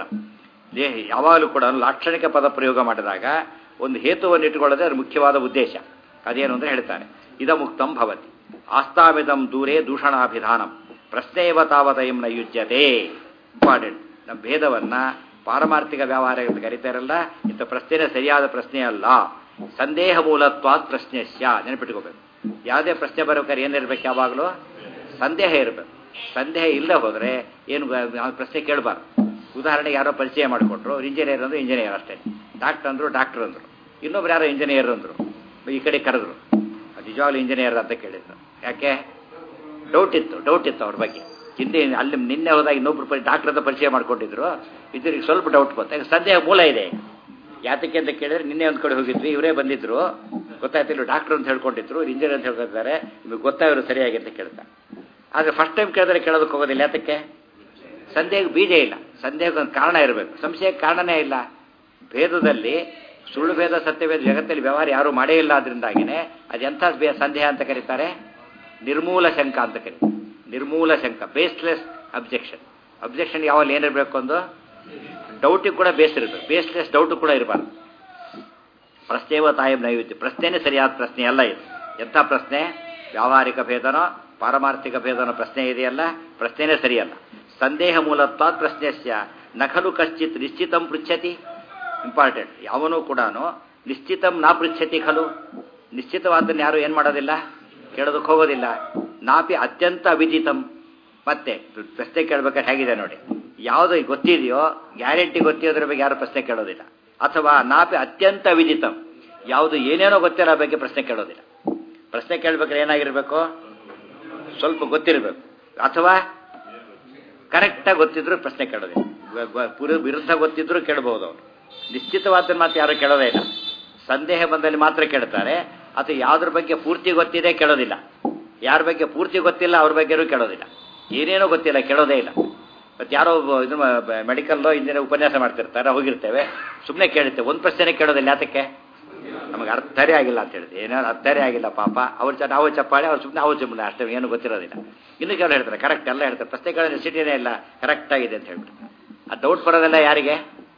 ಯಾವಾಗಲೂ ಕೂಡ ಲಾಕ್ಷಣಿಕ ಪದ ಪ್ರಯೋಗ ಮಾಡಿದಾಗ ಒಂದು ಹೇತುವನ್ನು ಇಟ್ಟುಕೊಳ್ಳೋದೇ ಅದು ಮುಖ್ಯವಾದ ಉದ್ದೇಶ ಅದೇನು ಅಂತ ಹೇಳ್ತಾನೆ ಇದ ಮುಕ್ತಂ ಭವತಿ ಆಸ್ತಾಮಿದಂ ದೂರೇ ದೂಷಣಾಭಿಧಾನಂ ಪ್ರಶ್ನೆಯವ ತಾವತಯಂ ನ ಯುಜ್ಯತೆ ಇಂಪಾರ್ಟೆಂಟ್ ನಮ್ಮ ಭೇದವನ್ನ ಪಾರಮಾರ್ಥಿಕ ವ್ಯವಹಾರ ಅಂತ ಕರಿತಾರಲ್ಲ ಇಂಥ ಪ್ರಶ್ನೆನೇ ಸರಿಯಾದ ಪ್ರಶ್ನೆ ಅಲ್ಲ ಸಂದೇಹ ಮೂಲತ್ವಾತ್ ಪ್ರಶ್ನೆಸ್ಯ ನೆನಪಿಟ್ಕೋಬೇಕು ಯಾವುದೇ ಪ್ರಶ್ನೆ ಬರೋಬೇಕಾದ್ರೆ ಏನಿರ್ಬೇಕು ಯಾವಾಗಲೂ ಸಂದೇಹ ಇರಬೇಕು ಸಂದೇಹ ಇಲ್ಲ ಹೋದರೆ ಏನು ಪ್ರಶ್ನೆ ಕೇಳಬಾರ್ದು ಉದಾಹರಣೆಗೆ ಯಾರೋ ಪರಿಚಯ ಮಾಡಿಕೊಟ್ರು ಇಂಜಿನಿಯರ್ ಅಂದ್ರು ಇಂಜಿನಿಯರ್ ಅಷ್ಟೇ ಡಾಕ್ಟರ್ ಅಂದರು ಡಾಕ್ಟರ್ ಅಂದರು ಇನ್ನೊಬ್ರು ಯಾರೋ ಇಂಜಿನಿಯರ್ ಅಂದರು ಈ ಕಡೆ ಕರೆದ್ರು ನಿಜವಾಗ್ಲೂ ಇಂಜಿನಿಯರ್ ಅಂತ ಕೇಳಿದ್ರು ಯಾಕೆ ಡೌಟ್ ಇತ್ತು ಡೌಟ್ ಇತ್ತು ಅವ್ರ ಬಗ್ಗೆ ಹಿಂದೆ ಅಲ್ಲಿ ನಿನ್ನೆ ಹೋದಾಗ ಇನ್ನೊಬ್ರು ಡಾಕ್ಟರ್ ಅಂತ ಪರಿಚಯ ಮಾಡ್ಕೊಂಡಿದ್ರು ಇದ್ರಿಗೆ ಸ್ವಲ್ಪ ಡೌಟ್ ಬಂತು ಯಾಕೆ ಸಂದೇಹ ಮೂಲ ಇದೆ ಯಾತಕ್ಕೆ ಅಂತ ಕೇಳಿದ್ರೆ ನಿನ್ನೆ ಒಂದು ಕಡೆ ಹೋಗಿದ್ವಿ ಇವರೇ ಬಂದಿದ್ರು ಗೊತ್ತಾಯ್ತಿಲ್ಲ ಡಾಕ್ಟರ್ ಅಂತ ಹೇಳ್ಕೊಂಡಿದ್ರು ಇಂಜಿನಿಯರ್ ಅಂತ ಹೇಳ್ಕೊತಾರೆ ನಿಮಗೆ ಗೊತ್ತಾಗಿರೋ ಸರಿಯಾಗಿ ಅಂತ ಕೇಳ್ತಾ ಆದರೆ ಫಸ್ಟ್ ಟೈಮ್ ಕೇಳಿದ್ರೆ ಕೇಳೋದಕ್ಕೆ ಹೋಗೋದಿಲ್ಲ ಯಾತಕ್ಕೆ ಸಂದೇಹಕ್ಕೆ ಬೀಜ ಇಲ್ಲ ಸಂದೇಹಕ್ಕೆ ಒಂದು ಕಾರಣ ಇರಬೇಕು ಸಂಶಯಕ್ಕೆ ಕಾರಣನೇ ಇಲ್ಲ ಭೇದದಲ್ಲಿ ಸುಳ್ಳು ಭೇದ ಸತ್ಯಭೇದ ಜಗತ್ತಲ್ಲಿ ವ್ಯವಹಾರ ಯಾರೂ ಮಾಡೇ ಇಲ್ಲ ಅದರಿಂದಾಗಿನೇ ಅದೆಂಥ ಸಂದೇಹ ಅಂತ ಕರೀತಾರೆ ನಿರ್ಮೂಲ ಶಂಕ ಅಂತ ಕರೀತಾರೆ ನಿರ್ಮೂಲ ಶಂಕ ಬೇಸ್ಲೆಸ್ ಅಬ್ಜೆಕ್ಷನ್ ಅಬ್ಜೆಕ್ಷನ್ ಯಾವಾಗ ಏನಿರಬೇಕು ಒಂದು ಡೌಟಿಗೆ ಕೂಡ ಬೇಸ್ ಇರಬೇಕು ಬೇಸ್ಲೆಸ್ ಡೌಟು ಕೂಡ ಇರಬಾರ್ದು ಪ್ರಶ್ನೆವ ತಾಯಿ ನೈವೇದ್ಯ ಪ್ರಶ್ನೆನೇ ಸರಿಯಾದ ಪ್ರಶ್ನೆ ಅಲ್ಲ ಇದು ಎಂಥ ಪ್ರಶ್ನೆ ವ್ಯಾವಹಾರಿಕ ಭೇದನೋ ಪಾರಮಾರ್ಥಿಕ ಭೇದನೋ ಪ್ರಶ್ನೆ ಇದೆಯಲ್ಲ ಪ್ರಶ್ನೆನೇ ಸರಿಯಲ್ಲ ಸಂದೇಹ ಮೂಲತ್ವಾತ್ ಪ್ರಶ್ನೆಸ್ಯ ನಖಲು ಕಶ್ಚಿತ್ ನಿಶ್ಚಿತಂ ಪೃಚ್ಛತಿ ಇಂಪಾರ್ಟೆಂಟ್ ಯಾವನೂ ಕೂಡ ನಿಶ್ಚಿತಂ ನಾ ಪೃಚ್ಛತಿ ಖಲು ನಿಶ್ಚಿತವಾದನ್ನು ಯಾರು ಏನು ಮಾಡೋದಿಲ್ಲ ಕೇಳೋದಕ್ಕೆ ಹೋಗೋದಿಲ್ಲ ನಾಪಿ ಅತ್ಯಂತ ಅವಿದಿತಂ ಮತ್ತೆ ಪ್ರಶ್ನೆ ಕೇಳಬೇಕಾದ್ರೆ ಹೇಗಿದೆ ನೋಡಿ ಯಾವುದು ಗೊತ್ತಿದೆಯೋ ಗ್ಯಾರಂಟಿ ಗೊತ್ತಿರೋದ್ರ ಬಗ್ಗೆ ಯಾರು ಪ್ರಶ್ನೆ ಕೇಳೋದಿಲ್ಲ ಅಥವಾ ನಾಪಿ ಅತ್ಯಂತ ಅವಿದಿತಂ ಯಾವುದು ಏನೇನೋ ಗೊತ್ತಿರೋ ಬಗ್ಗೆ ಪ್ರಶ್ನೆ ಕೇಳೋದಿಲ್ಲ ಪ್ರಶ್ನೆ ಕೇಳಬೇಕಾದ್ರೆ ಏನಾಗಿರ್ಬೇಕು ಸ್ವಲ್ಪ ಗೊತ್ತಿರಬೇಕು ಅಥವಾ ಕರೆಕ್ಟಾಗಿ ಗೊತ್ತಿದ್ರು ಪ್ರಶ್ನೆ ಕೇಳೋದಿಲ್ಲ ಪುರ ವಿರುದ್ಧ ಗೊತ್ತಿದ್ರು ಕೇಳಬಹುದು ಅವರು ನಿಶ್ಚಿತವಾದ ಮಾತು ಯಾರು ಕೇಳೋದೇ ಇಲ್ಲ ಸಂದೇಹ ಬಂದಲ್ಲಿ ಮಾತ್ರ ಕೇಳ್ತಾರೆ ಅಥವಾ ಯಾವುದ್ರ ಬಗ್ಗೆ ಪೂರ್ತಿ ಗೊತ್ತಿದೆ ಕೇಳೋದಿಲ್ಲ ಯಾರ ಬಗ್ಗೆ ಪೂರ್ತಿ ಗೊತ್ತಿಲ್ಲ ಅವ್ರ ಬಗ್ಗೆನೂ ಕೇಳೋದಿಲ್ಲ ಏನೇನೋ ಗೊತ್ತಿಲ್ಲ ಕೇಳೋದೇ ಇಲ್ಲ ಮತ್ತು ಯಾರೋ ಇದು ಮೆಡಿಕಲ್ಲೋ ಇಂಜಿನಿಯರ್ ಉಪನ್ಯಾಸ ಮಾಡ್ತಿರ್ತಾರೆ ಹೋಗಿರ್ತೇವೆ ಸುಮ್ಮನೆ ಕೇಳುತ್ತೇವೆ ಒಂದು ಪ್ರಶ್ನೆ ಕೇಳೋದಿಲ್ಲ ಯಾತಕ್ಕೆ ನಮಗೆ ಅರ್ಥರೇ ಆಗಿಲ್ಲ ಅಂತ ಹೇಳಿದೆ ಏನಾದ್ರು ಅರ್ಥರೇ ಆಗಿಲ್ಲ ಪಾಪ ಅವ್ರು ಚ ನಾವು ಚಪ್ಪಾಳೆ ಅವ್ರು ಸುಮ್ಮನೆ ಅವ್ರು ಸುಮ್ಮನೆ ಅಷ್ಟೇ ಏನು ಗೊತ್ತಿರೋದಿಲ್ಲ ಇನ್ನು ಕೆಲವು ಹೇಳ್ತಾರೆ ಕರೆಕ್ಟ್ ಎಲ್ಲ ಹೇಳ್ತಾರೆ ಪ್ರಶ್ನೆ ಕೇಳೋ ನೆಸಿಟಿನೇ ಇಲ್ಲ ಕರೆಕ್ಟ್ ಆಗಿದೆ ಅಂತ ಹೇಳ್ಬಿಟ್ಟು ಆ ಡೌಟ್ ಬರೋದೆಲ್ಲ ಯಾರಿಗೆ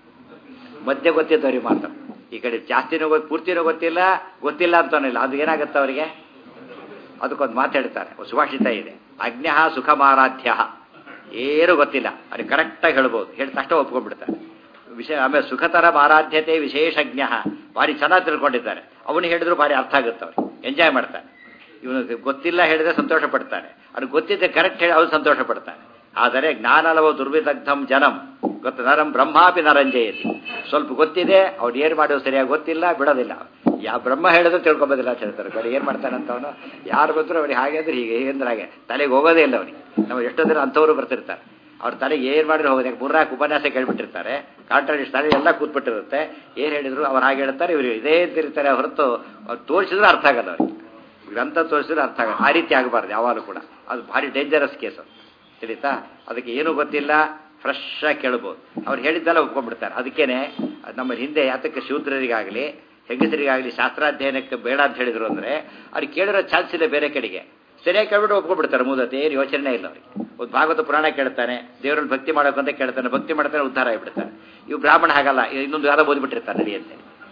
ಮಧ್ಯೆ ಗೊತ್ತಿದ್ದವ್ರಿಗೆ ಮಾತ್ರ ಈ ಕಡೆ ಜಾಸ್ತಿನೂ ಗೊತ್ತು ಪೂರ್ತಿನೂ ಗೊತ್ತಿಲ್ಲ ಗೊತ್ತಿಲ್ಲ ಅಂತನಿಲ್ಲ ಅದು ಏನಾಗುತ್ತೆ ಅವರಿಗೆ ಅದಕ್ಕೊಂದು ಮಾತಾಡ್ತಾರೆ ಸುಭಾಷಿತ ಇದೆ ಅಜ್ಞ ಸುಖ ಮಾರಾಧ್ಯ ಏನೂ ಗೊತ್ತಿಲ್ಲ ಅವ್ರಿಗೆ ಕರೆಕ್ಟಾಗಿ ಹೇಳ್ಬೋದು ಹೇಳಿ ತಕ್ಷಣ ಒಪ್ಕೊಂಡ್ಬಿಡ್ತಾರೆ ವಿಷಯ ಆಮೇಲೆ ಸುಖತರ ಮಾರಾಧ್ಯತೆ ವಿಶೇಷಜ್ಞ ಭಾರಿ ಚೆನ್ನಾಗಿ ತಿಳ್ಕೊಂಡಿದ್ದಾರೆ ಅವನು ಹೇಳಿದ್ರು ಭಾರಿ ಅರ್ಥ ಆಗುತ್ತೆ ಅವ್ರಿಗೆ ಎಂಜಾಯ್ ಮಾಡ್ತಾನೆ ಇವನು ಗೊತ್ತಿಲ್ಲ ಹೇಳಿದ್ರೆ ಸಂತೋಷ ಪಡ್ತಾನೆ ಅವ್ರಿಗೆ ಗೊತ್ತಿದ್ದೆ ಕರೆಕ್ಟ್ ಹೇಳಿ ಅವ್ರು ಸಂತೋಷ ಪಡ್ತಾನೆ ಆದರೆ ಜ್ಞಾನಲವ ದುರ್ವಿದಗ್ಧಂ ಜನಂ ಗೊತ್ತ ನರಂ ಬ್ರಹ್ಮಾಪಿ ನರಂಜಯತಿ ಸ್ವಲ್ಪ ಗೊತ್ತಿದೆ ಅವ್ನು ಏನು ಮಾಡೋದು ಸರಿಯಾಗಿ ಗೊತ್ತಿಲ್ಲ ಬಿಡೋದಿಲ್ಲ ಯಾವ ಬ್ರಹ್ಮ ಹೇಳಿದ್ರು ತಿಳ್ಕೊಬೋದಿಲ್ಲ ಅಂತ ಹೇಳ್ತಾರೆ ಕಡೆ ಏನು ಮಾಡ್ತಾನಂತ ಅವನು ಯಾರು ಬಂದರೂ ಅವ್ನಿಗೆ ಹಾಗೆ ಅಂದ್ರೆ ಹೀಗೆ ಅಂದ್ರೆ ಹಾಗೆ ತಲೆಗೆ ಹೋಗೋದೇ ಇಲ್ಲ ಅವನಿಗೆ ನಾವು ಎಷ್ಟೋ ದಿನ ಅಂಥವ್ರು ಬರ್ತಿರ್ತಾರೆ ಅವ್ರ ತಲೆಗೆ ಏನು ಮಾಡಿದ್ರು ಹೋಗೋದು ಯಾಕೆ ಮೂರ್ನಾಲ್ಕು ಉಪನ್ಯಾಸ ಕೇಳ್ಬಿಟ್ಟಿರ್ತಾರೆ ಕಾಂಟ್ರಾಡಿಸ್ಟ್ ತಲೆ ಎಲ್ಲ ಕೂತ್ಬಿಟ್ಟಿರುತ್ತೆ ಏನು ಹೇಳಿದ್ರು ಅವ್ರು ಹಾಗೆ ಹೇಳ್ತಾರೆ ಇವರು ಇದೇ ಇರ್ತಾರೆ ಹೊರತು ಅವ್ರು ತೋರಿಸಿದ್ರೆ ಅರ್ಥ ಆಗಲ್ಲ ಅವ್ರಿಗೆ ಗ್ರಂಥ ತೋರಿಸಿದ್ರೆ ಅರ್ಥ ಆಗಲ್ಲ ಆ ರೀತಿ ಆಗಬಾರ್ದು ಯಾವಾಗಲೂ ಕೂಡ ಅದು ಭಾರಿ ಡೇಂಜರಸ್ ಕೇಸ್ ಅದು ತಿಳಿತಾ ಅದಕ್ಕೆ ಏನೂ ಗೊತ್ತಿಲ್ಲ ಫ್ರೆಶ್ ಆಗಿ ಕೇಳ್ಬೋದು ಅವ್ರು ಹೇಳಿದ್ದೆಲ್ಲ ಒಪ್ಕೊಂಡ್ಬಿಡ್ತಾರೆ ಅದಕ್ಕೇನೆ ನಮ್ಮ ಹಿಂದೆ ಯಾತಕ್ಕೆ ಶೂದ್ರರಿಗಾಗಲಿ ಹೆಂಗಸರಿಗಾಗಲಿ ಶಾಸ್ತ್ರಾಧ್ಯಯನಕ್ಕೆ ಬೇಡ ಅಂತ ಹೇಳಿದ್ರು ಅಂದರೆ ಅವ್ರಿಗೆ ಕೇಳಿರೋ ಚಾನ್ಸ್ ಇಲ್ಲ ಬೇರೆ ಕಡೆಗೆ ಸರಿಯಾಗಿ ಕೇಳ್ಬಿಟ್ಟು ಒಪ್ಕೊಂಡ್ಬಿಡ್ತಾರೆ ಮೂದತೆ ಏನು ಯೋಚನೆ ಇಲ್ಲ ಅವರಿಗೆ ಒಂದು ಭಾಗವತ ಪುರಾಣ ಕೇಳ್ತಾನೆ ದೇವರನ್ನು ಭಕ್ತಿ ಮಾಡೋಕೆ ಅಂತ ಕೇಳ್ತಾನೆ ಭಕ್ತಿ ಮಾಡ್ತಾನೆ ಉದ್ಧಾರ ಆಗಿಬಿಡ್ತಾನೆ ಇವು ಬ್ರಾಹ್ಮಣ ಹಾಗಲ್ಲ ಇನ್ನೊಂದು ಯಾರೋ ಓದ್ಬಿಟ್ಟಿರ್ತಾರೆ ನಡೆಯುತ್ತೆ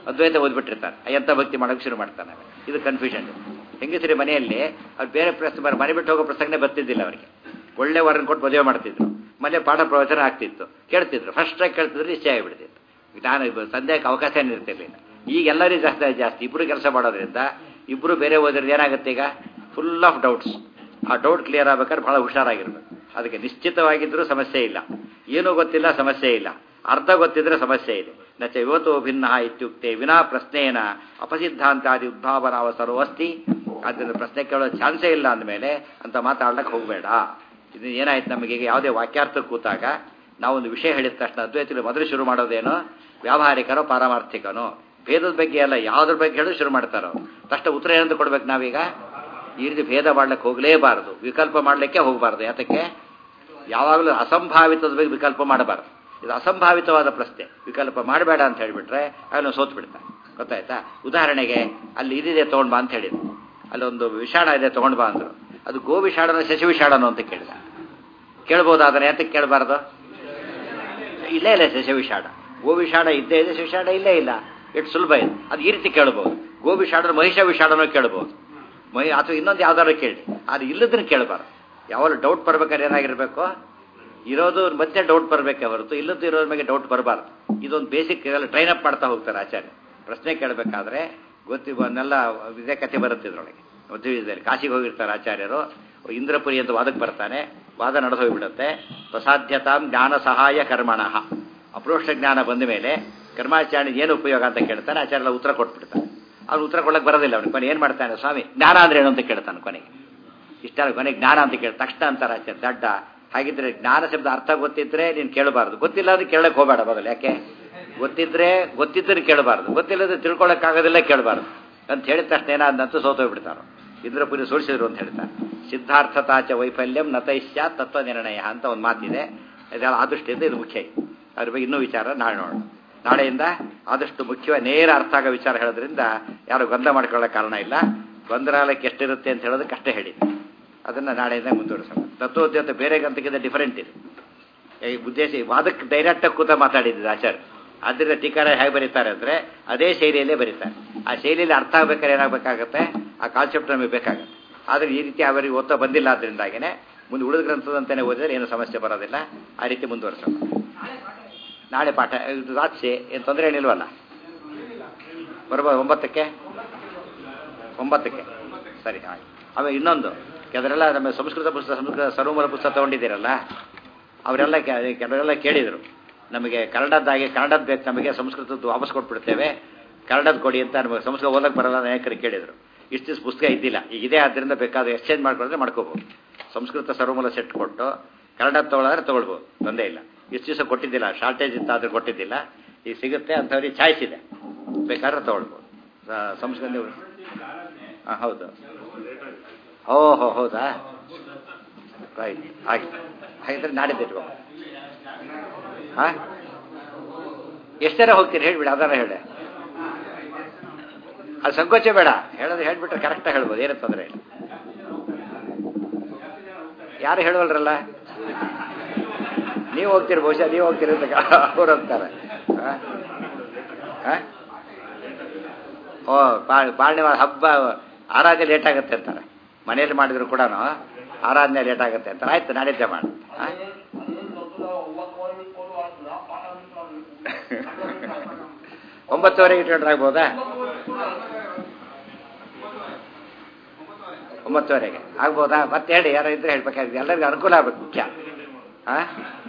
ಅದ್ವೈತ ಓದ್ಬಿಟ್ಟಿರ್ತಾನೆ ಎಂಥ ಭಕ್ತಿ ಮಾಡೋಕೆ ಶುರು ಮಾಡ್ತಾನೆ ಇದು ಕನ್ಫ್ಯೂಷನ್ ಹೆಂಗಸರಿ ಮನೆಯಲ್ಲಿ ಅವ್ರು ಬೇರೆ ಪ್ರಶ್ನೆ ಮನೆ ಬಿಟ್ಟು ಹೋಗೋ ಪ್ರಸಂಗನೇ ಬರ್ತಿದ್ದಿಲ್ಲ ಅವರಿಗೆ ಒಳ್ಳೆ ವರನ್ ಕೊಟ್ಟು ಮದುವೆ ಮಾಡ್ತಿದ್ರು ಮನೆ ಪಾಠ ಪ್ರವಚನ ಆಗ್ತಿತ್ತು ಕೇಳ್ತಿದ್ರು ಫಸ್ಟ್ ಆಗಿ ಕೇಳ್ತಿದ್ರು ನಿಶ್ಚಯ ಆಗಿಬಿಡ್ತಿತ್ತು ನಾನು ಸಂದೇಹಕ್ಕೆ ಅವಕಾಶ ಇರ್ತಿರ್ಲಿಲ್ಲ ಈಗ ಎಲ್ಲರಿಗೂ ಜಾಸ್ತಿ ಜಾಸ್ತಿ ಇಬ್ಬರು ಕೆಲಸ ಮಾಡೋದ್ರಿಂದ ಇಬ್ಬರು ಬೇರೆ ಓದಿರೋದು ಏನಾಗುತ್ತೆ ಈಗ ಫುಲ್ ಆಫ್ ಡೌಟ್ಸ್ ಆ ಡೌಟ್ ಕ್ಲಿಯರ್ ಆಗ್ಬೇಕಾದ್ರೆ ಬಹಳ ಹುಷಾರಾಗಿರ್ಬೇಕು ಅದಕ್ಕೆ ನಿಶ್ಚಿತವಾಗಿದ್ದರೂ ಸಮಸ್ಯೆ ಇಲ್ಲ ಏನೂ ಗೊತ್ತಿಲ್ಲ ಸಮಸ್ಯೆ ಇಲ್ಲ ಅರ್ಧ ಗೊತ್ತಿದ್ರೆ ಸಮಸ್ಯೆ ಇದೆ ನಚ ಯುವತೋ ಭಿನ್ನ ಇತ್ಯುಕ್ತೆ ವಿನಾ ಪ್ರಶ್ನೇನ ಅಪಸಿದ್ಧಾಂತಾದಿ ಉದ್ಭಾವನಾವಸರೋ ಅಸ್ತಿ ಆದ್ದರಿಂದ ಪ್ರಶ್ನೆ ಕೇಳೋ ಚಾನ್ಸೇ ಇಲ್ಲ ಅಂದಮೇಲೆ ಅಂತ ಮಾತಾಡ್ಲಕ್ಕೆ ಹೋಗಬೇಡ ಇದು ಏನಾಯ್ತು ನಮಗೆ ಈಗ ಯಾವುದೇ ವಾಕ್ಯಾರ್ಥ ಕೂತಾಗ ನಾವೊಂದು ವಿಷಯ ಹೇಳಿದ ತಕ್ಷಣ ಅದ್ವೈತಗಳು ಮೊದಲು ಶುರು ಮಾಡೋದೇನೋ ವ್ಯಾವಹಾರಿಕನೋ ಪಾರಮಾರ್ಥಿಕನೋ ಭೇದದ ಬಗ್ಗೆ ಅಲ್ಲ ಯಾವುದ್ರ ಬಗ್ಗೆ ಹೇಳೋದು ಶುರು ಮಾಡ್ತಾರೋ ತಕ್ಷಣ ಉತ್ತರ ಏನಂತ ಕೊಡ್ಬೇಕು ನಾವೀಗ ಈ ರೀತಿ ಭೇದ ಮಾಡ್ಲಿಕ್ಕೆ ಹೋಗಲೇಬಾರದು ವಿಕಲ್ಪ ಮಾಡಲಿಕ್ಕೆ ಹೋಗಬಾರ್ದು ಯಾತಕ್ಕೆ ಯಾವಾಗಲೂ ಅಸಂಭಾವಿತದ ಬಗ್ಗೆ ವಿಕಲ್ಪ ಮಾಡಬಾರ್ದು ಇದು ಅಸಂಭಾವಿತವಾದ ಪ್ರಶ್ನೆ ವಿಕಲ್ಪ ಮಾಡಬೇಡ ಅಂತ ಹೇಳಿಬಿಟ್ರೆ ಅವನು ಸೋತ್ ಬಿಡ್ತಾನೆ ಗೊತ್ತಾಯ್ತಾ ಉದಾಹರಣೆಗೆ ಅಲ್ಲಿ ಇದಿದೆ ತೊಗೊಂಡ್ ಬಾ ಅಂತ ಹೇಳಿದ್ರು ಅಲ್ಲೊಂದು ವಿಷಾಣ ಇದೆ ತೊಗೊಂಡ್ ಬಾ ಅಂದ್ರು ಅದು ಗೋ ವಿಷಾಡನೋ ಶಶಿ ವಿಷಾಡನೋ ಅಂತ ಕೇಳಿದ ಕೇಳ್ಬೋದಾದ್ರೆ ಯಾತಕ್ಕೆ ಕೇಳಬಾರ್ದು ಇಲ್ಲೇ ಇಲ್ಲ ಶಶಿ ವಿಷಾಡ ಗೋ ವಿಷಾಡ ಇದ್ದೇ ಇದೆ ವಿಷಾಡ ಇಲ್ಲೇ ಇಲ್ಲ ಎಷ್ಟು ಸುಲಭ ಇದೆ ಅದು ಈ ರೀತಿ ಕೇಳ್ಬೋದು ಗೋ ವಿಷಾಡ ಮಹಿಷ ವಿಷಾಡನೋ ಕೇಳ್ಬೋದು ಮೈ ಅಥವಾ ಇನ್ನೊಂದು ಯಾವ್ದಾದ್ರು ಕೇಳಿ ಅದು ಇಲ್ಲದನ್ನ ಕೇಳಬಾರ್ದು ಯಾವಾಗಲೂ ಡೌಟ್ ಬರ್ಬೇಕಾದ್ರೆ ಏನಾಗಿರ್ಬೇಕು ಇರೋದು ಮತ್ತೆ ಡೌಟ್ ಬರಬೇಕೆ ಹೊರತು ಇಲ್ಲದ್ದು ಇರೋದ್ರ ಮೇಲೆ ಡೌಟ್ ಬರಬಾರ್ದು ಇದೊಂದು ಬೇಸಿಕ್ ಇದೆಲ್ಲ ಟ್ರೈನ್ ಅಪ್ ಮಾಡ್ತಾ ಹೋಗ್ತಾರೆ ಆಚಾರ್ಯ ಪ್ರಶ್ನೆ ಕೇಳಬೇಕಾದ್ರೆ ಗೊತ್ತಿ ಬಂದೆಲ್ಲ ಇದೇ ಕಥೆ ಬರುತ್ತೆ ಇದ್ರೊಳಗೆ ಮಧ್ವಿದಲ್ಲಿ ಕಾಶಿಗೆ ಹೋಗಿರ್ತಾರೆ ಆಚಾರ್ಯರು ಇಂದ್ರಪುರಿ ಅಂತ ವಾದಕ್ಕೆ ಬರ್ತಾನೆ ವಾದ ನಡೆದು ಹೋಗ್ಬಿಡುತ್ತೆ ಪ್ರಸಾಧ್ಯತಾಂ ಜ್ಞಾನ ಸಹಾಯ ಕರ್ಮಣಃ ಅಪ್ರೋಷ್ಟ ಜ್ಞಾನ ಬಂದ ಮೇಲೆ ಕರ್ಮಾಚರಣೆ ಏನು ಉಪಯೋಗ ಅಂತ ಕೇಳ್ತಾನೆ ಆಚಾರ್ಯ ಉತ್ತರ ಕೊಟ್ಬಿಡ್ತಾನೆ ಅವ್ನು ಉತ್ತರ ಕೊಡಕ್ಕೆ ಬರೋದಿಲ್ಲ ಅವ್ನಿಗೆ ಕೊನೆ ಏನು ಮಾಡ್ತಾನೆ ಸ್ವಾಮಿ ಜ್ಞಾನ ಅಂದ್ರೆ ಏನು ಅಂತ ಕೇಳ್ತಾನೆ ಕೊನೆಗೆ ಇಷ್ಟ ಕೊನೆಗೆ ಜ್ಞಾನ ಅಂತ ಕೇಳಿ ತಕ್ಷಣ ಅಂತಾರೆ ಆಚಾರ್ಯ ದಡ್ಡ ಹಾಗಿದ್ರೆ ಜ್ಞಾನ ಶಬ್ದ ಅರ್ಥ ಗೊತ್ತಿದ್ರೆ ನೀನು ಕೇಳಬಾರ್ದು ಗೊತ್ತಿಲ್ಲ ಅಂದ್ರೆ ಕೇಳಕ್ಕೆ ಹೋಗಬೇಡ ಬದಲು ಯಾಕೆ ಗೊತ್ತಿದ್ರೆ ಗೊತ್ತಿದ್ರೆ ಕೇಳಬಾರ್ದು ಗೊತ್ತಿಲ್ಲದ್ರೆ ತಿಳ್ಕೊಳ್ಳೋಕ್ಕಾಗೋದಿಲ್ಲ ಕೇಳಬಾರ್ದು ಅಂತ ಹೇಳಿದ ತಕ್ಷಣ ಏನಾದಂತೂ ಸೋತೋಗ್ಬಿಡ್ತಾರೋ ಇಂದ್ರಪುರಿ ಸೋಲಿಸಿದ್ರು ಅಂತ ಹೇಳ್ತಾರೆ ಸಿದ್ಧಾರ್ಥತಾಚ ವೈಫಲ್ಯಂ ನತೈಶ್ಯ ತತ್ವ ನಿರ್ಣಯ ಅಂತ ಒಂದು ಮಾತಿದೆ ಇದೆಲ್ಲ ಆ ದೃಷ್ಟಿಯಿಂದ ಇದು ಮುಖ್ಯ ಅದ್ರ ಬಗ್ಗೆ ಇನ್ನೂ ವಿಚಾರ ನಾಳೆ ನೋಡೋಣ ನಾಳೆಯಿಂದ ಆದಷ್ಟು ಮುಖ್ಯವಾಗಿ ನೇರ ಅರ್ಥ ಆಗೋ ವಿಚಾರ ಹೇಳೋದ್ರಿಂದ ಯಾರು ಗೊಂದಲ ಮಾಡ್ಕೊಳ್ಳೋ ಕಾರಣ ಇಲ್ಲ ಗೊಂದಲಾಲಕ್ಕೆ ಎಷ್ಟಿರುತ್ತೆ ಅಂತ ಹೇಳೋದಕ್ಕೆ ಅಷ್ಟೇ ಹೇಳಿ ಅದನ್ನು ನಾಳೆಯಿಂದ ಮುಂದುವರಿಸೋಣ ತತ್ವೋದ್ಯತ ಬೇರೆ ಗಂತಕ್ಕಿಂತ ಡಿಫರೆಂಟ್ ಇದೆ ಈ ಉದ್ದೇಶ ವಾದಕ್ಕೆ ಡೈರೆಕ್ಟಾಗಿ ಕೂತ ಮಾತಾಡಿದ್ದು ಆಚಾರ್ಯ ಆದ್ದರಿಂದ ಟೀಕಾರ ಹೇಗೆ ಬರೀತಾರೆ ಅಂದರೆ ಅದೇ ಶೈಲಿಯಲ್ಲೇ ಬರೀತಾರೆ ಆ ಶೈಲಿಯಲ್ಲಿ ಅರ್ಥ ಆಗ್ಬೇಕಾದ್ರೆ ಏನಾಗಬೇಕಾಗತ್ತೆ ಆ ಕಾನ್ಸೆಪ್ಟ್ ನಮಗೆ ಬೇಕಾಗುತ್ತೆ ಆದರೆ ಈ ರೀತಿ ಅವರಿಗೆ ಓದ್ತಾ ಬಂದಿಲ್ಲ ಅದರಿಂದಾಗಿನೇ ಮುಂದೆ ಉಳಿದ ಗ್ರಂಥದಂತಾನೆ ಓದಿದ್ರೆ ಏನು ಸಮಸ್ಯೆ ಬರೋದಿಲ್ಲ ಆ ರೀತಿ ಮುಂದುವರಿಸೋಣ ನಾಳೆ ಪಾಠ ಇದು ರಾತ್ರಿ ಏನು ತೊಂದರೆ ಏನಿಲ್ವಲ್ಲ ಬರ್ಬೋದು ಒಂಬತ್ತಕ್ಕೆ ಒಂಬತ್ತಕ್ಕೆ ಸರಿ ಹಾಗೆ ಆಮೇಲೆ ಇನ್ನೊಂದು ಕೆಲವರೆಲ್ಲ ನಮ್ಮ ಸಂಸ್ಕೃತ ಪುಸ್ತಕ ಸಂಸ್ಕೃತ ಸರ್ವಮೂಲ ಪುಸ್ತಕ ತೊಗೊಂಡಿದ್ದೀರಲ್ಲ ಅವರೆಲ್ಲ ಕೆಲವರೆಲ್ಲ ಕೇಳಿದರು ನಮಗೆ ಕನ್ನಡದ್ದಾಗಿ ಕನ್ನಡದ ಬೇಕು ನಮಗೆ ಸಂಸ್ಕೃತದ್ದು ವಾಪಸ್ ಕೊಟ್ಬಿಡ್ತೇವೆ ಕನ್ನಡದ ಕೊಡಿ ಅಂತ ನಮಗೆ ಸಂಸ್ಕೃತ ಓದಕ್ಕೆ ಬರಲ್ಲ ನಾಯಕರು ಕೇಳಿದರು ಇಷ್ಟು ದಿವಸ ಪುಸ್ತಕ ಇದ್ದಿಲ್ಲ ಈಗ ಇದೆ ಆದ್ದರಿಂದ ಬೇಕಾದ್ರೆ ಎಕ್ಸ್ಚೇಂಜ್ ಮಾಡ್ಕೊಂಡ್ರೆ ಮಾಡ್ಕೋಬೋದು ಸಂಸ್ಕೃತ ಸರ್ವಮೂಲ ಸೆಟ್ ಕೊಟ್ಟು ಕನ್ನಡ ತೊಗೊಳಾದ್ರೆ ತೊಗೊಳ್ಬೋದು ತೊಂದರೆ ಇಲ್ಲ ಇಷ್ಟು ದಿವಸ ಕೊಟ್ಟಿದ್ದಿಲ್ಲ ಶಾರ್ಟೇಜ್ ಇತ್ತು ಆದ್ರೆ ಕೊಟ್ಟಿದ್ದಿಲ್ಲ ಈಗ ಸಿಗುತ್ತೆ ಅಂಥವ್ರಿಗೆ ಚಾಯ್ಸ್ ಇದೆ ಬೇಕಾದ್ರೆ ತೊಗೊಳ್ಬೋದು ಸಂಸ್ಕೃತ ಹಾಂ ಹೌದು ಓಹೋ ಹೌದಾ ರೈಟ್ ಹಾಗೆ ಹಾಗಿದ್ರೆ ನಾಡಿದ್ದು ಇಟ್ಕೋ ಹಾಂ ಎಷ್ಟು ಜನ ಹೋಗ್ತೀರಿ ಹೇಳ್ಬಿಡಿ ಅದರ ಹೇಳಿ ಅದು ಸಂಕೋಚ ಬೇಡ ಹೇಳೋದು ಹೇಳ್ಬಿಟ್ರೆ ಕರೆಕ್ಟಾಗಿ ಹೇಳ್ಬೋದು ಏನೂ ತೊಂದರೆ ಇಲ್ಲ ಯಾರು ಹೇಳುವಲ್ರಲ್ಲ ನೀವು ಹೋಗ್ತೀರಿ ಬಹುಶಃ ನೀವು ಹೋಗ್ತೀರಿ ಅಂತ ಅವ್ರು ಹೋಗ್ತಾರೆ ಓ ಪಾಳನೆ ಹಬ್ಬ ಆರಾಧನೆ ಲೇಟ್ ಆಗುತ್ತೆ ಅಂತಾರೆ ಮನೆಯಲ್ಲಿ ಮಾಡಿದ್ರು ಕೂಡ ಆರಾಧನೆ ಲೇಟ್ ಆಗುತ್ತೆ ಅಂತಾರೆ ಆಯ್ತು ನಾಡಿದ್ದೆ ಮಾಡಿ ಒಂಬತ್ತುವರೆಗೆ ಇಟ್ಕೊಂಡ್ರೆ ಆಗ್ಬೋದಾ ಒಂಬತ್ತುವರೆಗೆ ಆಗ್ಬೋದಾ ಮತ್ತೆ ಹೇಳಿ ಯಾರು ಇದ್ರೆ ಹೇಳ್ಬೇಕಾಗಿದೆ ಎಲ್ಲರಿಗೂ ಅನುಕೂಲ ಆಗ್ಬೇಕು ಮುಖ್ಯ ಹಾಂ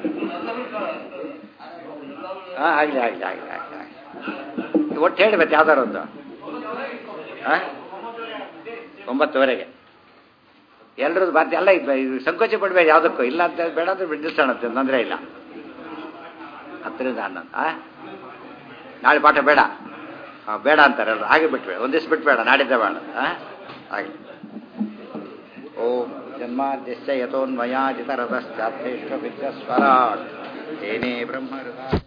ಹಾಂ ಆಗಲಿ ಆಗಲಿ ಆಗಲಿ ಆಗಲಿ ಆಗಲಿ ಒಟ್ಟು ಹೇಳಿ ಮತ್ತೆ ಯಾವ್ದಾರು ಒಂದು ಹಾಂ ಒಂಬತ್ತುವರೆಗೆ ಎಲ್ಲರದ್ದು ಬಾರ್ತಿ ಎಲ್ಲ ಇದು ಸಂಕೋಚ ಪಡಬೇಡಿ ಯಾವುದಕ್ಕೂ ಇಲ್ಲ ಅಂತ ಬೇಡ ಅಂದ್ರೆ ಬಿಡಿಸೋಣಂತೆ ತೊಂದರೆ ಇಲ್ಲ ಹತ್ತರಿಂದ ಹನ್ನೊಂದು ಹಾಂ ನಾಳೆ ಪಾಠ ಬೇಡ ಹಾಂ ಬೇಡ ಅಂತಾರೆ ಎಲ್ಲರೂ ಹಾಗೆ ಬಿಟ್ಬೇಡ ಒಂದಿವ್ಸ ಬಿಟ್ಬೇಡ ನಾಡಿದ್ದೆ ಬೇಡ ಹಾಂ ಹಾಗೆ ಓಂ ಜನ್ಮಾದ್ಯಶ್ಚ ಯಥೋನ್ಮಯಾಜಿತರತಶ್ಚಾತ್ರೇಷ್ಠ ವಿದ್ಯಸ್ವರಾಟ್ ತೇನೇ ಬ್ರಹ್ಮ